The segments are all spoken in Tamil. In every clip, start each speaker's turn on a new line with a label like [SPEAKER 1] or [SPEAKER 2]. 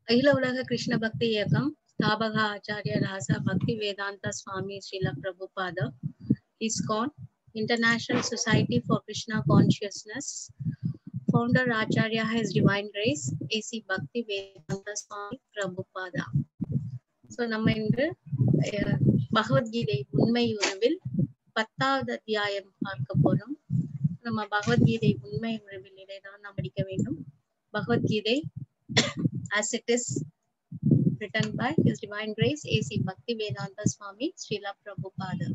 [SPEAKER 1] அகில உலக கிருஷ்ண பக்தி இயக்கம் ஸ்தாபக ஆச்சாரிய ராசா Bhakti Vedanta Swami Srila Prabhupada ISKCON international society for Krishna consciousness founder Acharya His Divine Grace AC Bhakti Vedanta Swami Prabhupada. So நம்ம இன்று அஹ், பகவத்கீதை உண்மை உணவில் பத்தாவது அத்தியாயம் பார்க்க போறோம் நம்ம பகவத்கீதை உண்மை உணவிலே தான் நாம் படிக்க வேண்டும் Bhagavad Gita as it is written by His Divine Grace AC Bhakti Vedanta Swami Srila Prabhupada.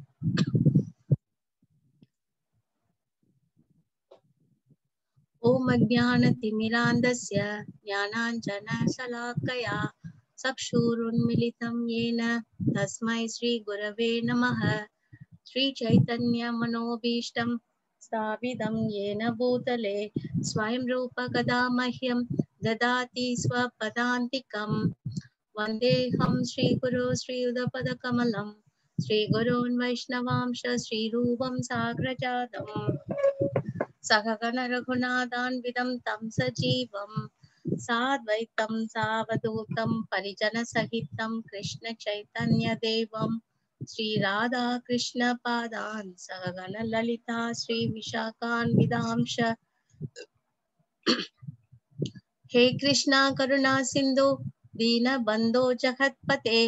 [SPEAKER 1] ॐ अज्ञानतिमिरान्धस्य ज्ञानाञ्जनशलाकया चक्षुरुन्मिलितं येन तस्मै श्रीगुरवे नमः श्रीचैतन्यमनोभीष्टं स्थापितं येन भूतले स्वयं रूपकदा मह्यं ददाति स्वपदान्तिकं वन्देऽहं श्रीगुरो श्रीयुधपदकमलं श्रीगुरोन् वैष्णवांश श्रीरूपं साग्रजातम् सहगण रघुनाथान्वितं तं सजीवं साद्वैतं सावधूतं परिजनसहितं कृष्णचैतन्यदेवं श्रीराधा कृष्णपादान् सहगण ललिता श्रीविशाखान्विदांश हे कृष्णा करुणा सिन्धु दीनबन्धो जगत्पते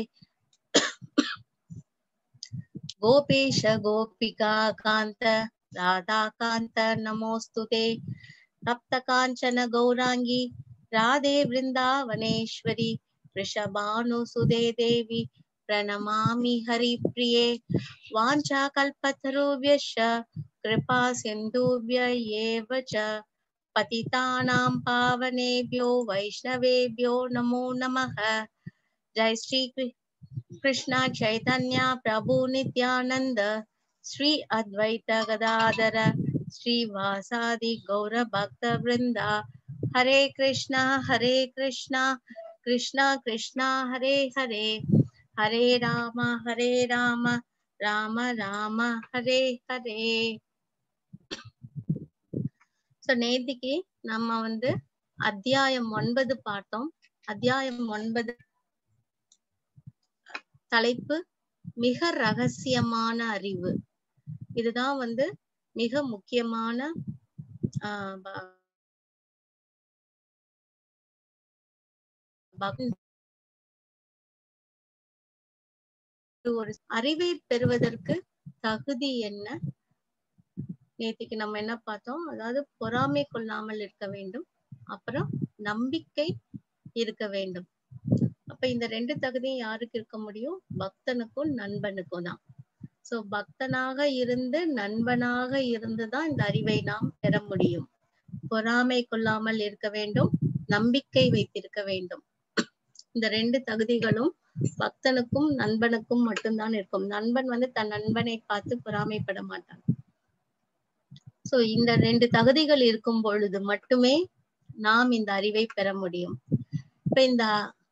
[SPEAKER 1] गोपेश गोपिका कान्त राधाकान्त नमोऽस्तु ते तप्तकाञ्चन गौराङ्गी राधे वृन्दावनेश्वरि वृषभानुसुदे देवी प्रणमामि हरिप्रिये वाञ्छाकल्पतरुभ्यश्च कृपा सिन्धुभ्य एव च पतितानां पावनेभ्यो वैष्णवेभ्यो नमो नमः जय श्री कृष्ण चैतन्य प्रभु नित्यानन्द श्री अद्वैत गदाधर श्रीवासादि गौर भक्त वृंदा हरे कृष्णा हरे कृष्णा कृष्णा कृष्णा हरे हरे हरे राम हरे राम ராம ராம ஹரே ஹரே ஸோ நேத்திக்கு நம்ம வந்து அத்தியாயம் ஒன்பது பார்த்தோம் அத்தியாயம் ஒன்பது தலைப்பு மிக ரகசியமான அறிவு இதுதான் வந்து மிக முக்கியமான ஆஹ் ப- பக்- ஒரு அறிவை பெறுவதற்கு தகுதி என்ன நேத்திக்கு நம்ம என்ன பார்த்தோம் அதாவது பொறாமை கொள்ளாமல் இருக்க வேண்டும் அப்புறம் நம்பிக்கை இருக்க வேண்டும் அப்ப இந்த ரெண்டு தகுதியும் யாருக்கு இருக்க முடியும் பக்தனுக்கும் நண்பனுக்கும் தான் சோ பக்தனாக இருந்து நண்பனாக இருந்துதான் இந்த அறிவை நாம் பெற முடியும் பொறாமை கொள்ளாமல் இருக்க வேண்டும் நம்பிக்கை வைத்திருக்க வேண்டும் இந்த ரெண்டு தகுதிகளும் பக்தனுக்கும் நண்பனுக்கும் மட்டும்தான் இருக்கும் நண்பன் வந்து தன் நண்பனை பார்த்து பொறாமைப்பட மாட்டான் சோ இந்த ரெண்டு தகுதிகள் இருக்கும் பொழுது மட்டுமே நாம் இந்த அறிவை பெற முடியும் இப்ப இந்த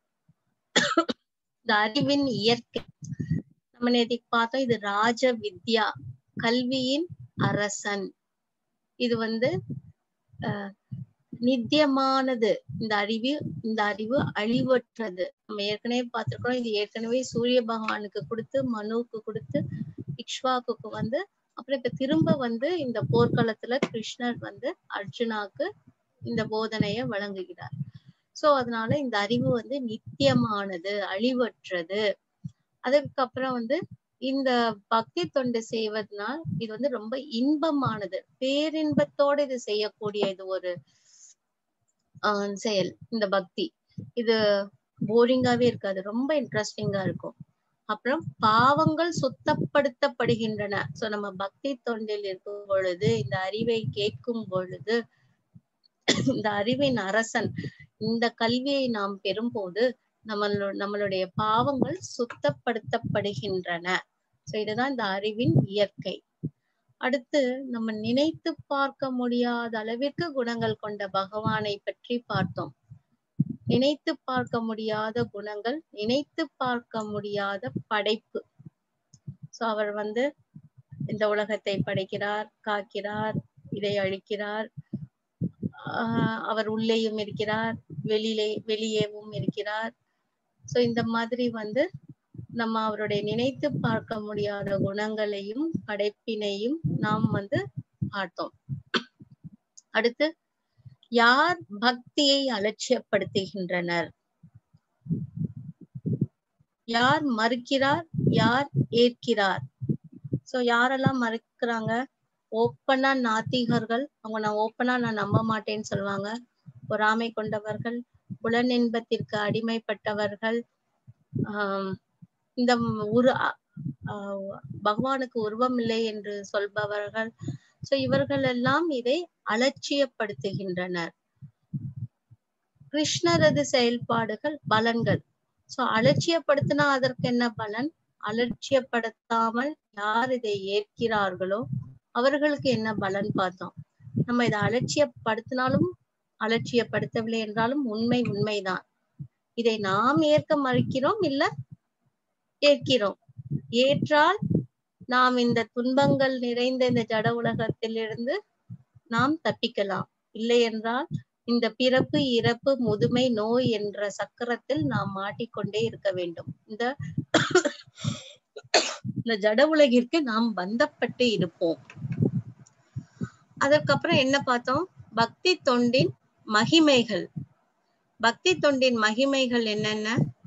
[SPEAKER 1] இந்த அறிவின் இயற்கை நம்ம நேத்திக்கு பார்த்தோம் இது ராஜ வித்யா கல்வியின் அரசன் இது வந்து அஹ், நித்தியமானது இந்த அறிவு இந்த அறிவு அழிவற்றது நம்ம ஏற்கனவே பார்த்திருக்கிறோம் இது ஏற்கனவே சூரிய பகவானுக்கு கொடுத்து மனுவுக்கு கொடுத்து இக்ஷ்வாக்குக்கு வந்து அப்புறம் இப்ப திரும்ப வந்து இந்த போர்க்களத்துல கிருஷ்ணர் வந்து அர்ஜுனாக்கு இந்த போதனைய வழங்குகிறார் சோ அதனால இந்த அறிவு வந்து நித்தியமானது அழிவற்றது அதுக்கப்புறம் வந்து இந்த பக்தி தொண்டு செய்வதனால் இது வந்து ரொம்ப இன்பமானது பேரின்பத்தோட இது செய்யக்கூடிய இது ஒரு ஆஹ் செயல் இந்த பக்தி இது போரிங்காவே இருக்காது ரொம்ப இன்ட்ரெஸ்டிங்கா இருக்கும் அப்புறம் பாவங்கள் சுத்தப்படுத்தப்படுகின்றன சோ நம்ம பக்தி தொண்டில் இருக்கும் பொழுது இந்த அறிவை கேட்கும் பொழுது இந்த அறிவின் அரசன் இந்த கல்வியை நாம் பெறும்போது நம்மளோ நம்மளுடைய பாவங்கள் சுத்தப்படுத்தப்படுகின்றன சோ இதுதான் இந்த அறிவின் இயற்கை அடுத்து நம்ம நினைத்து பார்க்க முடியாத அளவிற்கு குணங்கள் கொண்ட பகவானை பற்றி பார்த்தோம் நினைத்து பார்க்க முடியாத குணங்கள் நினைத்து பார்க்க முடியாத படைப்பு சோ அவர் வந்து இந்த உலகத்தை படைக்கிறார் காக்கிறார் இதை அழிக்கிறார் ஆஹ் அவர் உள்ளேயும் இருக்கிறார் வெளியிலே வெளியேவும் இருக்கிறார் சோ இந்த மாதிரி வந்து நம்ம அவருடைய நினைத்து பார்க்க முடியாத குணங்களையும் படைப்பினையும் நாம் வந்து பார்த்தோம் அடுத்து யார் பக்தியை அலட்சியப்படுத்துகின்றனர் யார் மறுக்கிறார் யார் ஏற்கிறார் சோ யாரெல்லாம் மறுக்கிறாங்க ஓப்பனா நாத்திகர்கள் அவங்க நான் ஓப்பனா நான் நம்ப மாட்டேன்னு சொல்லுவாங்க பொறாமை கொண்டவர்கள் புலனின்பத்திற்கு அடிமைப்பட்டவர்கள் ஆஹ் இந்த உரு ஆஹ் பகவானுக்கு உருவம் இல்லை என்று சொல்பவர்கள் சோ இவர்கள் எல்லாம் இதை அலட்சியப்படுத்துகின்றனர் கிருஷ்ணரது செயல்பாடுகள் பலன்கள் சோ அலட்சியப்படுத்தினா அதற்கு என்ன பலன் அலட்சியப்படுத்தாமல் யார் இதை ஏற்கிறார்களோ அவர்களுக்கு என்ன பலன் பார்த்தோம் நம்ம இதை அலட்சியப்படுத்தினாலும் அலட்சியப்படுத்தவில்லை என்றாலும் உண்மை உண்மைதான் இதை நாம் ஏற்க மறுக்கிறோம் இல்ல ஏற்கிறோம் ஏற்றால் நாம் இந்த துன்பங்கள் நிறைந்த இந்த ஜட உலகத்திலிருந்து நாம் தப்பிக்கலாம் இல்லை என்றால் இந்த பிறப்பு இறப்பு முதுமை நோய் என்ற சக்கரத்தில் நாம் மாட்டிக்கொண்டே இருக்க வேண்டும் இந்த இந்த ஜட உலகிற்கு நாம் பந்தப்பட்டு இருப்போம் அதற்கப்புறம் என்ன பார்த்தோம் பக்தி தொண்டின் மகிமைகள் பக்தி தொண்டின் மகிமைகள் என்னென்ன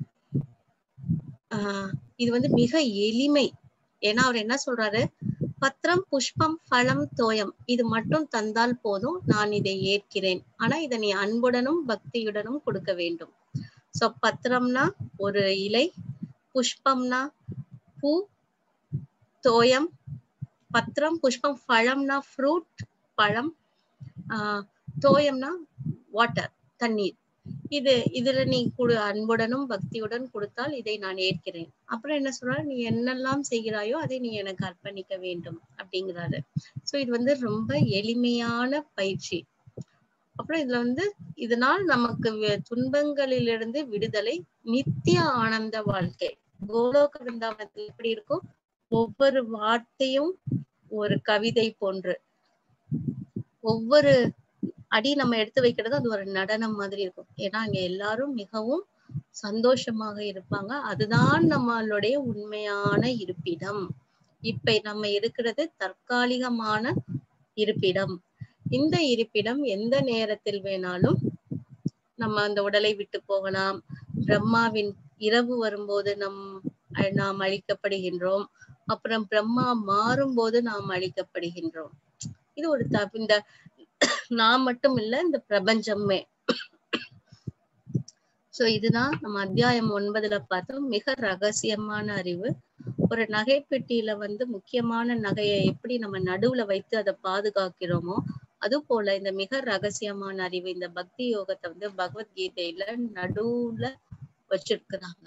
[SPEAKER 1] ஆஹ் இது வந்து மிக எளிமை ஏன்னா அவர் என்ன சொல்றாரு பத்திரம் புஷ்பம் பழம் தோயம் இது மட்டும் தந்தால் போதும் நான் இதை ஏற்கிறேன் ஆனா இதை நீ அன்புடனும் பக்தியுடனும் கொடுக்க வேண்டும் சோ பத்திரம்னா ஒரு இலை புஷ்பம்னா பூ தோயம் பத்திரம் புஷ்பம் பழம்னா ஃப்ரூட் பழம் ஆஹ் தோயம்னா வாட்டர் தண்ணீர் இது இதுல நீ கொடு அன்புடனும் பக்தியுடன் கொடுத்தால் இதை நான் ஏற்கிறேன் அப்புறம் என்ன சொல்ற நீ என்னெல்லாம் செய்கிறாயோ அதை நீ எனக்கு அர்ப்பணிக்க வேண்டும் அப்படிங்கிறாரு சோ இது வந்து ரொம்ப எளிமையான பயிற்சி அப்புறம் இதுல வந்து இதனால் நமக்கு வி- துன்பங்களிலிருந்து விடுதலை நித்திய ஆனந்த வாழ்க்கை கோலோக விருந்தாவனத்தில் எப்படி இருக்கும் ஒவ்வொரு வார்த்தையும் ஒரு கவிதை போன்று ஒவ்வொரு அடி நம்ம எடுத்து வைக்கிறது அது ஒரு நடனம் மாதிரி இருக்கும் ஏன்னா அங்க எல்லாரும் மிகவும் சந்தோஷமாக இருப்பாங்க அதுதான் நம்மளுடைய உண்மையான இருப்பிடம் இப்ப நம்ம இருக்கிறது தற்காலிகமான இருப்பிடம் இந்த இருப்பிடம் எந்த நேரத்தில் வேணாலும் நம்ம அந்த உடலை விட்டு போகலாம் பிரம்மாவின் இரவு வரும்போது நம் அஹ் நாம் அழிக்கப்படுகின்றோம் அப்புறம் பிரம்மா மாறும்போது நாம் அழிக்கப்படுகின்றோம் இது ஒரு தப்பு இந்த நான் மட்டும் இல்ல இந்த பிரபஞ்சமே சோ இதுதான் நம்ம அத்தியாயம் ஒன்பதுல பார்த்தோம் மிக ரகசியமான அறிவு ஒரு நகை பெட்டியில வந்து முக்கியமான நகையை எப்படி நம்ம நடுவுல வைத்து அதை பாதுகாக்கிறோமோ அது போல இந்த மிக ரகசியமான அறிவு இந்த பக்தி யோகத்தை வந்து பகவத்கீதையில நடுவுல வச்சிருக்கிறாங்க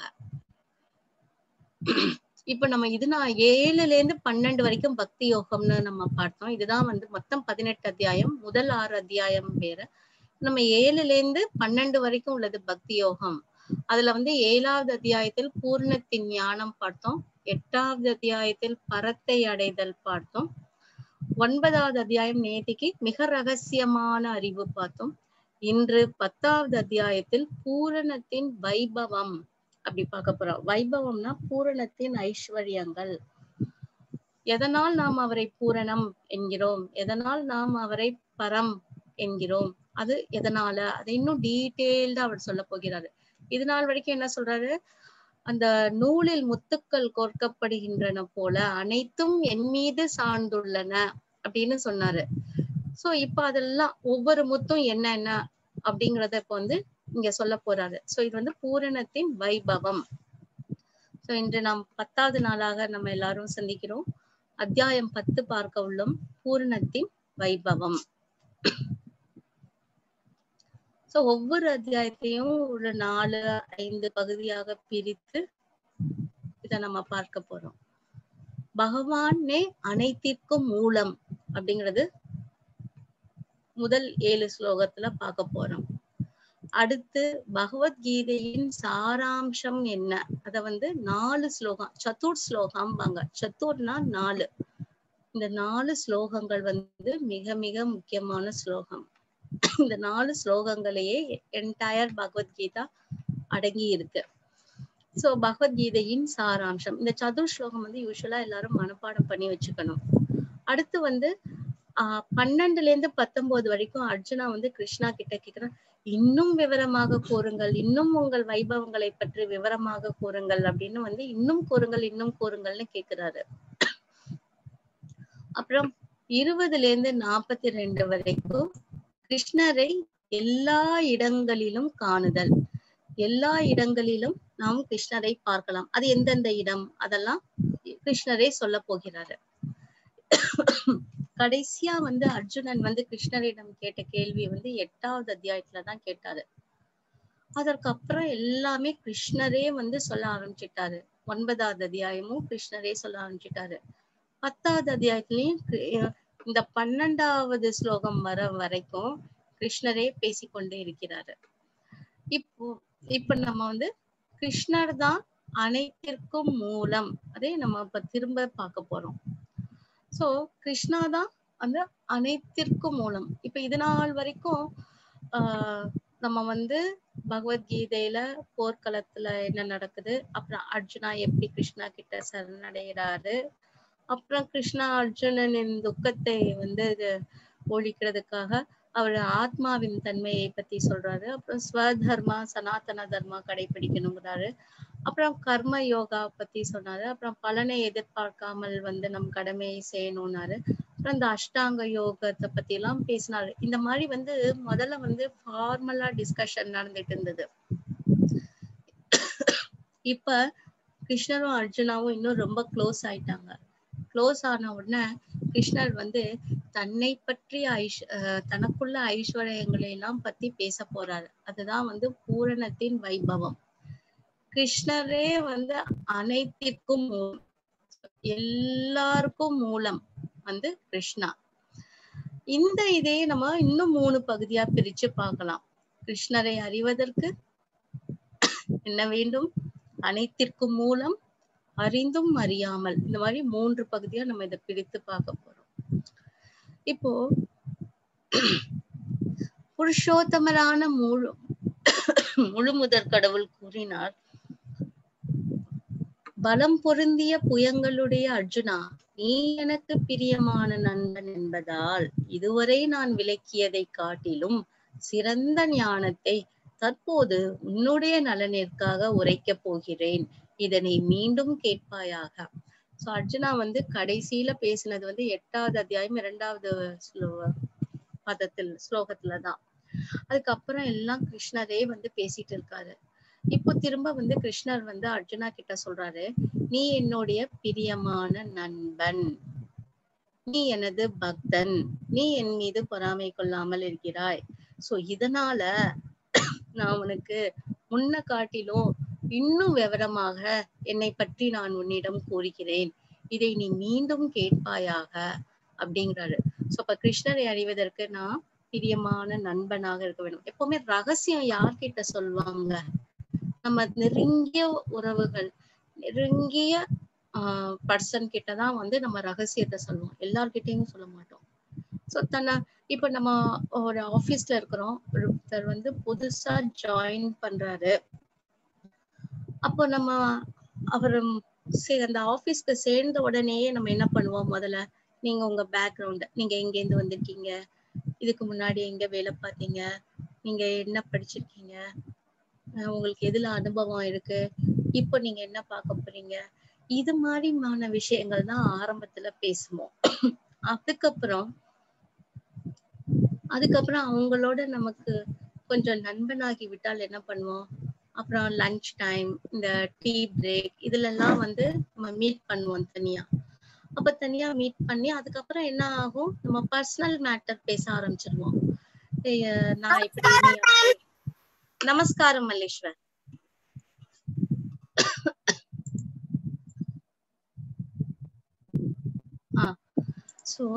[SPEAKER 1] இப்ப நம்ம இது நான் ஏழுல இருந்து பன்னெண்டு வரைக்கும் பக்தி யோகம்னு நம்ம பார்த்தோம் இதுதான் வந்து மொத்தம் பதினெட்டு அத்தியாயம் முதல் ஆறு அத்தியாயம் வேற நம்ம ஏழுல இருந்து பன்னெண்டு வரைக்கும் உள்ளது பக்தி யோகம் அதுல வந்து ஏழாவது அத்தியாயத்தில் பூர்ணத்தின் ஞானம் பார்த்தோம் எட்டாவது அத்தியாயத்தில் பரத்தை அடைதல் பார்த்தோம் ஒன்பதாவது அத்தியாயம் நேத்திக்கு மிக ரகசியமான அறிவு பார்த்தோம் இன்று பத்தாவது அத்தியாயத்தில் பூரணத்தின் வைபவம் அப்படி பார்க்க போறோம் வைபவம்னா பூரணத்தின் ஐஸ்வர்யங்கள் எதனால் நாம் அவரை பூரணம் என்கிறோம் எதனால் நாம் அவரை பரம் என்கிறோம் அது எதனால அதை இன்னும் டீட்டெயில்டா அவர் சொல்ல போகிறாரு இது நாள் வரைக்கும் என்ன சொல்றாரு அந்த நூலில் முத்துக்கள் கோர்க்கப்படுகின்றன போல அனைத்தும் என் மீது சார்ந்துள்ளன அப்படின்னு சொன்னாரு சோ இப்ப அதெல்லாம் ஒவ்வொரு முத்தும் என்னென்ன அப்படிங்கறத இப்ப வந்து இங்க சொல்ல போறாரு சோ இது வந்து பூரணத்தின் வைபவம் சோ இன்று நாம் பத்தாவது நாளாக நம்ம எல்லாரும் சந்திக்கிறோம் அத்தியாயம் பத்து பார்க்க உள்ளோம் பூரணத்தின் வைபவம் சோ ஒவ்வொரு அத்தியாயத்தையும் ஒரு நாலு ஐந்து பகுதியாக பிரித்து இத நம்ம பார்க்க போறோம் பகவானே அனைத்திற்கும் மூலம் அப்படிங்கிறது முதல் ஏழு ஸ்லோகத்துல பார்க்க போறோம் அடுத்து பகவத்கீதையின் சாராம்சம் என்ன அத வந்து நாலு ஸ்லோகம் சத்துர் ஸ்லோகம்பாங்க சத்துர்னா நாலு இந்த நாலு ஸ்லோகங்கள் வந்து மிக மிக முக்கியமான ஸ்லோகம் இந்த நாலு ஸ்லோகங்களையே என்டையர் பகவத்கீதா அடங்கி இருக்கு சோ பகவத்கீதையின் சாராம்சம் இந்த சதுர் ஸ்லோகம் வந்து யூஸ்வலா எல்லாரும் மனப்பாடம் பண்ணி வச்சுக்கணும் அடுத்து வந்து ஆஹ் பன்னெண்டுல இருந்து பத்தொன்பது வரைக்கும் அர்ஜுனா வந்து கிருஷ்ணா கிட்ட கேக்குறான் இன்னும் விவரமாக கூறுங்கள் இன்னும் உங்கள் வைபவங்களை பற்றி விவரமாக கூறுங்கள் அப்படின்னு வந்து இன்னும் கூறுங்கள் இன்னும் கூறுங்கள்னு கேக்குறாரு அப்புறம் இருபதுல இருந்து நாற்பத்தி ரெண்டு வரைக்கும் கிருஷ்ணரை எல்லா இடங்களிலும் காணுதல் எல்லா இடங்களிலும் நாம் கிருஷ்ணரை பார்க்கலாம் அது எந்தெந்த இடம் அதெல்லாம் கிருஷ்ணரே சொல்ல போகிறாரு கடைசியா வந்து அர்ஜுனன் வந்து கிருஷ்ணரிடம் கேட்ட கேள்வி வந்து எட்டாவது அத்தியாயத்துலதான் கேட்டாரு அதற்கு அப்புறம் எல்லாமே கிருஷ்ணரே வந்து சொல்ல ஆரம்பிச்சிட்டாரு ஒன்பதாவது அத்தியாயமும் கிருஷ்ணரே சொல்ல ஆரம்பிச்சிட்டாரு பத்தாவது அத்தியாயத்திலயும் கி- இந்த பன்னெண்டாவது ஸ்லோகம் வர வரைக்கும் கிருஷ்ணரே பேசிக்கொண்டே இருக்கிறாரு இப்போ இப்ப நம்ம வந்து கிருஷ்ணர் தான் அனைத்திற்கும் மூலம் அதே நம்ம இப்ப திரும்ப பார்க்க போறோம் சோ கிருஷ்ணா தான் அந்த அனைத்திற்கும் மூலம் இப்ப இது நாள் வரைக்கும் ஆஹ் நம்ம வந்து பகவத்கீதையில போர்க்களத்துல என்ன நடக்குது அப்புறம் அர்ஜுனா எப்படி கிருஷ்ணா கிட்ட சரணடைகிறாரு அப்புறம் கிருஷ்ணா அர்ஜுனனின் துக்கத்தை வந்து இது ஒழிக்கிறதுக்காக அவர் ஆத்மாவின் தன்மையை பத்தி சொல்றாரு அப்புறம் ஸ்வதர்மா சனாதன தர்மா கடைபிடிக்கணுங்கிறாரு அப்புறம் கர்ம யோகா பத்தி சொன்னாரு அப்புறம் பலனை எதிர்பார்க்காமல் வந்து நம் கடமையை செய்யணும்னாரு அப்புறம் இந்த அஷ்டாங்க யோகத்தை பத்தி எல்லாம் பேசினாரு இந்த மாதிரி வந்து முதல்ல வந்து ஃபார்மலா டிஸ்கஷன் நடந்துட்டு இருந்தது இப்ப கிருஷ்ணரும் அர்ஜுனாவும் இன்னும் ரொம்ப க்ளோஸ் ஆயிட்டாங்க க்ளோஸ் ஆன உடனே கிருஷ்ணர் வந்து தன்னை பற்றி ஐஷ் அஹ் தனக்குள்ள ஐஸ்வர்யங்களை எல்லாம் பத்தி பேச போறாரு அதுதான் வந்து பூரணத்தின் வைபவம் கிருஷ்ணரே வந்து அனைத்திற்கும் மூலம் எல்லாருக்கும் மூலம் வந்து கிருஷ்ணா இந்த இதே நம்ம இன்னும் மூணு பகுதியா பிரிச்சு பார்க்கலாம் கிருஷ்ணரை அறிவதற்கு என்ன வேண்டும் அனைத்திற்கும் மூலம் அறிந்தும் அறியாமல் இந்த மாதிரி மூன்று பகுதியா நம்ம இதை பிரித்து பார்க்க போறோம் இப்போ புருஷோத்தமரான முழு முழு முதற் கடவுள் கூறினார் பலம் பொருந்திய புயங்களுடைய அர்ஜுனா நீ எனக்கு பிரியமான நண்பன் என்பதால் இதுவரை நான் விளக்கியதை காட்டிலும் சிறந்த ஞானத்தை தற்போது உன்னுடைய நலனிற்காக உரைக்கப் போகிறேன் இதனை மீண்டும் கேட்பாயாக சோ அர்ஜுனா வந்து கடைசியில பேசினது வந்து எட்டாவது அத்தியாயம் இரண்டாவது ஸ்லோ- பதத்தில் ஸ்லோகத்துலதான் அதுக்கப்புறம் எல்லாம் கிருஷ்ணரே வந்து பேசிட்டு இருக்காரு இப்போ திரும்ப வந்து கிருஷ்ணர் வந்து அர்ஜுனா கிட்ட சொல்றாரு நீ என்னுடைய பிரியமான நண்பன் நீ எனது பக்தன் நீ என் மீது பொறாமை கொள்ளாமல் இருக்கிறாய் சோ இதனால நான் உனக்கு முன்ன காட்டிலும் இன்னும் விவரமாக என்னை பற்றி நான் உன்னிடம் கூறுகிறேன் இதை நீ மீண்டும் கேட்பாயாக அப்படிங்கிறாரு சோ அப்ப கிருஷ்ணரை அறிவதற்கு நான் பிரியமான நண்பனாக இருக்க வேண்டும் எப்பவுமே ரகசியம் யார்கிட்ட சொல்லுவாங்க நம்ம நெருங்கிய உறவுகள் நெருங்கிய ஆஹ் பர்சன் கிட்டதான் வந்து நம்ம ரகசியத்தை சொல்லுவோம் எல்லார்கிட்டயும் சொல்ல மாட்டோம் சோ தன்னை இப்ப நம்ம ஒரு ஆபீஸ்ல இருக்கிறோம் ஒருத்தர் வந்து புதுசா ஜாயின் பண்றாரு அப்போ நம்ம அவர் அந்த ஆபீஸ்க்கு சேர்ந்த உடனேயே நம்ம என்ன பண்ணுவோம் முதல்ல நீங்க உங்க பேக்ரவுண்ட் நீங்க எங்க இருந்து வந்திருக்கீங்க இதுக்கு முன்னாடி எங்க வேலை பார்த்தீங்க நீங்க என்ன படிச்சிருக்கீங்க அஹ் உங்களுக்கு எதுல அனுபவம் இருக்கு இப்போ நீங்க என்ன பார்க்க போறீங்க இது மாதிரிமான விஷயங்கள் தான் ஆரம்பத்துல பேசுவோம் அதுக்கப்புறம் அதுக்கப்புறம் அவங்களோட நமக்கு கொஞ்சம் நண்பனாகி விட்டால் என்ன பண்ணுவோம் அப்புறம் லஞ்ச் டைம் இந்த டீ பிரேக் இதுல எல்லாம் வந்து நம்ம மீட் பண்ணுவோம் தனியா அப்ப தனியா மீட் பண்ணி அதுக்கப்புறம் என்ன ஆகும் நம்ம பர்சனல் மேட்டர் பேச ஆரம்பிச்சிருவோம் ஏய், அஹ் நான் இப்படி நீ அப்படி. நமஸ்காரம் மல்லேஸ்வர் ஆ சோ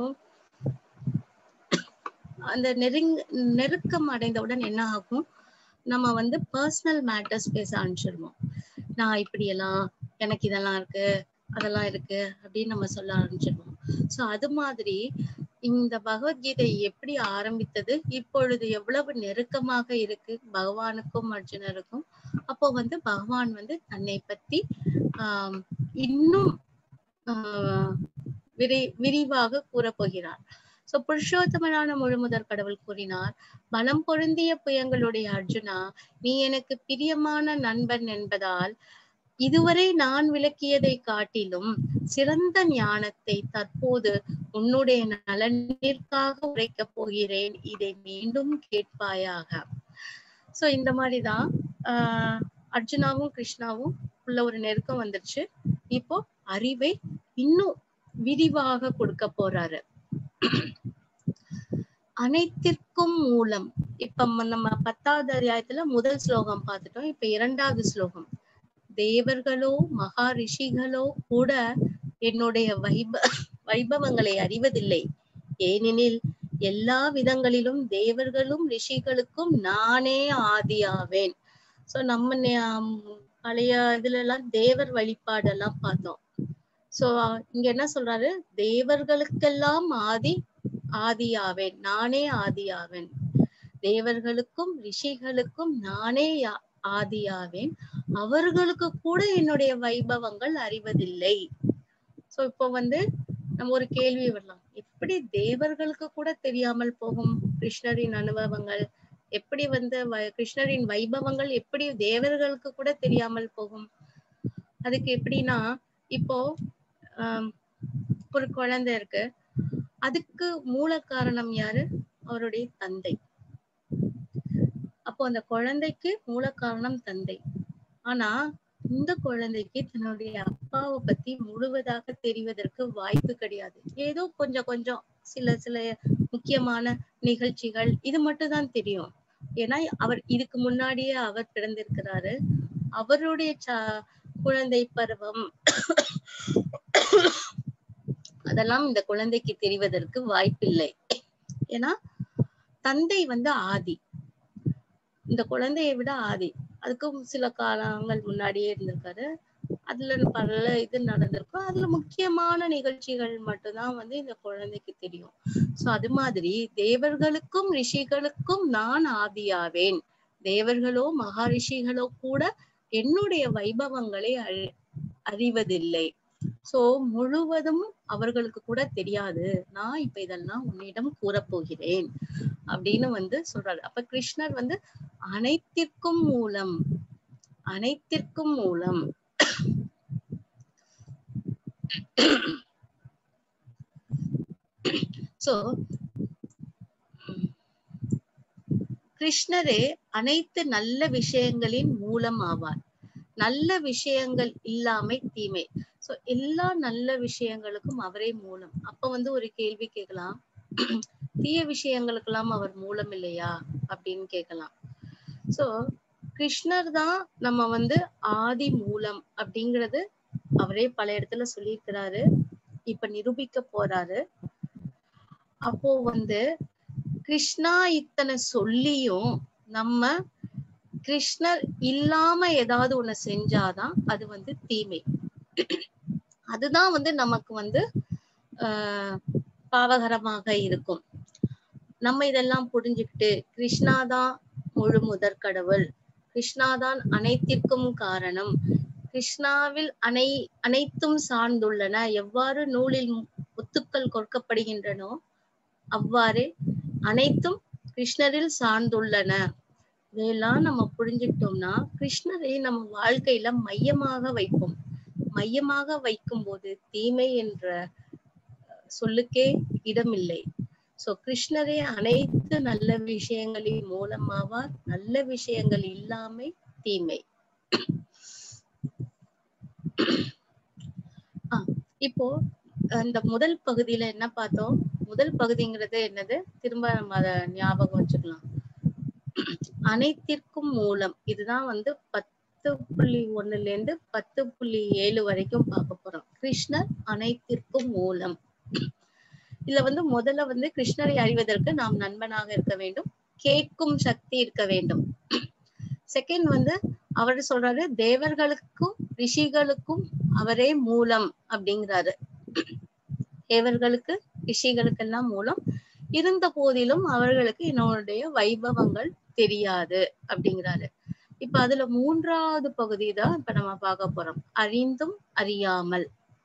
[SPEAKER 1] அந்த நெருங் நெருக்கம் அடைந்தவுடன் என்ன ஆகும் நம்ம வந்து பர்சனல் மேட்டர்ஸ் பேச ஆரம்பிச்சிருவோம் நான் இப்படி எல்லாம் எனக்கு இதெல்லாம் இருக்கு அதெல்லாம் இருக்கு அப்படின்னு நம்ம சொல்ல ஆரம்பிச்சிருவோம் சோ அது மாதிரி இந்த பகவத்கீதை எப்படி ஆரம்பித்தது இப்பொழுது எவ்வளவு நெருக்கமாக இருக்கு பகவானுக்கும் அர்ஜுனருக்கும் அப்போ வந்து பகவான் வந்து தன்னை பத்தி ஆஹ் இன்னும் ஆஹ் விரி விரிவாக கூறப்போகிறார் சோ புருஷோத்தமனான முழுமுதற் கடவுள் கூறினார் பலம் பொருந்திய புயங்களுடைய அர்ஜுனா நீ எனக்கு பிரியமான நண்பன் என்பதால் இதுவரை நான் விளக்கியதை காட்டிலும் சிறந்த ஞானத்தை தற்போது உன்னுடைய நலனிற்காக உரைக்கப் போகிறேன் இதை மீண்டும் கேட்பாயாக சோ இந்த மாதிரிதான் ஆஹ் அர்ஜுனாவும் கிருஷ்ணாவும் உள்ள ஒரு நெருக்கம் வந்துருச்சு இப்போ அறிவை இன்னும் விரிவாக கொடுக்க போறாரு அனைத்திற்கும் மூலம் இப்ப நம்ம பத்தாவது அத்தியாயத்துல முதல் ஸ்லோகம் பார்த்துட்டோம் இப்ப இரண்டாவது ஸ்லோகம் தேவர்களோ மகா ரிஷிகளோ கூட என்னுடைய வைப வைபவங்களை அறிவதில்லை ஏனெனில் எல்லா விதங்களிலும் தேவர்களும் ரிஷிகளுக்கும் நானே ஆதியாவேன் சோ நம்ம நே- பழைய இதுல எல்லாம் தேவர் வழிபாடெல்லாம் பார்த்தோம் சோ இங்க என்ன சொல்றாரு தேவர்களுக்கெல்லாம் ஆதி ஆதியாவேன் நானே ஆதியாவேன் தேவர்களுக்கும் ரிஷிகளுக்கும் நானே யா- ஆதியாவேன் அவர்களுக்கு கூட என்னுடைய வைபவங்கள் அறிவதில்லை சோ இப்போ வந்து நம்ம ஒரு கேள்வி வரலாம் எப்படி தேவர்களுக்கு கூட தெரியாமல் போகும் கிருஷ்ணரின் அனுபவங்கள் எப்படி வந்து வ- கிருஷ்ணரின் வைபவங்கள் எப்படி தேவர்களுக்கு கூட தெரியாமல் போகும் அதுக்கு எப்படின்னா இப்போ ஆஹ் ஒரு குழந்தை இருக்கு அதுக்கு மூல காரணம் யாரு அவருடைய தந்தை அப்போ அந்த குழந்தைக்கு மூல காரணம் தந்தை ஆனா இந்த குழந்தைக்கு தன்னுடைய அப்பாவை பத்தி முழுவதாக தெரிவதற்கு வாய்ப்பு கிடையாது ஏதோ கொஞ்சம் கொஞ்சம் சில சில முக்கியமான நிகழ்ச்சிகள் இது மட்டும் தான் தெரியும் ஏன்னா அவர் இதுக்கு முன்னாடியே அவர் பிறந்திருக்கிறாரு அவருடைய ச- குழந்தை பருவம் அதெல்லாம் இந்த குழந்தைக்கு தெரிவதற்கு வாய்ப்பில்லை ஏன்னா தந்தை வந்து ஆதி இந்த குழந்தையை விட ஆதி அதுக்கும் சில காலங்கள் முன்னாடியே இருந்திருக்காரு அதுல பல இது நடந்திருக்கும் அதுல முக்கியமான நிகழ்ச்சிகள் மட்டும்தான் வந்து இந்த குழந்தைக்கு தெரியும் சோ அது மாதிரி தேவர்களுக்கும் ரிஷிகளுக்கும் நான் ஆதியாவேன் தேவர்களோ மகாரிஷிகளோ கூட என்னுடைய வைபவங்களை அறி- அறிவதில்லை சோ முழுவதும் அவர்களுக்கு கூட தெரியாது நான் இப்ப இதெல்லாம் உன்னிடம் கூறப்போகிறேன் அப்படின்னு வந்து சொல்றாரு அப்ப கிருஷ்ணர் வந்து அனைத்திற்கும் மூலம் அனைத்திற்கும் மூலம் சோ கிருஷ்ணரே அனைத்து நல்ல விஷயங்களின் மூலம் ஆவார் நல்ல விஷயங்கள் இல்லாமை தீமை சோ எல்லா நல்ல விஷயங்களுக்கும் அவரே மூலம் அப்ப வந்து ஒரு கேள்வி கேட்கலாம் தீய விஷயங்களுக்கெல்லாம் அவர் மூலம் இல்லையா அப்படின்னு கேட்கலாம் சோ கிருஷ்ணர் தான் நம்ம வந்து ஆதி மூலம் அப்படிங்கறது அவரே பல இடத்துல சொல்லியிருக்கிறாரு இப்ப நிரூபிக்க போறாரு அப்போ வந்து கிருஷ்ணா இத்தனை சொல்லியும் நம்ம கிருஷ்ணர் இல்லாம ஏதாவது ஒண்ணு செஞ்சாதான் அது வந்து தீமை அதுதான் வந்து நமக்கு வந்து ஆஹ் பாவகரமாக இருக்கும் நம்ம இதெல்லாம் புரிஞ்சுக்கிட்டு கிருஷ்ணாதான் முழு முதற் கடவுள் கிருஷ்ணாதான் அனைத்திற்கும் காரணம் கிருஷ்ணாவில் அனை அனைத்தும் சார்ந்துள்ளன எவ்வாறு நூலில் முத்துக்கள் கொடுக்கப்படுகின்றனோ அவ்வாறு அனைத்தும் கிருஷ்ணரில் சார்ந்துள்ளன இதெல்லாம் நம்ம புரிஞ்சுக்கிட்டோம்னா கிருஷ்ணரை நம்ம வாழ்க்கையில மையமாக வைப்போம் மையமாக வைக்கும் போது தீமை என்ற சொல்லுக்கே இடமில்லை சோ கிருஷ்ணரே அனைத்து நல்ல விஷயங்களின் மூலமாவார் நல்ல விஷயங்கள் இல்லாமை தீமை ஆஹ் இப்போ இந்த முதல் பகுதியில என்ன பார்த்தோம் முதல் பகுதிங்கிறது என்னது திரும்ப நம்ம அத ஞாபகம் வச்சுக்கலாம் அனைத்திற்கும் மூலம் இதுதான் வந்து பத்து புள்ளி ஒண்ணுல இருந்து பத்து புள்ளி ஏழு வரைக்கும் பார்க்க போறோம் கிருஷ்ணர் அனைத்திற்கும் மூலம் இதுல வந்து முதல்ல வந்து கிருஷ்ணரை அறிவதற்கு நாம் நண்பனாக இருக்க வேண்டும் கேட்கும் சக்தி இருக்க வேண்டும் செகண்ட் வந்து அவர் சொல்றாரு தேவர்களுக்கும் ரிஷிகளுக்கும் அவரே மூலம் அப்படிங்கிறாரு தேவர்களுக்கு ரிஷிகளுக்கெல்லாம் மூலம் இருந்த போதிலும் அவர்களுக்கு என்னுடைய வைபவங்கள் தெரியாது அப்படிங்கிறாரு இப்ப அதுல மூன்றாவது பகுதி தான் இப்ப நம்ம பார்க்க போறோம் அறிந்தும் அறியாமல்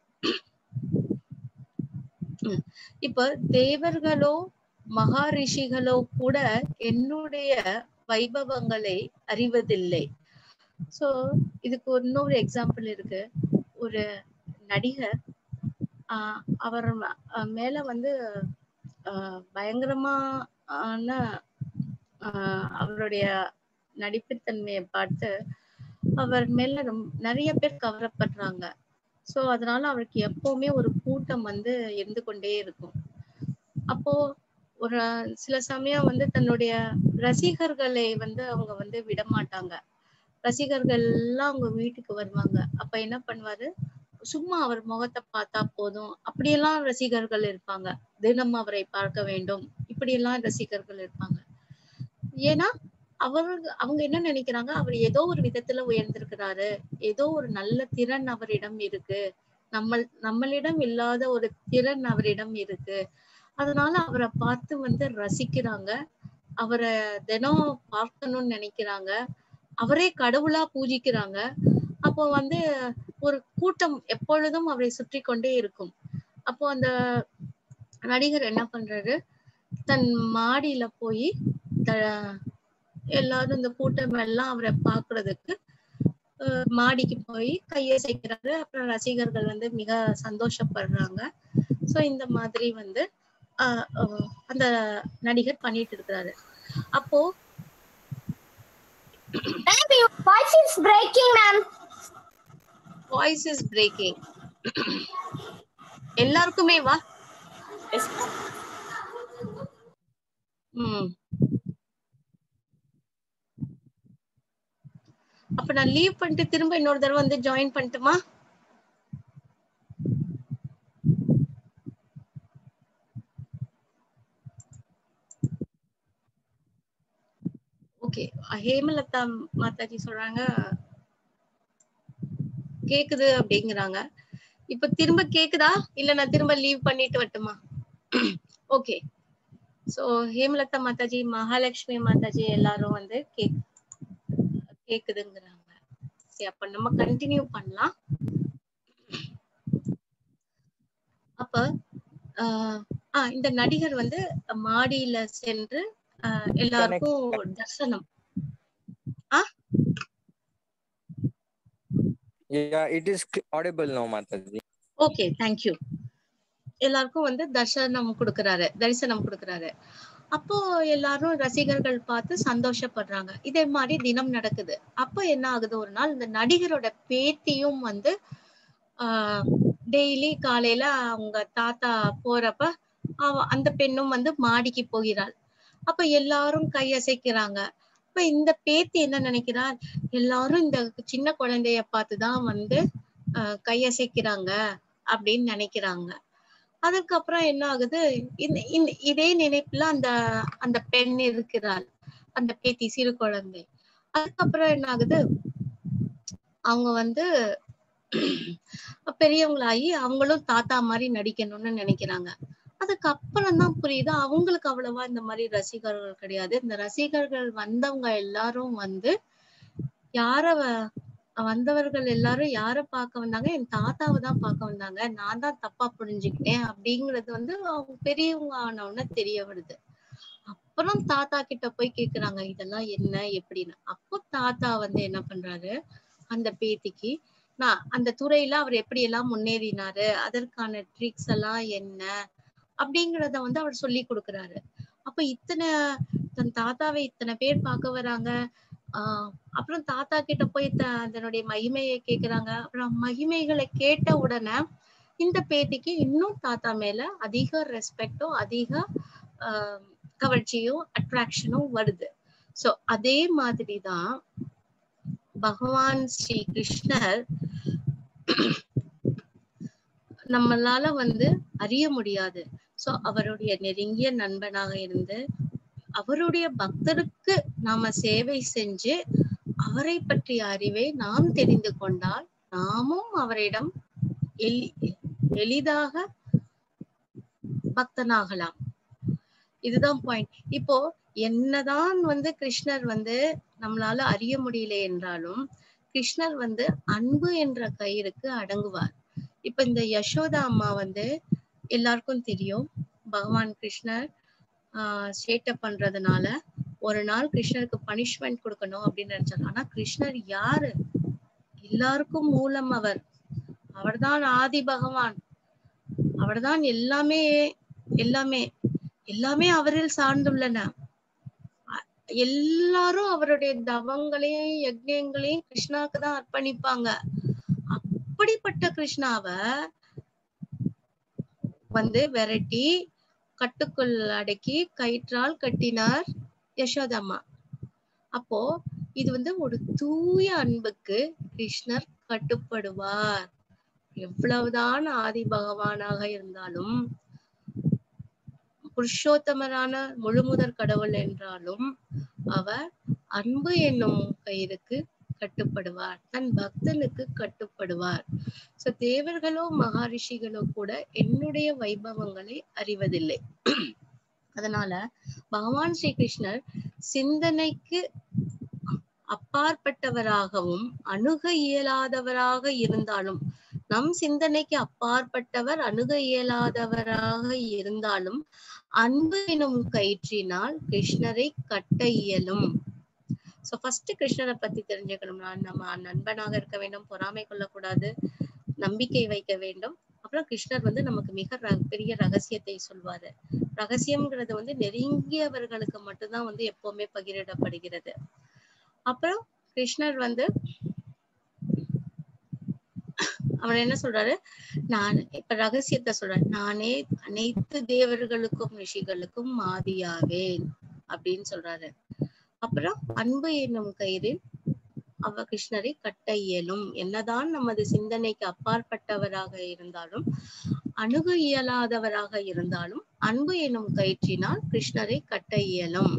[SPEAKER 1] உம் இப்ப தேவர்களோ மகாரிஷிகளோ கூட என்னுடைய வைபவங்களை அறிவதில்லை சோ இதுக்கு இன்னொரு எக்ஸாம்பிள் இருக்கு ஒரு நடிகர் ஆஹ் அவர் ம- அஹ் மேல வந்து ஆஹ் பயங்கரமான ஆஹ் அவருடைய நடிப்புத்தன்மையை பார்த்து அவர் மேல ரொம்ப நிறைய பேர் கவரப்படுறாங்க சோ அதனால அவருக்கு எப்பவுமே ஒரு கூட்டம் வந்து இருந்து கொண்டே இருக்கும் அப்போ ஒரு சில சமயம் வந்து தன்னுடைய ரசிகர்களை வந்து அவங்க வந்து விட மாட்டாங்க ரசிகர்கள் எல்லாம் அவங்க வீட்டுக்கு வருவாங்க அப்ப என்ன பண்ணுவாரு சும்மா அவர் முகத்தை பார்த்தா போதும் அப்படியெல்லாம் ரசிகர்கள் இருப்பாங்க தினம் அவரை பார்க்க வேண்டும் இப்படியெல்லாம் ரசிகர்கள் இருப்பாங்க ஏன்னா அவருக்கு அவங்க என்ன நினைக்கிறாங்க அவர் ஏதோ ஒரு விதத்துல உயர்ந்திருக்கிறாரு ஏதோ ஒரு நல்ல திறன் அவரிடம் இருக்கு நம்ம நம்மளிடம் இல்லாத ஒரு திறன் அவரிடம் இருக்கு அதனால அவரை பார்த்து வந்து ரசிக்கிறாங்க அவரை தினம் பார்க்கணும்னு நினைக்கிறாங்க அவரே கடவுளா பூஜிக்கிறாங்க அப்போ வந்து ஒரு கூட்டம் எப்பொழுதும் அவரை சுற்றி கொண்டே இருக்கும் அப்போ அந்த நடிகர் என்ன பண்றாரு தன் மாடியில போய் த எல்லாரும் இந்த கூட்டம் எல்லாம் அவரை பாக்குறதுக்கு அஹ், மாடிக்கு போய் கையசைக்கிறாரு அப்புறம் ரசிகர்கள் வந்து மிக சந்தோஷப்படுறாங்க சோ இந்த மாதிரி வந்து ஆஹ் அஹ், அந்த நடிகர் பண்ணிட்டு இருக்கிறாரு அப்போ
[SPEAKER 2] Ma'am, your voice is breaking, ma'am.
[SPEAKER 1] Voice is breaking எல்லாருக்குமே வா
[SPEAKER 3] Yes.
[SPEAKER 1] ம் அப்ப நான் லீவ் பண்ணிட்டு திரும்ப இன்னொரு தடவை வந்து ஜாயின் பண்ணட்டுமா ஓகே ஹேமலதா மாதாஜி சொல்றாங்க கேக்குது அப்படிங்கிறாங்க இப்ப திரும்ப கேக்குதா இல்ல நான் திரும்ப லீவ் பண்ணிட்டு வரட்டுமா ஓகே சோ ஹேமலதா மாதாஜி மகாலட்சுமி மாதாஜி எல்லாரும் வந்து கேக் கேக்குதுங்கிறாங்க சரி அப்ப நம்ம கண்டினியூ பண்ணலாம் அப்ப ஆஹ் ஆஹ் இந்த நடிகர் வந்து மாடியில சென்று ஆஹ் எல்லாருக்கும் தர்சனம்
[SPEAKER 4] Yeah, it is cl- audible now, Mataji.
[SPEAKER 1] Okay thank you எல்லாருக்கும் வந்து தர்சனம் கொடுக்கறாரு தரிசனம் கொடுக்கறாரு அப்போ எல்லாரும் ரசிகர்கள் பார்த்து சந்தோஷப்படுறாங்க இதே மாதிரி தினம் நடக்குது அப்போ என்ன ஆகுது ஒரு நாள் இந்த நடிகரோட பேத்தியும் வந்து ஆஹ் டெய்லி காலையில அவங்க தாத்தா போறப்ப அவ அந்த பெண்ணும் வந்து மாடிக்கு போகிறாள் அப்ப எல்லாரும் கையசைக்கிறாங்க அப்ப இந்த பேத்தி என்ன நினைக்கிறார் எல்லாரும் இந்த சின்ன குழந்தைய பார்த்துதான் வந்து ஆஹ் கையசைக்கிறாங்க அப்படின்னு நினைக்கிறாங்க அதுக்கப்புறம் என்ன ஆகுது இந்த இந்த இதே நினைப்புல அந்த அந்த பெண் இருக்கிறாள் அந்த பேத்தி சிறு குழந்தை அதுக்கப்புறம் என்ன ஆகுது அவங்க வந்து பெரியவங்களாகி அவங்களும் தாத்தா மாதிரி நடிக்கணும்னு நினைக்கிறாங்க அதுக்கப்புறம் தான் புரியுது அவங்களுக்கு அவ்வளவா இந்த மாதிரி ரசிகர்கள் கிடையாது இந்த ரசிகர்கள் வந்தவங்க எல்லாரும் வந்து யார வ- வந்தவர்கள் எல்லாரும் யார பார்க்க வந்தாங்க என் தாத்தாவை தான் பார்க்க வந்தாங்க நான் தான் தப்பா புரிஞ்சுக்கிட்டேன் அப்படிங்கறது வந்து அவங்க பெரியவங்க ஆனவுடனே தெரிய வருது அப்புறம் தாத்தா கிட்ட போய் கேக்குறாங்க இதெல்லாம் என்ன எப்படின்னு அப்போ தாத்தா வந்து என்ன பண்றாரு அந்த பேத்திக்கு நான் அந்த துறையில அவர் எப்படி எல்லாம் முன்னேறினாரு அதற்கான ட்ரிக்ஸ் எல்லாம் என்ன அப்படிங்கறத வந்து அவர் சொல்லி கொடுக்கறாரு அப்ப இத்தனை தன் தாத்தாவை இத்தனை பேர் பார்க்க வராங்க ஆஹ் அப்புறம் தாத்தா கிட்ட போய் த- அதனுடைய மகிமையை கேக்குறாங்க அப்புறம் மகிமைகளை கேட்ட உடனே இந்த பேத்திக்கு இன்னும் தாத்தா மேல அதிக ரெஸ்பெக்டும் அதிக ஆஹ் கவர்ச்சியும் அட்ராக்ஷனும் வருது சோ அதே மாதிரிதான் பகவான் ஸ்ரீ கிருஷ்ணர் நம்மளால வந்து அறிய முடியாது சோ அவருடைய நெருங்கிய நண்பனாக இருந்து அவருடைய பக்தருக்கு நாம சேவை செஞ்சு அவரை பற்றிய அறிவை நாம் தெரிந்து கொண்டால் நாமும் அவரிடம் எளி எளிதாக பக்தனாகலாம் இதுதான் பாயிண்ட் இப்போ என்னதான் வந்து கிருஷ்ணர் வந்து நம்மளால அறிய முடியல என்றாலும் கிருஷ்ணர் வந்து அன்பு என்ற கயிறுக்கு அடங்குவார் இப்ப இந்த யசோதா அம்மா வந்து எல்லாருக்கும் தெரியும் பகவான் கிருஷ்ணர் ஆஹ் சேட்டை பண்றதுனால ஒரு நாள் கிருஷ்ணருக்கு பனிஷ்மெண்ட் கொடுக்கணும் அப்படின்னு நினைச்சாங்க ஆனா கிருஷ்ணர் யாரு எல்லாருக்கும் மூலம் அவர் அவர்தான் ஆதி பகவான் அவர்தான் எல்லாமே எல்லாமே எல்லாமே அவரில் சார்ந்துள்ளன அ- எல்லாரும் அவருடைய தவங்களையும் யஜ்யங்களையும் கிருஷ்ணாவுக்கு தான் அர்ப்பணிப்பாங்க அப்படிப்பட்ட கிருஷ்ணாவ வந்து விரட்டி கட்டுக்குள் அடக்கி கயிற்றால் கட்டினார் யசோதம்மா அப்போ இது வந்து ஒரு தூய அன்புக்கு கிருஷ்ணர் கட்டுப்படுவார் எவ்வளவுதான் ஆதி பகவானாக இருந்தாலும் புருஷோத்தமரான முழுமுதற் கடவுள் என்றாலும் அவர் அன்பு என்னும் கயிறுக்கு கட்டுப்படுவார் தன் பக்தனுக்கு கட்டுப்படுவார் சோ தேவர்களோ மகாரிஷிகளோ கூட என்னுடைய வைபவங்களை அறிவதில்லை அதனால பகவான் ஸ்ரீ கிருஷ்ணர் சிந்தனைக்கு அப்பாற்பட்டவராகவும் அணுக இயலாதவராக இருந்தாலும் நம் சிந்தனைக்கு அப்பாற்பட்டவர் அணுக இயலாதவராக இருந்தாலும் அன்பு எனும் கயிற்றினால் கிருஷ்ணரை கட்ட இயலும் சோ ஃபர்ஸ்ட் கிருஷ்ணரை பத்தி தெரிஞ்சுக்கணும்னா நம்ம நண்பனாக இருக்க வேண்டும் பொறாமை கொள்ளக்கூடாது நம்பிக்கை வைக்க வேண்டும் அப்புறம் கிருஷ்ணர் வந்து நமக்கு மிக ர- பெரிய ரகசியத்தை சொல்வாரு ரகசியம்ங்கிறது வந்து நெருங்கியவர்களுக்கு மட்டும்தான் வந்து எப்பவுமே பகிரிடப்படுகிறது அப்புறம் கிருஷ்ணர் வந்து அவர் என்ன சொல்றாரு நான் இப்ப ரகசியத்தை சொல்றாரு நானே அனைத்து தேவர்களுக்கும் ரிஷிகளுக்கும் மாதியாவேன் அப்படின்னு சொல்றாரு அப்புறம் அன்பு என்னும் கயிறில் அவ கிருஷ்ணரை கட்ட இயலும் என்னதான் நமது சிந்தனைக்கு அப்பாற்பட்டவராக இருந்தாலும் அணுக இயலாதவராக இருந்தாலும் அன்பு என்னும் கயிற்றினால் கிருஷ்ணரை கட்ட இயலும்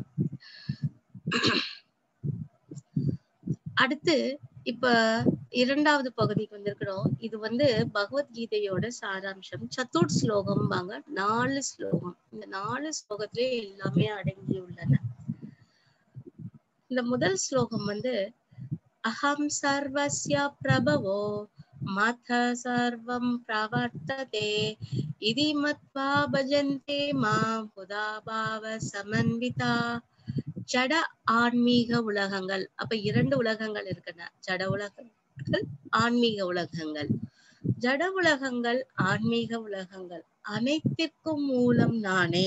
[SPEAKER 1] அடுத்து இப்ப இரண்டாவது பகுதிக்கு வந்திருக்கிறோம் இது வந்து பகவத்கீதையோட சாராம்சம் சத்துர் ஸ்லோகம்பாங்க நாலு ஸ்லோகம் இந்த நாலு ஸ்லோகத்திலே எல்லாமே அடங்கியுள்ளன இந்த முதல் ஸ்லோகம் வந்து அகம் சர்வஸ்ய பிரபவோ மத சர்வம் பிரவர்த்ததே இதி மத்வா பஜந்தே மா புதாபாவ சமன்விதா ஜட ஆன்மீக உலகங்கள் அப்ப இரண்டு உலகங்கள் இருக்குன ஜட உலகங்கள் ஆன்மீக உலகங்கள் ஜட உலகங்கள் ஆன்மீக உலகங்கள் அனைத்திற்கும் மூலம் நானே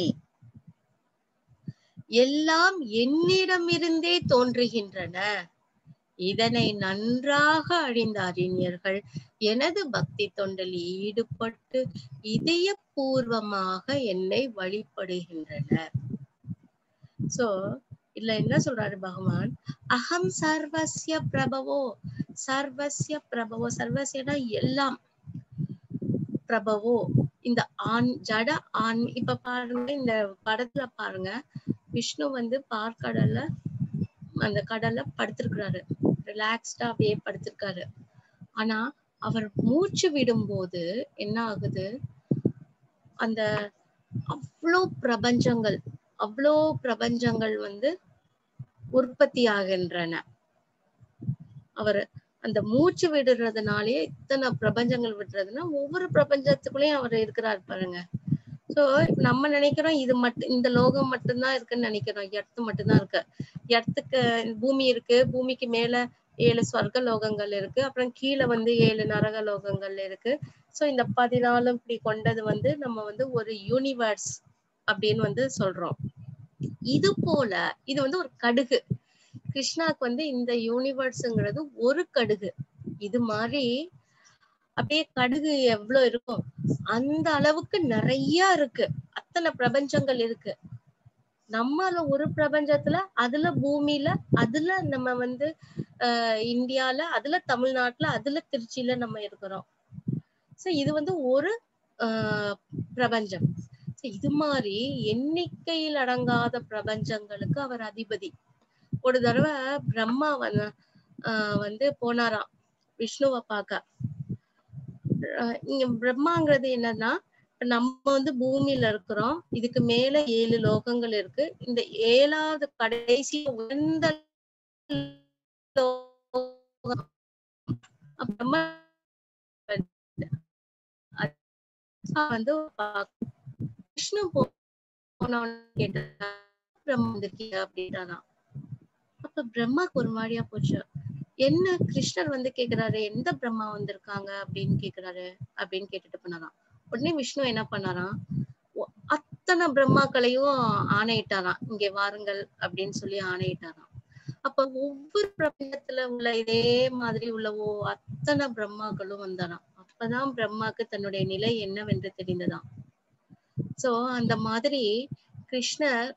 [SPEAKER 1] எல்லாம் என்னிடமிருந்தே தோன்றுகின்றன இதனை நன்றாக அறிந்த அறிஞர்கள் எனது பக்தி தொண்டில் ஈடுபட்டு இதயபூர்வமாக என்னை வழிபடுகின்றனர் சோ இல்ல என்ன சொல்றாரு பகவான் அகம் சர்வஸ்ய பிரபவோ சர்வஸ்ய பிரபவோ சர்வஸ்யனா எல்லாம் பிரபவோ இந்த ஆண் ஜட ஆண் இப்ப பாருங்க இந்த படத்துல பாருங்க விஷ்ணு வந்து பார்க்கடல்ல அந்த கடல்ல படுத்திருக்கிறாரு ரிலாக்ஸ்டா அப்படியே படுத்திருக்காரு ஆனா அவர் மூச்சு விடும்போது என்ன ஆகுது அந்த அவ்வளோ பிரபஞ்சங்கள் அவ்வளோ பிரபஞ்சங்கள் வந்து உற்பத்தி ஆகின்றன அவர் அந்த மூச்சு விடுறதுனாலே இத்தனை பிரபஞ்சங்கள் விடுறதுன்னா ஒவ்வொரு பிரபஞ்சத்துக்குள்ளேயும் அவர் இருக்கிறார் பாருங்க சோ நம்ம நினைக்கிறோம் இது மட்டும் இந்த லோகம் மட்டும்தான் இருக்குன்னு நினைக்கிறோம் எர்த்து மட்டும்தான் இருக்கு எர்த்துக்கு பூமி இருக்கு பூமிக்கு மேல ஏழு சொர்க்க லோகங்கள் இருக்கு அப்புறம் கீழே வந்து ஏழு நரக லோகங்கள் இருக்கு சோ இந்த பதினாலும் இப்படி கொண்டது வந்து நம்ம வந்து ஒரு யூனிவர்ஸ் அப்படின்னு வந்து சொல்றோம் இது போல இது வந்து ஒரு கடுகு கிருஷ்ணாக்கு வந்து இந்த யூனிவர்ஸ்ங்கிறது ஒரு கடுகு இது மாதிரி அப்படியே கடுகு எவ்வளவு இருக்கும் அந்த அளவுக்கு நிறைய இருக்கு அத்தனை பிரபஞ்சங்கள் இருக்கு நம்மள ஒரு பிரபஞ்சத்துல அதுல பூமியில அதுல நம்ம வந்து ஆஹ் இந்தியால அதுல தமிழ்நாட்டுல அதுல திருச்சியில நம்ம இருக்கிறோம் சோ இது வந்து ஒரு ஆஹ் பிரபஞ்சம் So இது மாதிரி எண்ணிக்கையில் அடங்காத பிரபஞ்சங்களுக்கு அவர் அதிபதி ஒரு தடவை பிரம்மா வந்து ஆஹ் வந்து போனாராம் விஷ்ணுவை பார்க்க ஆஹ் இங்க பிரம்மாங்கிறது என்னன்னா இப்ப நம்ம வந்து பூமியில இருக்கிறோம் இதுக்கு மேல ஏழு லோகங்கள் இருக்கு இந்த ஏழாவது கடைசி உயர்ந்த லோகம் அப்புறமா வந்து விஷ்ணு போனவன்னு கேட்டா பிரம்மா வந்திருக்கீங்க அப்படின்றாராம் அப்ப பிரம்மாக்கு ஒரு மாதிரியா போச்சு என்ன கிருஷ்ணர் வந்து கேக்குறாரு எந்த பிரம்மா வந்திருக்காங்க அப்படின்னு கேக்குறாரு அப்படின்னு கேட்டுட்டு பண்ணாராம் உடனே விஷ்ணு என்ன பண்ணாராம் ஒ- அத்தனை பிரம்மாக்களையும் ஆணையிட்டாராம் இங்க வாருங்கள் அப்படின்னு சொல்லி ஆணையிட்டாராம் அப்ப ஒவ்வொரு பிரபஞ்சத்துல உள்ள இதே மாதிரி உள்ள ஓ அத்தனை பிரம்மாக்களும் வந்தாராம் அப்பதான் பிரம்மாக்கு தன்னுடைய நிலை என்னவென்று தெரிந்ததாம் சோ அந்த மாதிரி கிருஷ்ணர்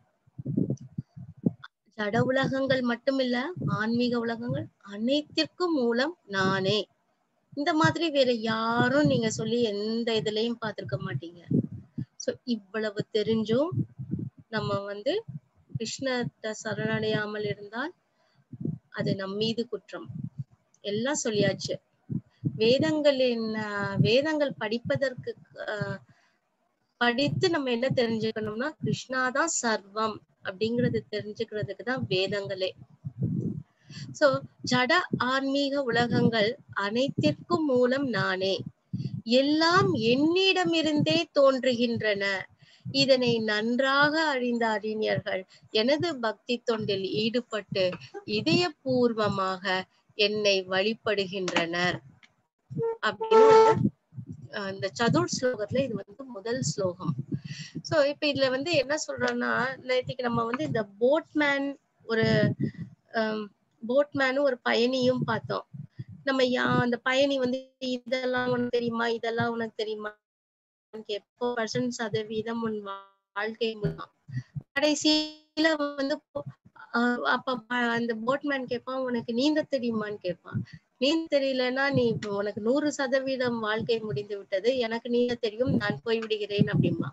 [SPEAKER 1] ஜட உலகங்கள் மட்டுமில்ல ஆன்மீக உலகங்கள் அனைத்திற்கும் மூலம் நானே இந்த மாதிரி வேற யாரும் நீங்க சொல்லி எந்த இதுலயும் பார்த்திருக்க மாட்டீங்க சோ இவ்வளவு தெரிஞ்சும் நம்ம வந்து கிருஷ்ணத்தை சரணடையாமல் இருந்தால் அது நம் மீது குற்றம் எல்லாம் சொல்லியாச்சு வேதங்களின் ஆஹ், வேதங்கள் படிப்பதற்கு ஆஹ், படித்து நம்ம என்ன தெரிஞ்சுக்கணும்னா கிருஷ்ணாதான் சர்வம் அப்படிங்கறது தெரிஞ்சுக்கிறதுக்கு தான் வேதங்களே சோ ஜட ஆன்மீக உலகங்கள் அனைத்திற்கும் மூலம் நானே எல்லாம் என்னிடமிருந்தே தோன்றுகின்றன இதனை நன்றாக அறிந்த அறிஞர்கள் எனது பக்தி தொண்டில் ஈடுபட்டு இதயபூர்வமாக என்னை வழிபடுகின்றனர் அப்படின்னு வந்து, அஹ், இந்த சதுர் ஸ்லோகத்துல இது வந்து முதல் ஸ்லோகம் சோ இப்ப இதுல வந்து என்ன சொல்றோம்னா நேத்திக்கு நம்ம வந்து இந்த போட்மேன் ஒரு போட்மேனும் ஒரு பயணியும் பார்த்தோம் நம்ம யா அந்த பயணி வந்து இதெல்லாம் உனக்கு தெரியுமா இதெல்லாம் உனக்கு தெரியுமா எப்போ பர்சன்ட் சதவீதம் உன் வாழ்க்கை மூலம் கடைசியில வந்து போ- ஆஹ் அப்ப ப- அந்த போட்மேன் கேட்பான் உனக்கு நீந்த தெரியுமான்னு கேட்பான் நீந்த தெரியலன்னா நீ இப்ப உனக்கு நூறு சதவீதம் வாழ்க்கை முடிந்து விட்டது எனக்கு நீந்த தெரியும் நான் போய் விடுகிறேன் அப்படிமா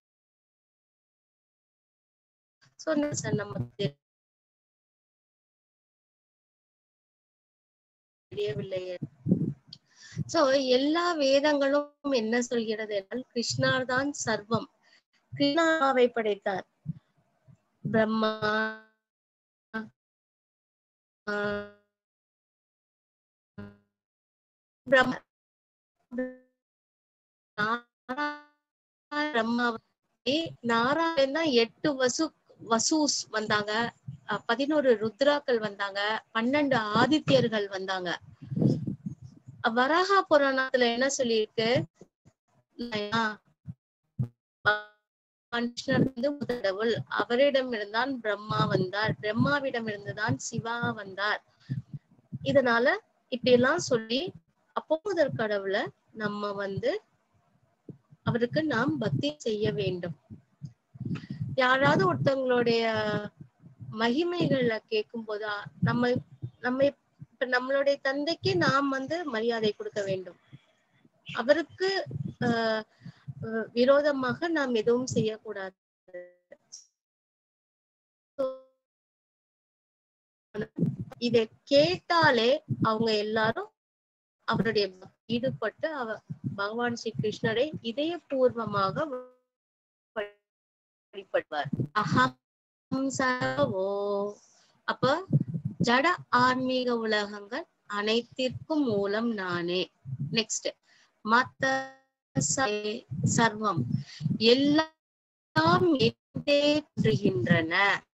[SPEAKER 1] சொன்ன சார் நமக்கு தெரியவில்லை சோ எல்லா வேதங்களும் என்ன சொல்கிறது என்றால் கிருஷ்ணார் தான் சர்வம் கிருஷ்ணாவை படைத்தார் பிரம்மா ஆஹ், பிரம்ம பிரம்மா நாராயணன் தான் எட்டு வசு வசூஸ் வந்தாங்க அஹ் பதினோரு ருத்ராக்கள் வந்தாங்க பன்னெண்டு ஆதித்யர்கள் வந்தாங்க வராகா புராணத்துல என்ன சொல்லியிருக்கு ஆஹ் மனுஷனர் வந்து முதல் அவரிடம் இருந்தான் பிரம்மா வந்தார் பிரம்மாவிடம் இருந்துதான் சிவா வந்தார் இதனால இப்படி எல்லாம் சொல்லி அப்போதர் கடவுளை நம்ம வந்து அவருக்கு நாம் பக்தி செய்ய வேண்டும் யாராவது ஒருத்தவங்களுடைய மகிமைகளை கேட்கும் போதா நம்ம நம்ம இப்ப நம்மளுடைய தந்தைக்கு நாம் வந்து மரியாதை கொடுக்க வேண்டும் அவருக்கு ஆஹ் அஹ் விரோதமாக நாம் எதுவும் செய்யக்கூடாது இதை கேட்டாலே அவங்க எல்லாரும் அவருடைய ஈடுபட்டு அவ பகவான் ஸ்ரீ கிருஷ்ணரை இதயபூர்வமாக வழிபடுவார் அகம் சர்வோ அப்ப ஜட ஆன்மீக உலகங்கள் அனைத்திற்கும் மூலம் நானே நெக்ஸ்ட் மத்த ச- சர்வம் எல்லாம் என்னே தோன்றுகின்றன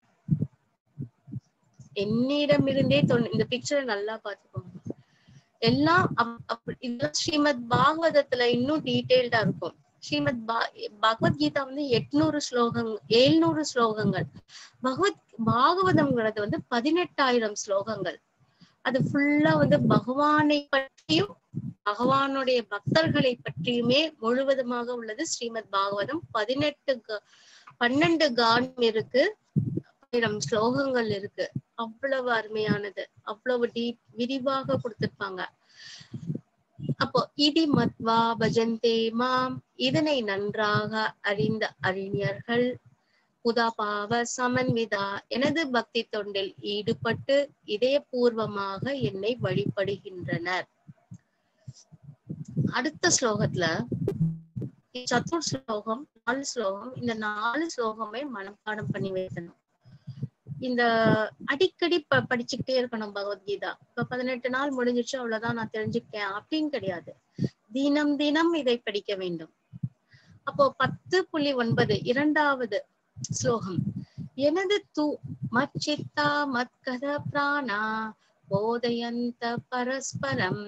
[SPEAKER 1] என்னிடமிருந்தே தோன்று இந்த பிக்சரை நல்லா பாத்துக்கோங்க எல்லாம் அப்- அப்ப- இதெல்லாம் ஸ்ரீமத் பாகவதத்துல இன்னும் டீடைல்டா இருக்கும் ஸ்ரீமத் பா பகவத்கீதா வந்து எட்நூறு ஸ்லோகம் எழுநூறு ஸ்லோகங்கள் பகவத் பாகவதம்ங்கிறது வந்து பதினெட்டாயிரம் ஸ்லோகங்கள் அது ஃபுல்லா வந்து பகவானை பற்றியும் பகவானுடைய பக்தர்களை பற்றியுமே முழுவதுமாக உள்ளது ஸ்ரீமத் பாகவதம் பதினெட்டு க- பன்னெண்டு கானம் இருக்கு ஆயிரம் ஸ்லோகங்கள் இருக்கு அவ்வளவு அருமையானது அவ்வளவு டீப் விரிவாக கொடுத்திருப்பாங்க அப்போ இதி மத்வா பஜந்தே மாம் இதனை நன்றாக அறிந்த அறிஞர்கள் உதாபாவ சமன்விதா எனது பக்தி தொண்டில் ஈடுபட்டு இதயபூர்வமாக என்னை வழிபடுகின்றனர் அடுத்த ஸ்லோகத்துல சத்துர் ஸ்லோகம் நாலு ஸ்லோகம் இந்த நாலு ஸ்லோகமே மனப்பாடம் பண்ணி வைக்கணும் இந்த அடிக்கடி ப படிச்சுக்கிட்டே இருக்கணும் பகவத்கீதா இப்ப பதினெட்டு நாள் முடிஞ்சிச்சு அவ்வளவுதான் நான் தெரிஞ்சுக்கிட்டேன் அப்படின்னு கிடையாது தினம் தினம் இதை படிக்க வேண்டும் அப்போ பத்து புள்ளி ஒன்பது இரண்டாவது ஸ்லோகம் எனது தூ மச்சித்தா மத்கத பிராணா போதயந்த பரஸ்பரம்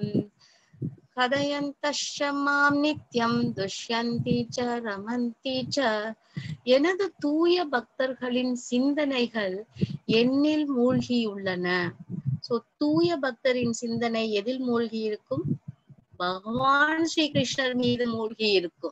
[SPEAKER 1] கதயந்தஷ மாம் நித்யம் துஷ்யந்தி ச ரமந்தி ச எனது தூய பக்தர்களின் சிந்தனைகள் என்னில் மூழ்கியுள்ளன சோ தூய பக்தரின் சிந்தனை எதில் மூழ்கி இருக்கும் பகவான் ஸ்ரீ கிருஷ்ணர் மீது மூழ்கி இருக்கும்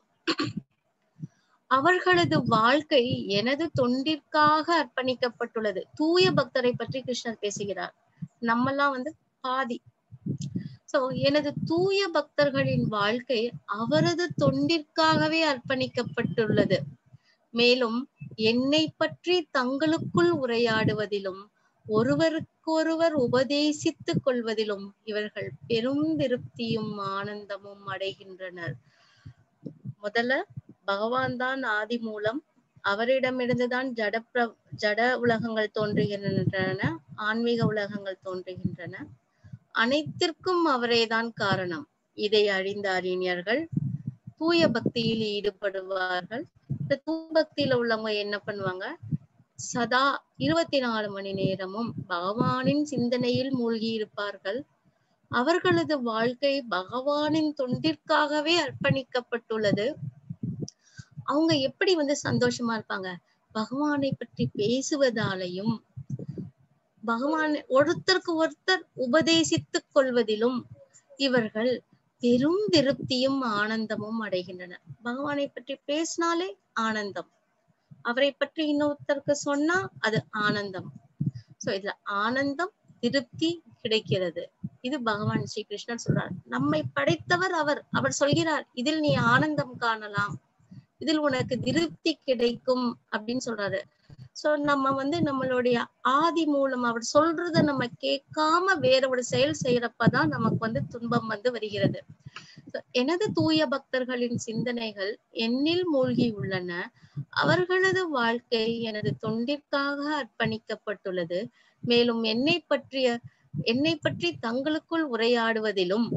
[SPEAKER 1] அவர்களது வாழ்க்கை எனது தொண்டிற்காக அர்ப்பணிக்கப்பட்டுள்ளது தூய பக்தரை பற்றி கிருஷ்ணர் பேசுகிறார் நம்மெல்லாம் வந்து பாதி சோ எனது தூய பக்தர்களின் வாழ்க்கை அவரது தொண்டிற்காகவே அர்ப்பணிக்கப்பட்டுள்ளது மேலும் என்னை பற்றி தங்களுக்குள் உரையாடுவதிலும் ஒருவருக்கொருவர் உபதேசித்துக் கொள்வதிலும் இவர்கள் பெரும் திருப்தியும் ஆனந்தமும் அடைகின்றனர் முதல்ல பகவான் தான் ஆதி மூலம் அவரிடமிருந்துதான் ஜட பிர ஜட உலகங்கள் தோன்றுகின்றன ஆன்மீக உலகங்கள் தோன்றுகின்றன அனைத்திற்கும் அவரேதான் காரணம் இதை அறிந்த அறிஞர்கள் தூய பக்தியில் ஈடுபடுவார்கள் இந்த தூய பக்தியில உள்ளவங்க என்ன பண்ணுவாங்க சதா இருபத்தி நாலு மணி நேரமும் பகவானின் சிந்தனையில் மூழ்கி இருப்பார்கள் அவர்களது வாழ்க்கை பகவானின் தொண்டிற்காகவே அர்ப்பணிக்கப்பட்டுள்ளது அவங்க எப்படி வந்து சந்தோஷமா இருப்பாங்க பகவானை பற்றி பேசுவதாலையும் பகவான் ஒருத்தருக்கு ஒருத்தர் உபதேசித்துக் கொள்வதிலும் இவர்கள் பெரும் திருப்தியும் ஆனந்தமும் அடைகின்றனர் பகவானை பற்றி பேசினாலே ஆனந்தம் அவரை பற்றி இன்னொருத்தருக்கு சொன்னா அது ஆனந்தம் சோ இதுல ஆனந்தம் திருப்தி கிடைக்கிறது இது பகவான் ஸ்ரீ கிருஷ்ணர் சொல்றார் நம்மை படைத்தவர் அவர் அவர் சொல்கிறார் இதில் நீ ஆனந்தம் காணலாம் இதில் உனக்கு திருப்தி கிடைக்கும் அப்படின்னு சொல்றாரு சோ நம்ம வந்து நம்மளுடைய ஆதி மூலம் அவர் சொல்றத நம்ம கேட்காம வேற ஒரு செயல் செய்யறப்பதான் நமக்கு வந்து துன்பம் வந்து வருகிறது So, எனது தூய பக்தர்களின் சிந்தனைகள் என்னில் மூழ்கி உள்ளன அவர்களது வாழ்க்கை எனது தொண்டிற்காக அர்ப்பணிக்கப்பட்டுள்ளது மேலும் என்னை பற்றிய என்னை பற்றி தங்களுக்குள் உரையாடுவதிலும்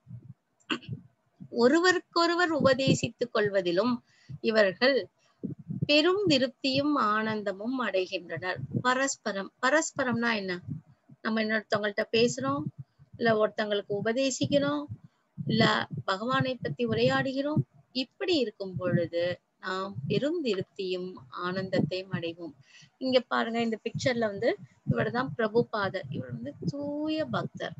[SPEAKER 1] ஒருவருக்கொருவர் உபதேசித்துக் கொள்வதிலும் இவர்கள் பெரும் திருப்தியும் ஆனந்தமும் அடைகின்றனர் பரஸ்பரம் பரஸ்பரம்னா என்ன நம்ம இன்னொருத்தவங்கள்ட்ட பேசுறோம் இல்ல ஒருத்தங்களுக்கு உபதேசிக்கிறோம் இல்ல பகவானை பத்தி உரையாடுகிறோம் இப்படி இருக்கும் பொழுது நாம் பெரும் திருப்தியும் ஆனந்தத்தையும் அடைவோம் இங்க பாருங்க இந்த பிக்சர்ல வந்து இவர் தான் பிரபுபாதர் இவர் வந்து தூய பக்தர்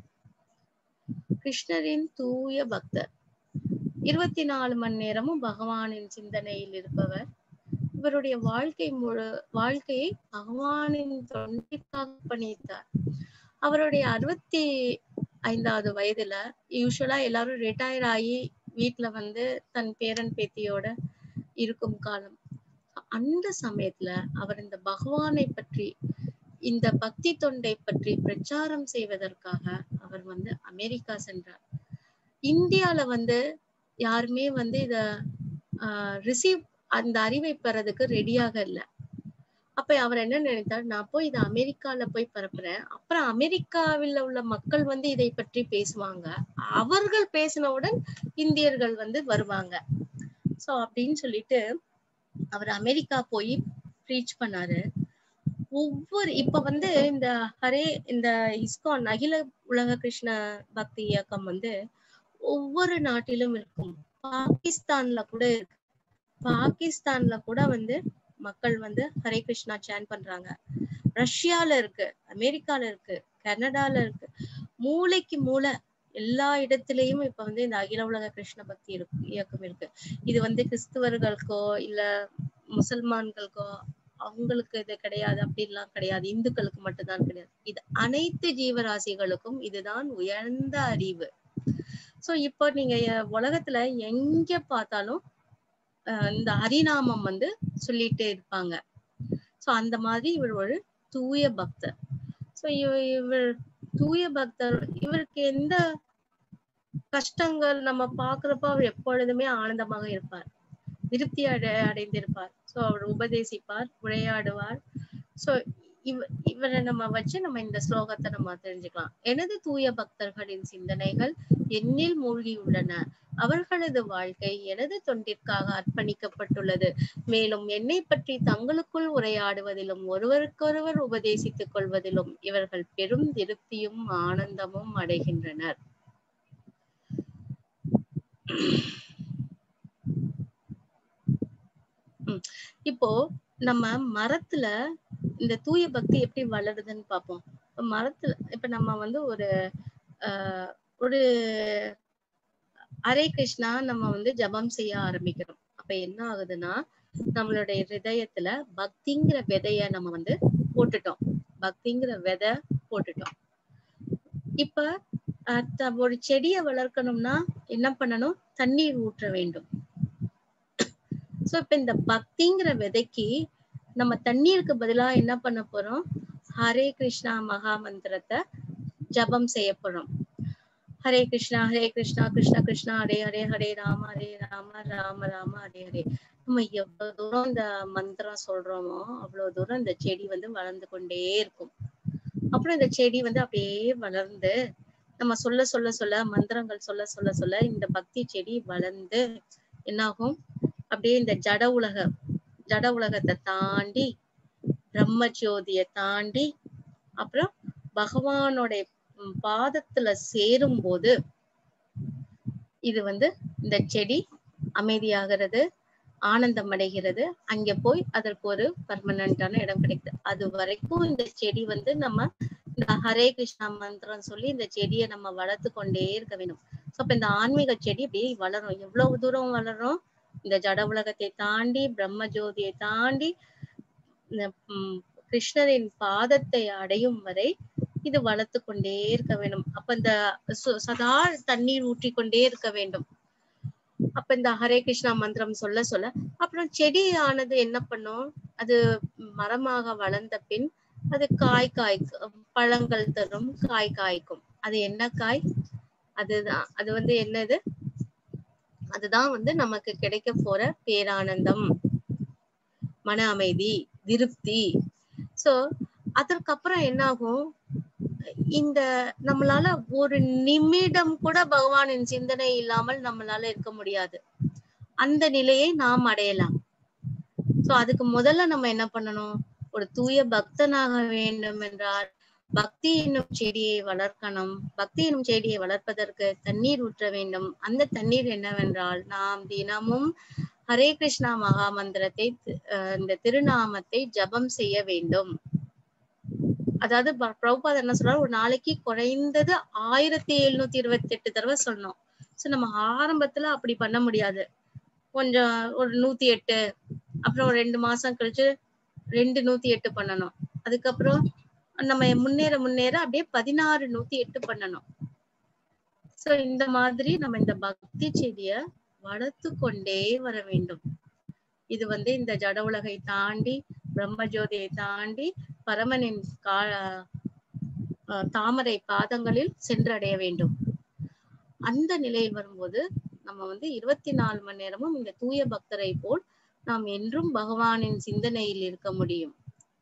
[SPEAKER 1] கிருஷ்ணரின் தூய பக்தர் இருபத்தி நாலு மணி நேரமும் பகவானின் சிந்தனையில் இருப்பவர் இவருடைய வாழ்க்கை முழு வாழ்க்கையை பகவானின் தொண்டிற்காக பண்ணித்தார் அவருடைய அறுபத்தி ஐந்தாவது வயதுல யூஸ்வலா எல்லாரும் ரிட்டையர் ஆகி வீட்டுல வந்து தன் பேரன் பேத்தியோட இருக்கும் காலம் அந்த சமயத்துல அவர் இந்த பகவானை பற்றி இந்த பக்தி தொண்டை பற்றி பிரச்சாரம் செய்வதற்காக அவர் வந்து அமெரிக்கா சென்றார் இந்தியால வந்து யாருமே வந்து இத ரிசீவ் அந்த அறிவை பெறதுக்கு ரெடியாக இல்லை அப்ப அவர் என்ன நினைத்தார் நான் போய் இதை அமெரிக்கால போய் பரப்புறேன் அப்புறம் அமெரிக்காவில் உள்ள மக்கள் வந்து இதை பற்றி பேசுவாங்க அவர்கள் பேசினவுடன் இந்தியர்கள் வந்து வருவாங்க சோ அப்படின்னு சொல்லிட்டு அவர் அமெரிக்கா போய் ப்ரீச் பண்ணாரு ஒவ்வொரு இப்ப வந்து இந்த ஹரே இந்த இஸ்கான் அகில உலக கிருஷ்ண பக்தி இயக்கம் வந்து ஒவ்வொரு நாட்டிலும் இருக்கும் பாகிஸ்தான்ல கூட இருக்கு பாகிஸ்தான்ல கூட வந்து மக்கள் வந்து ஹரே கிருஷ்ணா சேன் பண்றாங்க ரஷ்யால இருக்கு அமெரிக்கால இருக்கு கனடால இருக்கு மூளைக்கு மூளை எல்லா இடத்துலயும் இப்ப வந்து இந்த அகில உலக கிருஷ்ண பக்தி இருக்கு இயக்கம் இருக்கு இது வந்து கிறிஸ்துவர்களுக்கோ இல்ல முசல்மான்களுக்கோ அவங்களுக்கு இது கிடையாது அப்படின்லாம் கிடையாது இந்துக்களுக்கு மட்டும்தான் கிடையாது இது அனைத்து ஜீவராசிகளுக்கும் இதுதான் உயர்ந்த அறிவு சோ இப்போ நீங்க உலகத்துல எங்க பார்த்தாலும் இந்த ஹரிநாமம் வந்து சொல்லிட்டே இருப்பாங்க சோ அந்த மாதிரி இவர் ஒரு தூய பக்தர் சோ இவர் தூய பக்தர் இவருக்கு எந்த கஷ்டங்கள் நம்ம பாக்குறப்ப அவர் எப்பொழுதுமே ஆனந்தமாக இருப்பார் திருப்தி அடை அடைந்திருப்பார் சோ அவர் உபதேசிப்பார் உரையாடுவார் சோ இவ இவரை நம்ம வச்சு நம்ம இந்த ஸ்லோகத்தை நம்ம தெரிஞ்சுக்கலாம் எனது தூய பக்தர்களின் சிந்தனைகள் என்னில் மூழ்கியுள்ளன அவர்களது வாழ்க்கை எனது தொண்டிற்காக அர்ப்பணிக்கப்பட்டுள்ளது மேலும் என்னை பற்றி தங்களுக்குள் உரையாடுவதிலும் ஒருவருக்கொருவர் உபதேசித்துக் கொள்வதிலும் இவர்கள் பெரும் திருப்தியும் ஆனந்தமும் அடைகின்றனர் உம் இப்போ நம்ம மரத்துல இந்த தூய பக்தி எப்படி வளருதுன்னு பார்ப்போம் இப்ப மரத்துல இப்ப நம்ம வந்து ஒரு ஆஹ் ஒரு ஹரே கிருஷ்ணா நம்ம வந்து ஜபம் செய்ய ஆரம்பிக்கிறோம் அப்ப என்ன ஆகுதுன்னா நம்மளுடைய ஹிருதயத்துல பக்திங்கிற விதைய நம்ம வந்து போட்டுட்டோம் பக்திங்கிற விதை போட்டுட்டோம் இப்ப அஹ் த- ஒரு செடியை வளர்க்கணும்னா என்ன பண்ணணும் தண்ணீர் ஊற்ற வேண்டும் சோ இப்ப இந்த பக்திங்கிற விதைக்கு நம்ம தண்ணீருக்கு பதிலா என்ன பண்ண போறோம் ஹரே கிருஷ்ணா மகா மந்திரத்தை ஜபம் செய்ய போறோம் ஹரே கிருஷ்ணா ஹரே கிருஷ்ணா கிருஷ்ணா கிருஷ்ணா ஹரே ஹரே ஹரே ராம ஹரே ராம ராம ராம ஹரே ஹரே நம்ம எவ்வளவு தூரம் இந்த மந்திரம் சொல்றோமோ அவ்வளவு தூரம் இந்த செடி வந்து வளர்ந்து கொண்டே இருக்கும் அப்புறம் இந்த செடி வந்து அப்படியே வளர்ந்து நம்ம சொல்ல சொல்ல சொல்ல மந்திரங்கள் சொல்ல சொல்ல சொல்ல இந்த பக்தி செடி வளர்ந்து என்னாகும் அப்படியே இந்த ஜட உலக ஜட உலகத்தை தாண்டி பிரம்ம ஜோதியை தாண்டி அப்புறம் பகவானோட ம், பாதத்துல சேரும் போது இது வந்து இந்த செடி அமைதியாகிறது ஆனந்தம் அடைகிறது அங்க போய் அதற்கு ஒரு பர்மனண்டான இடம் கிடைக்குது அது வரைக்கும் இந்த செடி வந்து நம்ம இந்த ஹரே கிருஷ்ணா மந்திரம் சொல்லி இந்த செடியை நம்ம வளர்த்து கொண்டே இருக்க வேணும் சோ அப்ப இந்த ஆன்மீக செடி அப்படியே வளரும் எவ்வளவு தூரம் வளரும் இந்த ஜட உலகத்தை தாண்டி பிரம்ம ஜோதியை தாண்டி இந்த, ம், கிருஷ்ணரின் பாதத்தை அடையும் வரை இது வளர்த்து கொண்டே இருக்க வேண்டும் அப்ப இந்த சு- சதா தண்ணீர் ஊற்றிக் கொண்டே இருக்க வேண்டும் அப்ப இந்த ஹரே கிருஷ்ணா மந்திரம் சொல்ல சொல்ல அப்புறம் செடி ஆனது என்ன பண்ணும் அது மரமாக வளர்ந்த பின் அது காய் காய்க்கும் பழங்கள் தரும் காய் காய்க்கும் அது என்ன காய் அதுதான் அது வந்து என்னது அதுதான் வந்து நமக்கு கிடைக்க போற பேரானந்தம் மன அமைதி திருப்தி சோ அதற்கப்புறம் என்ன ஆகும் இந்த நம்மளால ஒரு நிமிடம் கூட பகவானின் சிந்தனை இல்லாமல் நம்மளால இருக்க முடியாது அந்த நிலையை நாம் அடையலாம் சோ அதுக்கு முதல்ல நம்ம என்ன பண்ணணும் ஒரு தூய பக்தனாக வேண்டும் என்றால் பக்தி என்னும் செடியை வளர்க்கணும் பக்தி என்னும் செடியை வளர்ப்பதற்கு தண்ணீர் ஊற்ற வேண்டும் அந்த தண்ணீர் என்னவென்றால் நாம் தினமும் ஹரே கிருஷ்ணா மகா மந்திரத்தை தி- அஹ் இந்த திருநாமத்தை ஜபம் செய்ய வேண்டும் அதாவது ப- பிரபுபாதர் என்ன சொல்றாரு ஒரு நாளைக்கு குறைந்தது ஆயிரத்தி எழுநூத்தி இருபத்தி எட்டு தடவை சொன்னோம் சோ நம்ம ஆரம்பத்துல அப்படி பண்ண முடியாது கொஞ்சம் ஒரு நூத்தி எட்டு அப்புறம் ஒரு ரெண்டு மாசம் கழிச்சு ரெண்டு நூத்தி எட்டு பண்ணணும் அதுக்கப்புறம் நம்ம முன்னேற முன்னேற அப்படியே பதினாறு நூத்தி எட்டு பண்ணணும் சோ இந்த மாதிரி நம்ம இந்த பக்தி செடிய வளர்த்து கொண்டே வர வேண்டும் இது வந்து இந்த ஜட உலகை தாண்டி பிரம்ம ஜோதியை தாண்டி பரமனின் கா அஹ் தாமரை பாதங்களில் சென்றடைய வேண்டும் அந்த நிலையில் வரும்போது நம்ம வந்து இருபத்தி நாலு மணி நேரமும் இந்த தூய பக்தரை போல் நாம் என்றும் பகவானின் சிந்தனையில் இருக்க முடியும்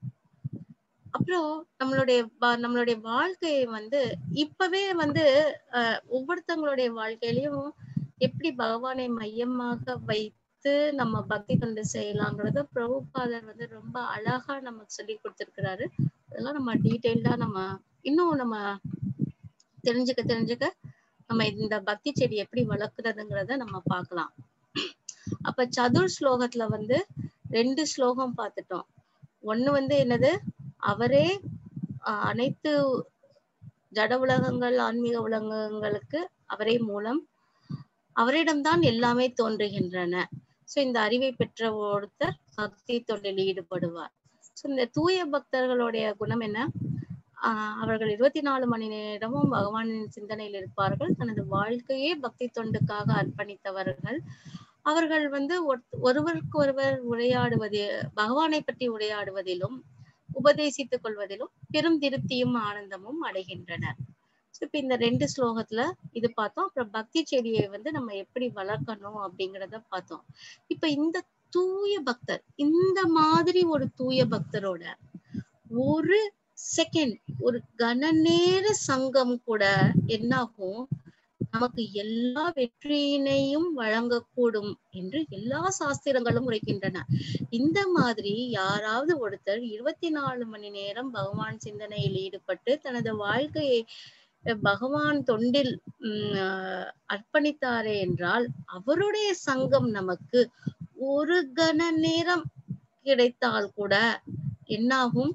[SPEAKER 1] அப்புறம் நம்மளுடைய வா- நம்மளுடைய வாழ்க்கையை வந்து இப்பவே வந்து அஹ், ஒவ்வொருத்தங்களுடைய வாழ்க்கையிலயும் எப்படி பகவானை மையமாக வைத்து நம்ம பக்தி கொண்டு செய்யலாங்கிறத பிரபுபாதர் வந்து ரொம்ப அழகா நமக்கு சொல்லி கொடுத்திருக்கிறாரு அதெல்லாம் நம்ம டீட்டெயில்டா நம்ம இன்னும் நம்ம தெரிஞ்சுக்க தெரிஞ்சுக்க நம்ம இந்த பக்தி செடி எப்படி வளர்க்குறதுங்கிறத நம்ம பார்க்கலாம் அப்ப சதுர் ஸ்லோகத்துல வந்து ரெண்டு ஸ்லோகம் பார்த்துட்டோம் ஒண்ணு வந்து என்னது அவரே ஆஹ், அனைத்து ஜட உலகங்கள் ஆன்மீக உலகங்களுக்கு அவரே மூலம் அவரிடம்தான் எல்லாமே தோன்றுகின்றன சோ இந்த அறிவை பெற்ற ஒருத்தர் பக்தி தொண்டில் ஈடுபடுவார் சோ இந்த தூய பக்தர்களுடைய குணம் என்ன ஆஹ் அவர்கள் இருபத்தி நாலு மணி நேரமும் பகவானின் சிந்தனையில் இருப்பார்கள் தனது வாழ்க்கையே பக்தி தொண்டுக்காக அர்ப்பணித்தவர்கள் அவர்கள் வந்து ஒருத்- ஒருவருக்கு ஒருவர் உரையாடுவது பகவானை பற்றி உரையாடுவதிலும் உபதேசித்துக் கொள்வதிலும் பெரும் திருப்தியும் ஆனந்தமும் அடைகின்றனர் இப்ப இந்த ரெண்டு ஸ்லோகத்துல இது பார்த்தோம் அப்புறம் பக்தி செடியை வந்து நம்ம எப்படி வளர்க்கணும் அப்படிங்கறத பார்த்தோம் இப்ப இந்த தூய பக்தர் இந்த மாதிரி ஒரு தூய பக்தரோட ஒரு செகண்ட் ஒரு கணநேர சங்கம் கூட என்னாகும் நமக்கு எல்லா வெற்றியினையும் வழங்கக்கூடும் என்று எல்லா சாஸ்திரங்களும் உரைக்கின்றன இந்த மாதிரி யாராவது ஒருத்தர் இருபத்தி நாலு மணி நேரம் பகவான் சிந்தனையில் ஈடுபட்டு தனது வாழ்க்கையை அஹ், பகவான் தொண்டில் உம் ஆஹ், அர்ப்பணித்தாரே என்றால் அவருடைய சங்கம் நமக்கு ஒரு கண நேரம் கிடைத்தால் கூட என்னாகும்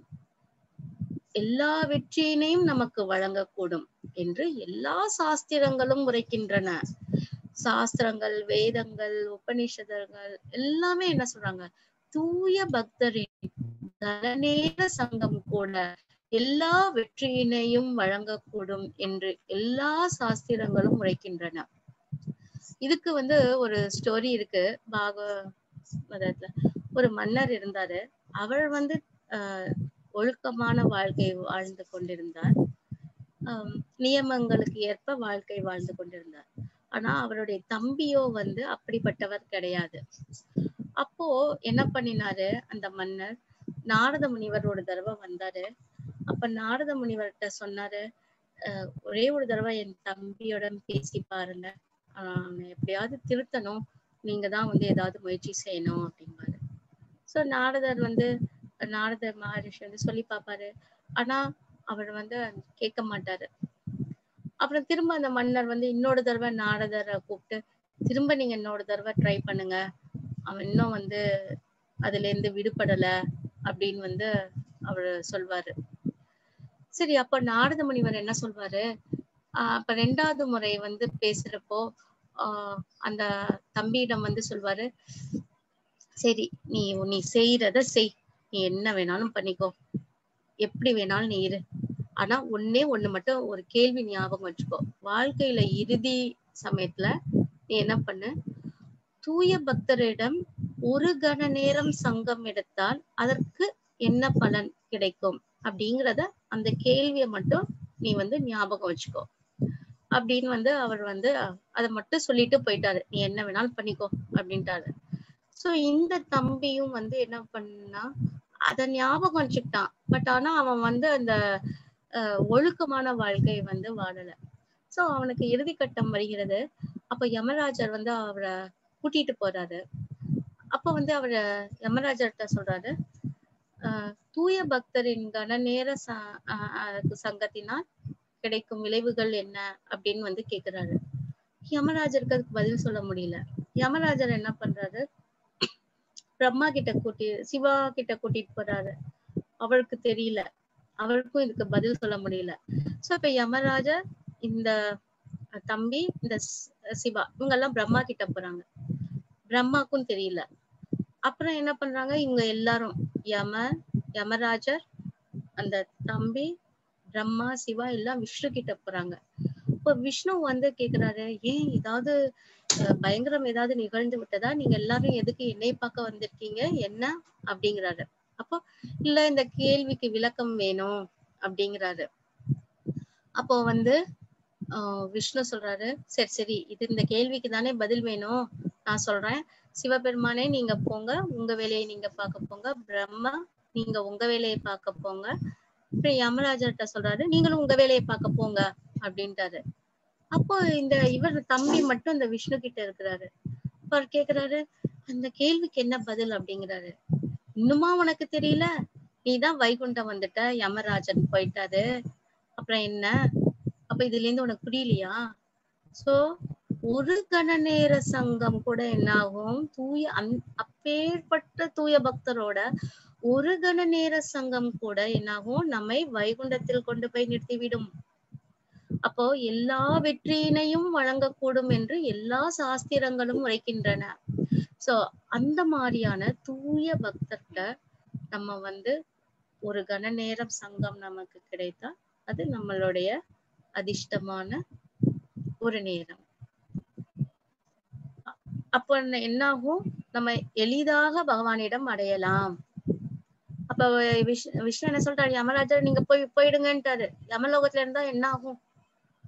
[SPEAKER 1] எல்லா வெற்றியினையும் நமக்கு வழங்கக்கூடும் என்று எல்லா சாஸ்திரங்களும் உரைக்கின்றன சாஸ்திரங்கள் வேதங்கள் உபனிஷதங்கள் எல்லாமே என்ன சொல்றாங்க தூய பக்தரின் கனநேர சங்கம் கூட எல்லா வெற்றியினையும் வழங்கக்கூடும் என்று எல்லா சாஸ்திரங்களும் உரைக்கின்றன இதுக்கு வந்து ஒரு ஸ்டோரி இருக்கு பாகவதத்துல ஒரு மன்னர் இருந்தாரு அவர் வந்து ஆஹ் ஒழுக்கமான வாழ்க்கை வாழ்ந்து கொண்டிருந்தார் ஆஹ் நியமங்களுக்கு ஏற்ப வாழ்க்கை வாழ்ந்து கொண்டிருந்தார் ஆனா அவருடைய தம்பியோ வந்து அப்படிப்பட்டவர் கிடையாது அப்போ என்ன பண்ணினாரு அந்த மன்னர் நாரத முனிவர் ஒரு தடவை வந்தாரு அப்ப நாரத முனிவர்கிட்ட சொன்னாரு "அஹ், ஒரே ஒரு தடவை என் தம்பியோட பேசி பாருங்க ஆஹ் அவனை எப்படியாவது திருத்தணும் நீங்க தான் வந்து ஏதாவது முயற்சி செய்யணும் அப்படிம்பாரு சோ நாரதர் வந்து நாரத மகரிஷி வந்து சொல்லி பார்ப்பாரு ஆனா அவர் வந்து கேட்க மாட்டாரு அப்புறம் திரும்ப அந்த மன்னர் வந்து இன்னொரு தடவை நாரதரை கூப்பிட்டு திரும்ப நீங்க இன்னொரு தடவை ட்ரை பண்ணுங்க அவன் இன்னும் வந்து அதுல இருந்து விடுபடல அப்படின்னு வந்து அவர் சொல்வாரு சரி அப்ப நாரத முனிவர் என்ன சொல்வாரு ஆஹ் அப்ப ரெண்டாவது முறை வந்து பேசுறப்போ ஆஹ் அந்த தம்பியிடம் வந்து சொல்வாரு சரி நீ நீ செய்யறத செய் நீ என்ன வேணாலும் பண்ணிக்கோ எப்படி வேணாலும் நீ இரு ஆனா ஒண்ணே ஒண்ணு மட்டும் ஒரு கேள்வி ஞாபகம் வச்சுக்கோ வாழ்க்கையில இறுதி சமயத்துல நீ என்ன பண்ணு தூய பக்தரிடம் ஒரு கண நேரம் சங்கம் எடுத்தால் அதற்கு என்ன பலன் கிடைக்கும் அப்படிங்கறத அந்த கேள்வியை மட்டும் நீ வந்து ஞாபகம் வச்சுக்கோ அப்படின்னு வந்து அவர் வந்து அதை மட்டும் சொல்லிட்டு போயிட்டாரு நீ என்ன வேணாலும் பண்ணிக்கோ அப்படின்ட்டாரு சோ இந்த தம்பியும் வந்து என்ன பண்ணா அத ஞாபகம் வச்சுக்கிட்டான் பட் ஆனா அவன் வந்து அந்த அஹ், ஒழுக்கமான வாழ்க்கை வந்து வாழல சோ அவனுக்கு இறுதி கட்டம் வருகிறது அப்ப யமராஜர் வந்து அவரை கூட்டிட்டு போறாரு அப்ப வந்து அவரை யமராஜர்கிட்ட சொல்றாரு ஆஹ் தூய பக்தரின் கனநேர ச ஆஹ் ஆஹ் சங்கத்தினால் கிடைக்கும் விளைவுகள் என்ன அப்படின்னு வந்து கேக்குறாரு யமராஜருக்கு அதுக்கு பதில் சொல்ல முடியல யமராஜர் என்ன பண்றாரு பிரம்மா கிட்ட கூட்டி சிவா கிட்ட கூட்டிட்டு போறாரு அவருக்கு தெரியல அவருக்கும் இதுக்கு பதில் சொல்ல முடியல சோ இப்ப யமராஜர் இந்த தம்பி இந்த ஸ்- சிவா இவங்க எல்லாம் பிரம்மா கிட்ட போறாங்க பிரம்மாக்கும் தெரியல அப்புறம் என்ன பண்றாங்க இவங்க எல்லாரும் யம யமராஜர் அந்த தம்பி பிரம்மா சிவா எல்லாம் விஷ்ணு கிட்ட போறாங்க இப்ப விஷ்ணு வந்து கேக்குறாரு ஏன் ஏதாவது அஹ், பயங்கரம் ஏதாவது நிகழ்ந்து விட்டதா நீங்க எல்லாரும் எதுக்கு என்னை பார்க்க வந்திருக்கீங்க என்ன அப்படிங்கிறாரு அப்போ இல்ல இந்த கேள்விக்கு விளக்கம் வேணும் அப்படிங்கிறாரு அப்போ வந்து ஆஹ் விஷ்ணு சொல்றாரு சரி சரி இது இந்த கேள்விக்கு தானே பதில் வேணும் நான் சொல்றேன் சிவபெருமானே நீங்க போங்க உங்க வேலையை நீங்க பார்க்க போங்க பிரம்மா நீங்க உங்க வேலையை பார்க்க போங்க அப்புறம் யமராஜர்கிட்ட சொல்றாரு நீங்களும் உங்க வேலையை பார்க்க போங்க அப்படின்ட்டாரு அப்போ இந்த இவர் தம்பி மட்டும் இந்த விஷ்ணு கிட்ட இருக்கிறாரு அப்ப அவர் கேக்குறாரு அந்த கேள்விக்கு என்ன பதில் அப்படிங்கிறாரு இன்னுமா உனக்கு தெரியல நீதான் வைகுண்டம் வந்துட்ட யமராஜன் போயிட்டாரு அப்புறம் என்ன அப்ப இதுல இருந்து உனக்கு புரியலையா சோ ஒரு கண நேர சங்கம் கூட என்ன ஆகும் தூய அந் அப்பேற்பட்ட தூய பக்தரோட ஒரு கண நேர சங்கம் கூட என்னாகும் நம்மை வைகுண்டத்தில் கொண்டு போய் நிறுத்திவிடும் அப்போ எல்லா வெற்றியினையும் வழங்கக்கூடும் என்று எல்லா சாஸ்திரங்களும் உரைக்கின்றன சோ அந்த மாதிரியான தூய பக்தர்கிட்ட நம்ம வந்து ஒரு கண நேரம் சங்கம் நமக்கு கிடைத்தா அது நம்மளுடைய அதிர்ஷ்டமான ஒரு நேரம் அ- அப்போ என்ன- என்னாகும் நம்ம எளிதாக பகவானிடம் அடையலாம் அப்ப விஷ் விஷ்ணு என்ன சொல்றாரு யமராஜர் நீங்க போய் போயிடுங்கன்ட்டாரு யமலோகத்துல இருந்தா என்ன ஆகும்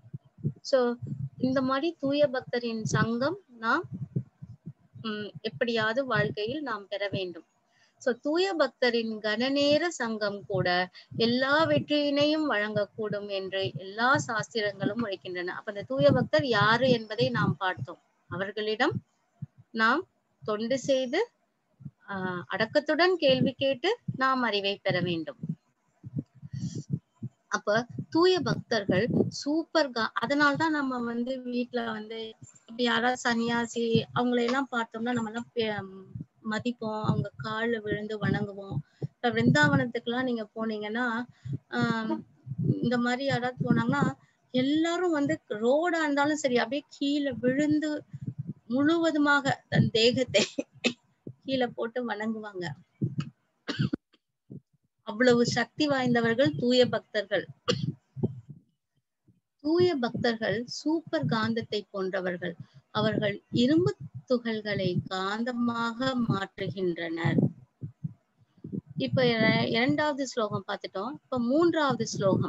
[SPEAKER 1] சோ இந்த மாதிரி தூய பக்தரின் சங்கம் நாம் உம் எப்படியாவது வாழ்க்கையில் நாம் பெற வேண்டும் சோ தூய பக்தரின் கனநேர சங்கம் கூட எல்லா வெற்றியினையும் வழங்கக்கூடும் என்று எல்லா சாஸ்திரங்களும் உழைக்கின்றன அப்ப இந்த தூய பக்தர் யாரு என்பதை நாம் பார்த்தோம் அவர்களிடம் நாம் தொண்டு செய்து ஆஹ் அடக்கத்துடன் கேள்வி கேட்டு நாம் அறிவை பெற வேண்டும் அப்ப தூய பக்தர்கள் சூப்பர் கா அதனால்தான் நம்ம வந்து வீட்ல வந்து இப்ப யாராவது சன்னியாசி அவங்களை எல்லாம் பார்த்தோம்னா நம்ம எல்லாம் பே- மதிப்போம் அவங்க கால்ல விழுந்து வணங்குவோம் இப்ப விருந்தாவனத்துக்கு எல்லாம் நீங்க போனீங்கன்னா ஆஹ் இந்த மாதிரி யாராவது போனாங்கன்னா எல்லாரும் வந்து ரோடா இருந்தாலும் சரி அப்படியே கீழே விழுந்து முழுவதுமாக தன் தேகத்தை கீழே போட்டு வணங்குவாங்க அவ்வளவு சக்தி வாய்ந்தவர்கள் தூய பக்தர்கள் தூய பக்தர்கள் சூப்பர் காந்தத்தை போன்றவர்கள் அவர்கள் இரும்பு துகள்களை காந்தமாக மாற்றுகின்றனர் இப்ப இர- இரண்டாவது ஸ்லோகம் பார்த்துட்டோம் இப்ப மூன்றாவது ஸ்லோகம்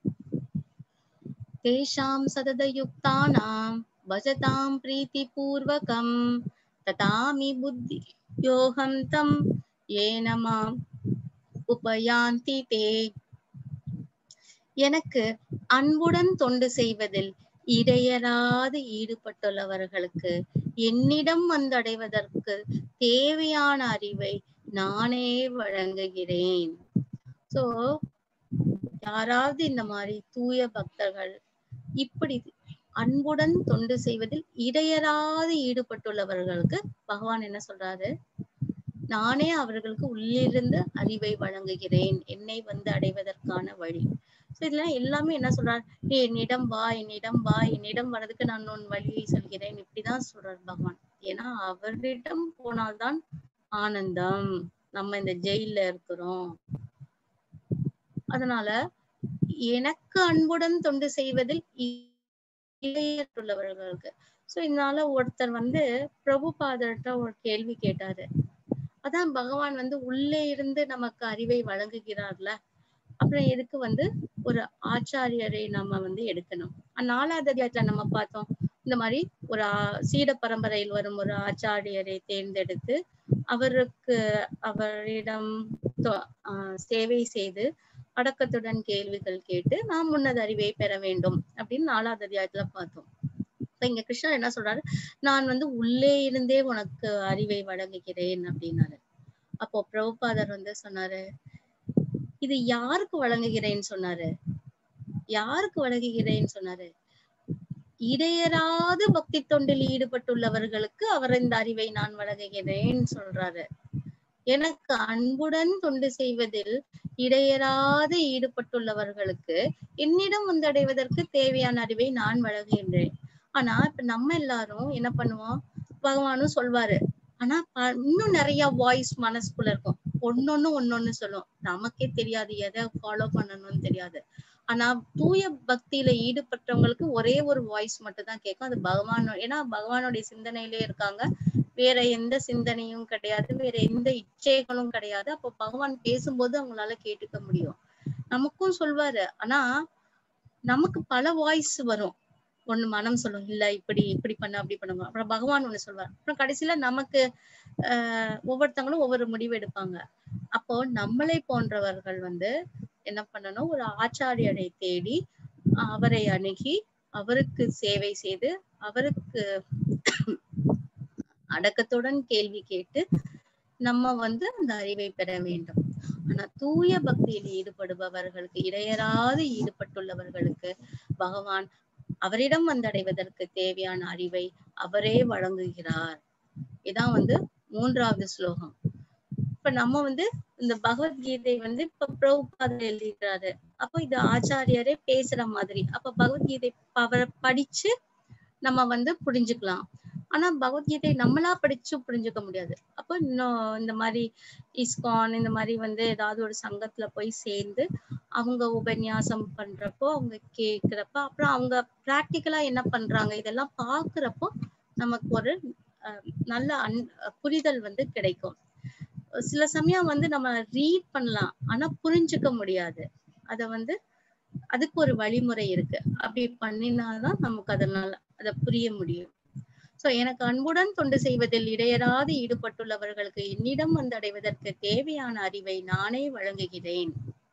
[SPEAKER 1] தேஷாம் சததயுக்தானாம் பஜதாம் பிரீத்தி பூர்வகம் ததாமி புத்தி யோகம் தம் ஏனமாம் உபயாந்தி தே எனக்கு அன்புடன் தொண்டு செய்வதில் இடையராது ஈடுபட்டுள்ளவர்களுக்கு என்னிடம் வந்தடைவதற்கு தேவையான அறிவை நானே வழங்குகிறேன் சோ யாராவது இந்த மாதிரி தூய பக்தர்கள் இப்படி அன்புடன் தொண்டு செய்வதில் இடையராது ஈடுபட்டுள்ளவர்களுக்கு பகவான் என்ன சொல்றாரு நானே அவர்களுக்கு உள்ளிருந்து அறிவை வழங்குகிறேன் என்னை வந்து அடைவதற்கான வழி சோ இதெல்லாம் எல்லாமே என்ன சொல்றார் நீ என்னிடம் வா என்னிடம் வா என்னிடம் வர்றதுக்கு நான் உன் வழியை சொல்கிறேன் இப்படிதான் சொல்றார் பகவான் ஏன்னா அவரிடம் போனால்தான் ஆனந்தம் நம்ம இந்த ஜெயில இருக்கிறோம் அதனால எனக்கு அன்புடன் தொண்டு செய்வதில் இளையற்றுள்ளவர்களுக்கு சோ இதனால ஒருத்தர் வந்து பிரபுபாதர்கிட்ட ஒரு கேள்வி கேட்டாரு அதான் பகவான் வந்து உள்ளே இருந்து நமக்கு அறிவை வழங்குகிறார்ல அப்புறம் எதுக்கு வந்து ஒரு ஆச்சாரியரை நம்ம வந்து எடுக்கணும் நாலாவது அத்தியாயத்துல நம்ம பார்த்தோம் இந்த மாதிரி ஒரு ஆ- சீட பரம்பரையில் வரும் ஒரு ஆச்சாரியரை தேர்ந்தெடுத்து அவருக்கு அவரிடம் தொ- ஆஹ் சேவை செய்து அடக்கத்துடன் கேள்விகள் கேட்டு நாம் முன்னது அறிவை பெற வேண்டும் அப்படின்னு நாலாவது அத்தியாயத்துல பார்த்தோம் இப்ப இங்க கிருஷ்ணர் என்ன சொல்றாரு நான் வந்து உள்ளே இருந்தே உனக்கு அறிவை வழங்குகிறேன் அப்படின்னாரு அப்போ பிரபுபாதர் வந்து சொன்னாரு இது யாருக்கு வழங்குகிறேன்னு சொன்னாரு யாருக்கு வழங்குகிறேன்னு சொன்னாரு இடையராது பக்தி தொண்டில் ஈடுபட்டுள்ளவர்களுக்கு அவர் இந்த அறிவை நான் வழங்குகிறேன் சொல்றாரு எனக்கு அன்புடன் தொண்டு செய்வதில் இடையராது ஈடுபட்டுள்ளவர்களுக்கு என்னிடம் வந்தடைவதற்கு தேவையான அறிவை நான் வழங்குகின்றேன் ஆனா இப்ப நம்ம எல்லாரும் என்ன பண்ணுவோம் பகவானும் சொல்வாரு ஆனா ப- இன்னும் நிறைய வாய்ஸ் மனசுக்குள்ள இருக்கும் ஒன்னொன்னு ஒன்னொன்னு சொல்லும் நமக்கே தெரியாது எதை ஃபாலோ பண்ணணும்னு தெரியாது ஆனா தூய பக்தியில ஈடுபட்டவங்களுக்கு ஒரே ஒரு வாய்ஸ் மட்டும் தான் கேட்கும் அது பகவான் ஏன்னா பகவானுடைய சிந்தனையிலே இருக்காங்க வேற எந்த சிந்தனையும் கிடையாது வேற எந்த இச்சைகளும் கிடையாது அப்போ பகவான் பேசும்போது அவங்களால கேட்டுக்க முடியும் நமக்கும் சொல்வாரு ஆனா நமக்கு பல வாய்ஸ் வரும் ஒண்ணு மனம் சொல்லும் இல்ல இப்படி இப்படி பண்ண அப்படி பண்ணுங்க அப்புறம் பகவான் ஒண்ணு சொல்வார் அப்புறம் கடைசியில நமக்கு ஆஹ் ஒவ்வொருத்தவங்களும் ஒவ்வொரு முடிவு எடுப்பாங்க அப்போ நம்மளை போன்றவர்கள் வந்து என்ன பண்ணணும் ஒரு ஆச்சாரியரை தேடி அவரை அணுகி அவருக்கு சேவை செய்து அவருக்கு அடக்கத்துடன் கேள்வி கேட்டு நம்ம வந்து அந்த அறிவை பெற வேண்டும் ஆனா தூய பக்தியில் ஈடுபடுபவர்களுக்கு இடையராது ஈடுபட்டுள்ளவர்களுக்கு பகவான் அவரிடம் வந்தடைவதற்கு தேவையான அறிவை அவரே வழங்குகிறார் இதான் வந்து மூன்றாவது ஸ்லோகம் இப்ப நம்ம வந்து இந்த பகவத்கீதை வந்து இப்ப பிரபுபாதர் எழுதிக்கிறாரு அப்போ இது ஆச்சாரியரே பேசுற மாதிரி அப்ப பகவத்கீதை அவரை படிச்சு நம்ம வந்து புரிஞ்சுக்கலாம் ஆனா பகவத்கீதை நம்மளா படிச்சு புரிஞ்சுக்க முடியாது அப்போ இன்னும் இந்த மாதிரி இஸ்கான் இந்த மாதிரி வந்து ஏதாவது ஒரு சங்கத்துல போய் சேர்ந்து அவங்க உபன்யாசம் பண்றப்போ அவங்க கேக்குறப்ப அப்புறம் அவங்க பிராக்டிக்கலா என்ன பண்றாங்க இதெல்லாம் பாக்குறப்போ நமக்கு ஒரு அஹ், நல்ல அன் புரிதல் வந்து கிடைக்கும் சில சமயம் வந்து நம்ம ரீட் பண்ணலாம் ஆனா புரிஞ்சுக்க முடியாது அத வந்து அதுக்கு ஒரு வழிமுறை இருக்கு அப்படி பண்ணினாதான் நமக்கு அதனால அதை புரிய முடியும் சோ எனக்கு அன்புடன் தொண்டு செய்வதில் இடையராது ஈடுபட்டுள்ளவர்களுக்கு என்னிடம் வந்தடைவதற்கு தேவையான அறிவை நானே வழங்குகிறேன்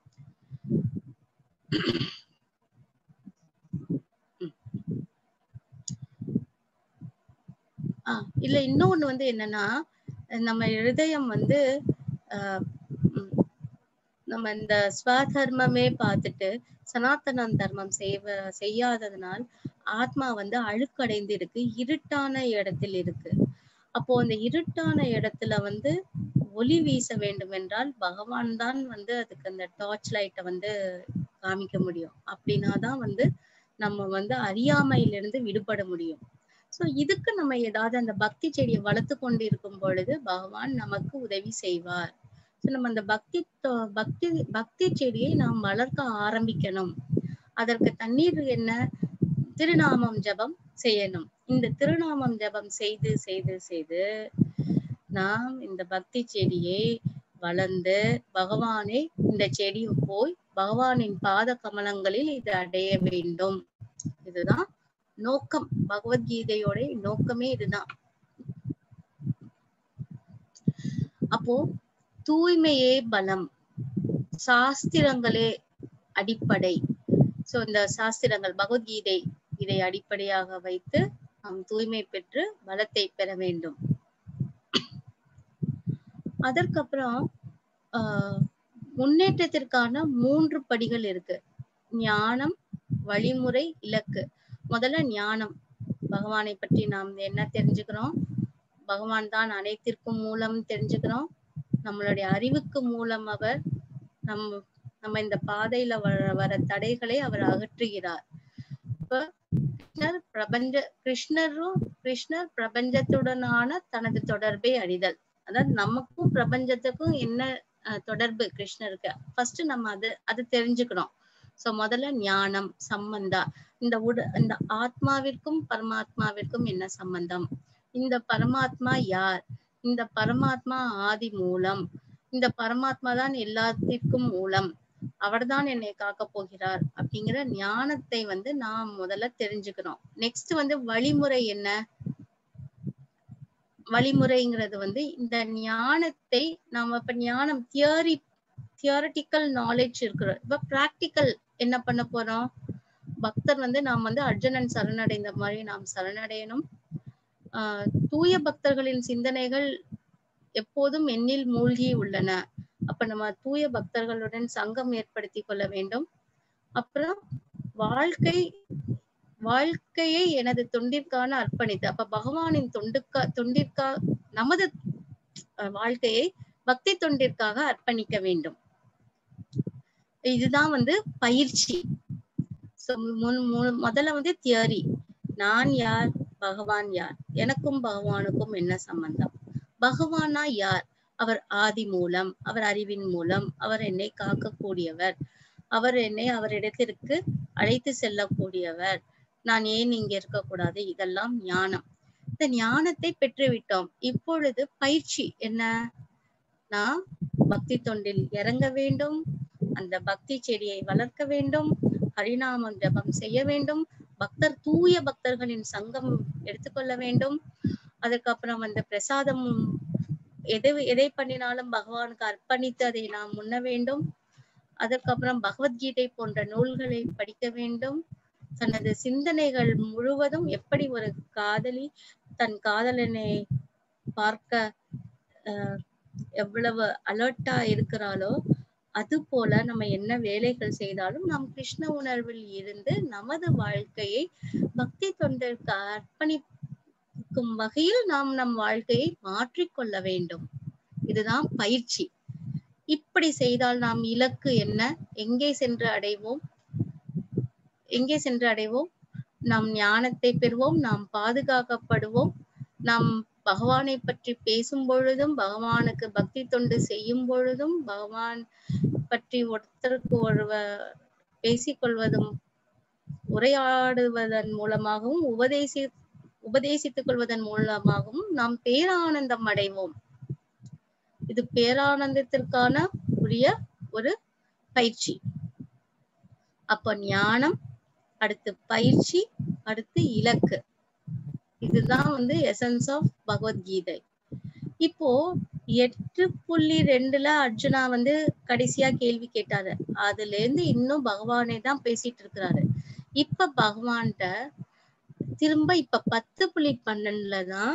[SPEAKER 1] ஆஹ் இல்ல இன்னொன்னு வந்து என்னன்னா நம்ம இருதயம் வந்து ஆஹ் உம் நம்ம இந்த ஸ்வதர்மமே பார்த்துட்டு சனாதன தர்மம் செய்வ செய்யாததுனால் ஆத்மா வந்து அழுக்கடைந்து இருக்கு இருட்டான இடத்தில் இருக்கு அப்போ அந்த இருட்டான இடத்துல வந்து ஒளி வீச வேண்டும் என்றால் பகவான் தான் வந்து அதுக்கு அந்த டார்ச் லைட்டை வந்து காமிக்க முடியும் அப்படின்னா தான் வந்து நம்ம வந்து அறியாமையிலிருந்து விடுபட முடியும் சோ இதுக்கு நம்ம ஏதாவது அந்த பக்தி செடியை வளர்த்து கொண்டு இருக்கும் பொழுது பகவான் நமக்கு உதவி செய்வார் சோ நம்ம அந்த பக்தி தொ- பக்தி பக்தி செடியை நாம் வளர்க்க ஆரம்பிக்கணும் அதற்கு தண்ணீர் என்ன திருநாமம் ஜெபம் செய்யணும் இந்த திருநாமம் ஜெபம் செய்து செய்து செய்து நாம் இந்த பக்தி செடியை வளர்ந்து பகவானை இந்த செடி போய் பகவானின் பாத கமலங்களில் இது அடைய வேண்டும் இதுதான் நோக்கம் பகவத்கீதையோட நோக்கமே இதுதான் அப்போ தூய்மையே பலம் சாஸ்திரங்களே அடிப்படை சோ இந்த சாஸ்திரங்கள் பகவத்கீதை இதை அடிப்படையாக வைத்து நாம் தூய்மை பெற்று பலத்தை பெற வேண்டும் அதற்கப்புறம் ஆஹ் முன்னேற்றத்திற்கான மூன்று படிகள் இருக்கு ஞானம் வழிமுறை இலக்கு முதல்ல ஞானம் பகவானை பற்றி நாம் என்ன தெரிஞ்சுக்கிறோம் பகவான் தான் அனைத்திற்கும் மூலம் தெரிஞ்சுக்கிறோம் நம்மளுடைய அறிவுக்கு மூலம் அவர் நம் நம்ம இந்த பாதையில வர வர தடைகளை அவர் அகற்றுகிறார் இப்ப கிருஷ்ணர் பிரபஞ்ச கிருஷ்ணரும் கிருஷ்ணர் பிரபஞ்சத்துடனான தனது தொடர்பை அறிதல் அதாவது நமக்கும் பிரபஞ்சத்துக்கும் என்ன அஹ், தொடர்பு கிருஷ்ணருக்கு ஃபர்ஸ்ட் நம்ம அது அது தெரிஞ்சுக்கணும் சோ முதல்ல ஞானம் சம்பந்தா இந்த உட இந்த ஆத்மாவிற்கும் பரமாத்மாவிற்கும் என்ன சம்பந்தம் இந்த பரமாத்மா யார் இந்த பரமாத்மா ஆதி மூலம் இந்த பரமாத்மா தான் எல்லாத்திற்கும் மூலம் அவர்தான் என்னை காக்க போகிறார் அப்படிங்கிற ஞானத்தை வந்து நாம் முதல்ல தெரிஞ்சுக்கிறோம் நெக்ஸ்ட் வந்து வழிமுறை என்ன வழிமுறைங்கிறது வந்து இந்த ஞானத்தை நாம இப்ப ஞானம் தியரி தியரட்டிக்கல் நாலேஜ் இருக்கிற இப்ப பிராக்டிக்கல் என்ன பண்ண போறோம் பக்தர் வந்து நாம் வந்து அர்ஜுனன் சரணடைந்த மாதிரி நாம் சரணடையணும் ஆஹ் தூய பக்தர்களின் சிந்தனைகள் எப்போதும் எண்ணில் மூழ்கி உள்ளன அப்ப நம்ம தூய பக்தர்களுடன் சங்கம் ஏற்படுத்தி கொள்ள வேண்டும் அப்புறம் வாழ்க்கை வாழ்க்கையை எனது தொண்டிற்கான அர்ப்பணித்து அப்ப பகவானின் தொண்டுக்கா தொண்டிற்கா நமது அஹ், வாழ்க்கையை பக்தி தொண்டிற்காக அர்ப்பணிக்க வேண்டும் இதுதான் வந்து பயிற்சி So, முன் மு- முதல்ல வந்து தியரி நான் யார் பகவான் யார் எனக்கும் பகவானுக்கும் என்ன சம்பந்தம் பகவானா யார் அவர் ஆதி மூலம் அவர் அறிவின் மூலம் அவர் என்னை காக்கக்கூடியவர் அவர் என்னை அவரிடத்திற்கு அழைத்து செல்லக்கூடியவர் நான் ஏன் இங்க இருக்கக்கூடாது இதெல்லாம் ஞானம் இந்த ஞானத்தை பெற்றுவிட்டோம் இப்பொழுது பயிற்சி என்ன நான் பக்தி தொண்டில் இறங்க வேண்டும் அந்த பக்தி செடியை வளர்க்க வேண்டும் ஹரிநாமம் ஜபம் செய்ய வேண்டும் பக்தர் தூய பக்தர்களின் சங்கம் எடுத்துக்கொள்ள வேண்டும் அதுக்கப்புறம் அந்த பிரசாதம் எதை எதை பண்ணினாலும் பகவானுக்கு அர்ப்பணித்து அதை நாம் உண்ண வேண்டும் அதற்கப்புறம் பகவத்கீதை போன்ற நூல்களை படிக்க வேண்டும் தனது சிந்தனைகள் முழுவதும் எப்படி ஒரு காதலி தன் காதலனை பார்க்க அஹ், எவ்வளவு அலர்ட்டா இருக்கிறாளோ அது போல நம்ம என்ன வேலைகள் செய்தாலும் நாம் கிருஷ்ண உணர்வில் இருந்து நமது வாழ்க்கையை பக்தி தொண்டிற்கு அர்ப்பணிக்கும் வகையில் நாம் நம் வாழ்க்கையை மாற்றிக்கொள்ள வேண்டும் இதுதான் பயிற்சி இப்படி செய்தால் நாம் இலக்கு என்ன எங்கே சென்று அடைவோம் எங்கே சென்று அடைவோம் நாம் ஞானத்தை பெறுவோம் நாம் பாதுகாக்கப்படுவோம் நாம் பகவானை பற்றி பேசும் பொழுதும் பகவானுக்கு பக்தி தொண்டு செய்யும் பொழுதும் பகவான் பற்றி ஒருத்தருக்கு ஒருவர் பேசிக்கொள்வதும் உரையாடுவதன் மூலமாகவும் உபதேசி உபதேசித்துக் கொள்வதன் மூலமாகவும் நாம் பேரானந்தம் அடைவோம் இது பேரானந்தத்திற்கான உரிய ஒரு பயிற்சி அப்ப ஞானம் அடுத்து பயிற்சி அடுத்து இலக்கு இதுதான் வந்து எசன்ஸ் ஆஃப் பகவத்கீதை இப்போ எட்டு புள்ளி ரெண்டுல அர்ஜுனா வந்து கடைசியா கேள்வி கேட்டாரு அதுல இருந்து இன்னும் பகவானே தான் பேசிட்டு இருக்கிறாரு இப்ப பகவான்கிட்ட திரும்ப இப்ப பத்து புள்ளி பன்னெண்டுல தான்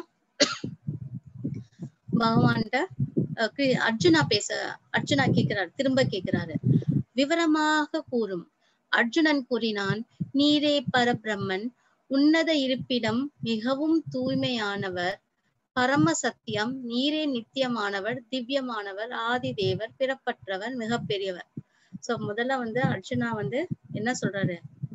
[SPEAKER 1] பகவான்கிட்ட அஹ், கி- அர்ஜுனா பேச அர்ஜுனா கேக்குறாரு திரும்ப கேக்குறாரு விவரமாக கூறும் அர்ஜுனன் கூறினான் நீரே பரபிரம்மன் உன்னத இருப்பிடம் மிகவும் தூய்மையானவர் பரம சத்தியம் நீரே நித்தியமானவர் திவ்யமானவர் ஆதி தேவர் பிறப்பற்றவர் மிகப்பெரியவர் சோ முதல்ல வந்து அர்ஜுனா வந்து என்ன சொல்றாரு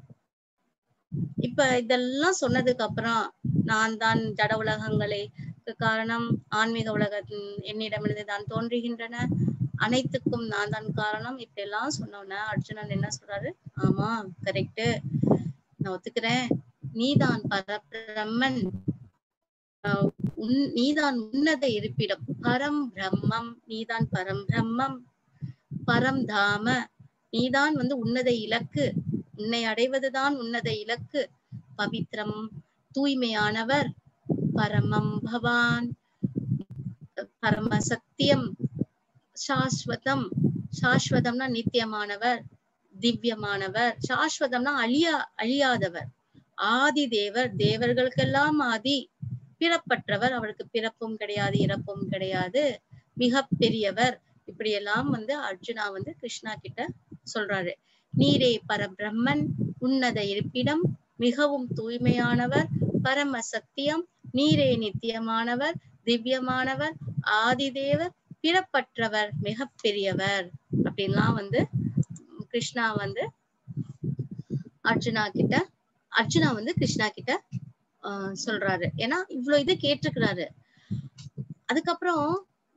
[SPEAKER 1] இப்ப இதெல்லாம் சொன்னதுக்கு அப்புறம் நான் தான் ஜட உலகங்களை காரணம் ஆன்மீக உலகத்தின் என்னிடமிருந்து தான் தோன்றுகின்றன அனைத்துக்கும் நான் தான் காரணம் இப்படி எல்லாம் சொன்னோன்ன அர்ஜுனன் என்ன சொல்றாரு ஆமா கரெக்ட் நான் ஒத்துக்கிறேன் நீதான் பரபிரம்மன் ஆஹ் உன் நீதான் உன்னத இருப்பிடம் பரம் பிரம்மம் நீதான் பரம் பிரம்மம் பரம் தாம நீதான் வந்து உன்னத இலக்கு உன்னை அடைவதுதான் உன்னத இலக்கு பவித்ரம் தூய்மையானவர் பரமம் பவான் பரம சத்தியம் சாஸ்வதம் சாஸ்வதம்னா நித்தியமானவர் திவ்யமானவர் சாஸ்வதம்னா அழியா அழியாதவர் ஆதி தேவர் தேவர்களுக்கெல்லாம் ஆதி பிறப்பற்றவர் அவருக்கு பிறப்பும் கிடையாது இறப்பும் கிடையாது மிக பெரியவர் இப்படி எல்லாம் வந்து அர்ஜுனா வந்து கிருஷ்ணா கிட்ட சொல்றாரு நீரே பரபிரம்மன் உன்னத இருப்பிடம் மிகவும் தூய்மையானவர் பரம சத்தியம் நீரே நித்தியமானவர் திவ்யமானவர் ஆதிதேவர் பிறப்பற்றவர் மிக பெரியவர் அப்படின்லாம் வந்து கிருஷ்ணா வந்து அர்ஜுனா கிட்ட அர்ஜுனா வந்து கிருஷ்ணா கிட்ட ஆஹ் சொல்றாரு ஏன்னா இவ்வளவு இது கேட்டிருக்கிறாரு அதுக்கப்புறம்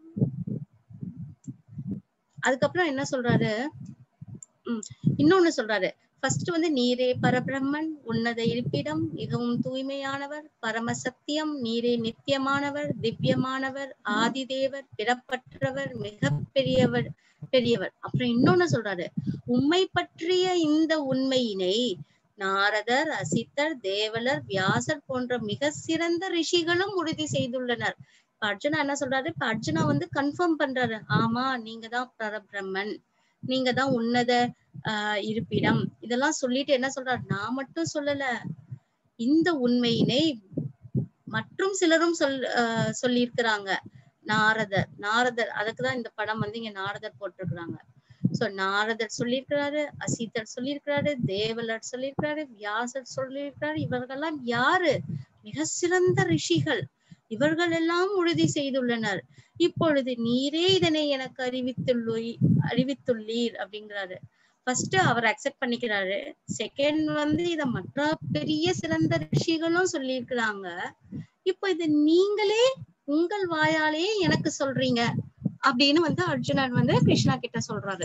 [SPEAKER 1] அதுக்கப்புறம் என்ன சொல்றாரு உம் இன்னொன்னு சொல்றாரு ஃபர்ஸ்ட் வந்து நீரே பரபிரம்மன் உன்னத இருப்பிடம் மிகவும் தூய்மையானவர் பரம சத்தியம் நீரே நித்தியமானவர் திவ்யமானவர் ஆதிதேவர் பிறப்பற்றவர் மிக பெரியவர் பெரியவர் அப்புறம் இன்னொன்னு சொல்றாரு உம்மை பற்றிய இந்த உண்மையினை நாரதர் அசித்தர் தேவலர் வியாசர் போன்ற மிக சிறந்த ரிஷிகளும் உறுதி செய்துள்ளனர் இப்ப அர்ஜுனா என்ன சொல்றாரு இப்ப அர்ஜுனா வந்து கன்ஃபார்ம் பண்றாரு ஆமா நீங்க தான் பரபிரம்மன் நீங்க தான் உன்னத ஆஹ் இருப்பிடம் இதெல்லாம் சொல்லிட்டு என்ன சொல்றாரு நான் மட்டும் சொல்லல இந்த உண்மையினை மற்றும் சிலரும் சொல் ஆஹ் சொல்லியிருக்கிறாங்க நாரதர் நாரதர் அதுக்குதான் இந்த படம் வந்து இங்க நாரதர் போட்டிருக்கிறாங்க சோ நாரதர் சொல்லியிருக்கிறாரு அசீதர் சொல்லியிருக்கிறாரு தேவலர் சொல்லியிருக்கிறாரு வியாசர் சொல்லியிருக்கிறாரு இவர்களெல்லாம் யாரு மிக சிறந்த ரிஷிகள் இவர்கள் எல்லாம் உறுதி செய்துள்ளனர் இப்பொழுது நீரே இதனை எனக்கு அறிவித்துள்ளீ அறிவித்துள்ளீர் அப்படிங்கிறாரு ஃபர்ஸ்ட் அவர் அக்செப்ட் பண்ணிக்கிறாரு செகண்ட் வந்து இத மற்ற பெரிய சிறந்த ரிஷிகளும் சொல்லியிருக்கிறாங்க இப்போ இது நீங்களே உங்கள் வாயாலே எனக்கு சொல்றீங்க அப்படின்னு வந்து அர்ஜுனன் வந்து கிருஷ்ணா கிட்ட சொல்றாரு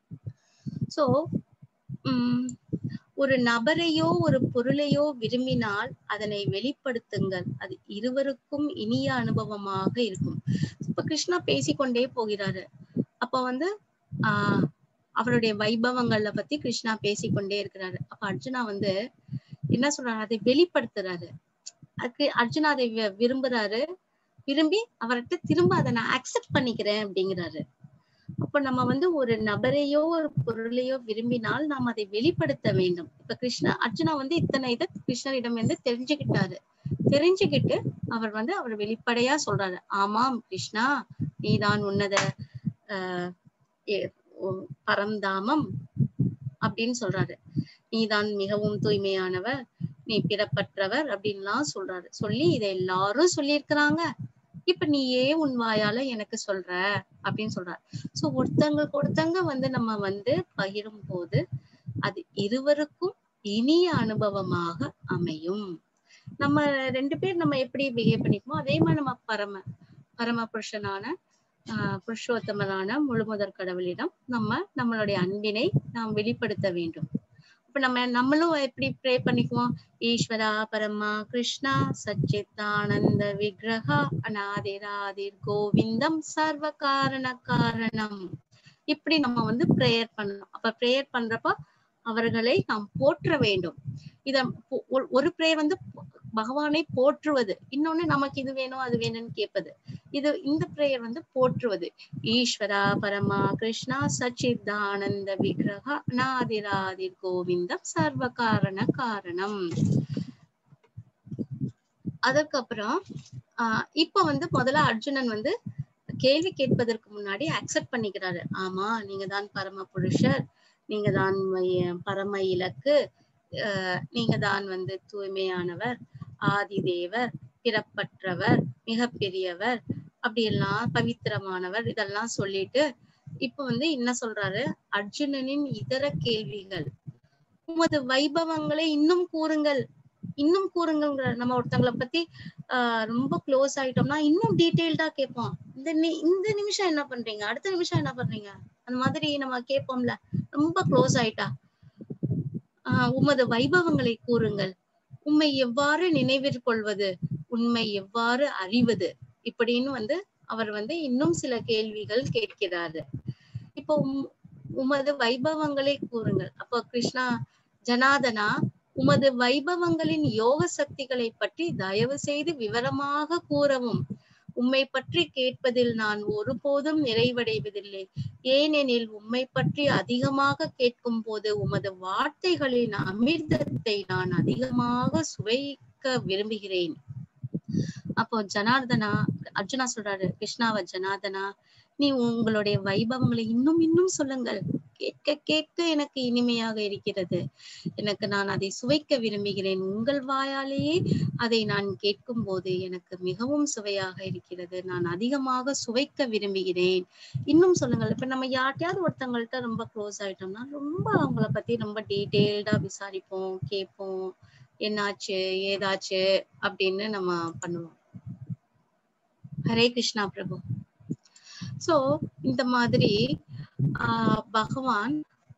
[SPEAKER 1] சோ உம் ஒரு நபரையோ ஒரு பொருளையோ விரும்பினால் அதனை வெளிப்படுத்துங்கள் அது இருவருக்கும் இனிய அனுபவமாக இருக்கும் இப்ப கிருஷ்ணா பேசிக்கொண்டே போகிறாரு அப்ப வந்து ஆஹ் அவருடைய வைபவங்கள்ல பத்தி கிருஷ்ணா பேசிக்கொண்டே இருக்கிறாரு அப்ப அர்ஜுனா வந்து என்ன சொல்றாரு அதை வெளிப்படுத்துறாரு அதுக்கு அர்ஜுனா அதை வி- விரும்புறாரு விரும்பி அவர்கிட்ட திரும்ப அதை நான் அக்செப்ட் பண்ணிக்கிறேன் அப்படிங்கிறாரு அப்ப நம்ம வந்து ஒரு நபரையோ ஒரு பொருளையோ விரும்பினால் நாம் அதை வெளிப்படுத்த வேண்டும் இப்ப கிருஷ்ணா அர்ஜுனா வந்து இத்தனை இதை கிருஷ்ணரிடம் வந்து தெரிஞ்சுக்கிட்டாரு தெரிஞ்சுக்கிட்டு அவர் வந்து அவர் வெளிப்படையா சொல்றாரு ஆமாம் கிருஷ்ணா நீதான் உன்னத ஆஹ் ஏ- ஓ- பரம்தாமம் அப்படின்னு சொல்றாரு நீதான் மிகவும் தூய்மையானவர் நீ பிறப்பற்றவர் அப்படின்லாம் சொல்றாரு சொல்லி இதை எல்லாரும் சொல்லியிருக்கிறாங்க இப்ப நீயே உன் வாயால எனக்கு சொல்ற அப்படின்னு சொல்றாரு சோ ஒருத்தங்களுக்கு ஒருத்தங்க வந்து நம்ம வந்து பகிரும் போது அது இருவருக்கும் இனிய அனுபவமாக அமையும் நம்ம ரெண்டு பேர் நம்ம எப்படி பிஹேவ் பண்ணிக்குமோ அதே மாதிரி நம்ம பரம பரம புருஷனான ஆஹ் புருஷோத்தமனான முழுமுதற் கடவுளிடம் நம்ம நம்மளுடைய அன்பினை நாம் வெளிப்படுத்த வேண்டும் இப்ப நம்ம நம்மளும் எப்படி ப்ரே பண்ணிக்குவோம் ஈஸ்வரா பரமா கிருஷ்ணா சச்சித்தானந்த விக்கிரகா அநாதிராதிர் கோவிந்தம் சர்வ காரண காரணம் இப்படி நம்ம வந்து ப்ரேயர் பண்ணணும் அப்ப ப்ரேயர் பண்றப்போ அவர்களை நாம் போற்ற வேண்டும் இத பொ- ஒரு- ஒரு பிரேயர் வந்து பகவானை போற்றுவது இன்னொன்னு நமக்கு இது வேணும் அது வேணும்னு கேட்பது இது இந்த பிரேயர் வந்து போற்றுவது ஈஸ்வரா பரமா கிருஷ்ணா சச்சிதானந்த விக்கிரக நாதிராதிர் கோவிந்தம் சர்வ காரண காரணம் அதுக்கப்புறம் ஆஹ் இப்ப வந்து முதல்ல அர்ஜுனன் வந்து கேள்வி கேட்பதற்கு முன்னாடி அக்செப்ட் பண்ணிக்கிறாரு ஆமா நீங்க தான் பரம புருஷர் நீங்க தான் மை- பரம இலக்கு ஆஹ் நீங்க தான் வந்து தூய்மையானவர் ஆதி தேவர் பிறப்பற்றவர் மிகப்பெரியவர் அப்படி எல்லாம் பவித்திரமானவர் இதெல்லாம் சொல்லிட்டு இப்ப வந்து என்ன சொல்றாரு அர்ஜுனனின் இதர கேள்விகள் உமது வைபவங்களை இன்னும் கூறுங்கள் இன்னும் கூறுங்கள்ங்கிற நம்ம ஒருத்தங்களை பத்தி ஆஹ் ரொம்ப க்ளோஸ் ஆயிட்டோம்னா இன்னும் டீட்டெயில்டா கேட்போம் இந்த நி- இந்த நிமிஷம் என்ன பண்றீங்க அடுத்த நிமிஷம் என்ன பண்றீங்க அந்த மாதிரி நம்ம கேட்போம்ல ரொம்ப க்ளோஸ் ஆயிட்டா ஆஹ் உமது வைபவங்களை கூறுங்கள் உம்மை எவ்வாறு நினைவிற்கொள்வது உண்மை எவ்வாறு அறிவது இப்படின்னு வந்து அவர் வந்து இன்னும் சில கேள்விகள் கேட்கிறாரு இப்போ உம்- உமது வைபவங்களை கூறுங்கள் அப்போ கிருஷ்ணா ஜனாதனா உமது வைபவங்களின் யோக சக்திகளை பற்றி தயவு செய்து விவரமாக கூறவும் உம்மை பற்றி கேட்பதில் நான் ஒருபோதும் நிறைவடைவதில்லை ஏனெனில் உம்மை பற்றி அதிகமாக கேட்கும் போது உமது வார்த்தைகளின் அமிர்தத்தை நான் அதிகமாக சுவைக்க விரும்புகிறேன் அப்போ ஜனார்தனா அர்ஜுனா சொல்றாரு கிருஷ்ணாவ ஜனார்தனா நீ உங்களுடைய வைபவங்களை இன்னும் இன்னும் சொல்லுங்கள் கேட்க கேட்க எனக்கு இனிமையாக இருக்கிறது எனக்கு நான் அதை சுவைக்க விரும்புகிறேன் உங்கள் வாயாலேயே அதை நான் கேட்கும் போது எனக்கு மிகவும் சுவையாக இருக்கிறது நான் அதிகமாக சுவைக்க விரும்புகிறேன் இன்னும் சொல்லுங்கள் இப்ப நம்ம யார்ட்டையாவது ஒருத்தவங்கள்ட்ட ரொம்ப க்ளோஸ் ஆயிட்டோம்னா ரொம்ப அவங்கள பத்தி ரொம்ப டீட்டெயில்டா விசாரிப்போம் கேட்போம் என்னாச்சு ஏதாச்சு அப்படின்னு நம்ம பண்ணுவோம் ஹரே கிருஷ்ணா பிரபு சோ இந்த மாதிரி ஆஹ் பகவான்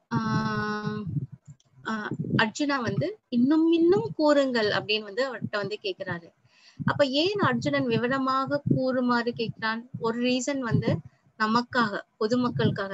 [SPEAKER 1] ஆஹ் ஆஹ் அர்ஜுனா வந்து இன்னும் இன்னும் கூறுங்கள் அப்படின்னு வந்து அவர்கிட்ட வந்து கேக்குறாரு அப்ப ஏன் அர்ஜுனன் விவரமாக கூறுமாறு கேட்கிறான் ஒரு ரீசன் வந்து நமக்காக பொதுமக்களுக்காக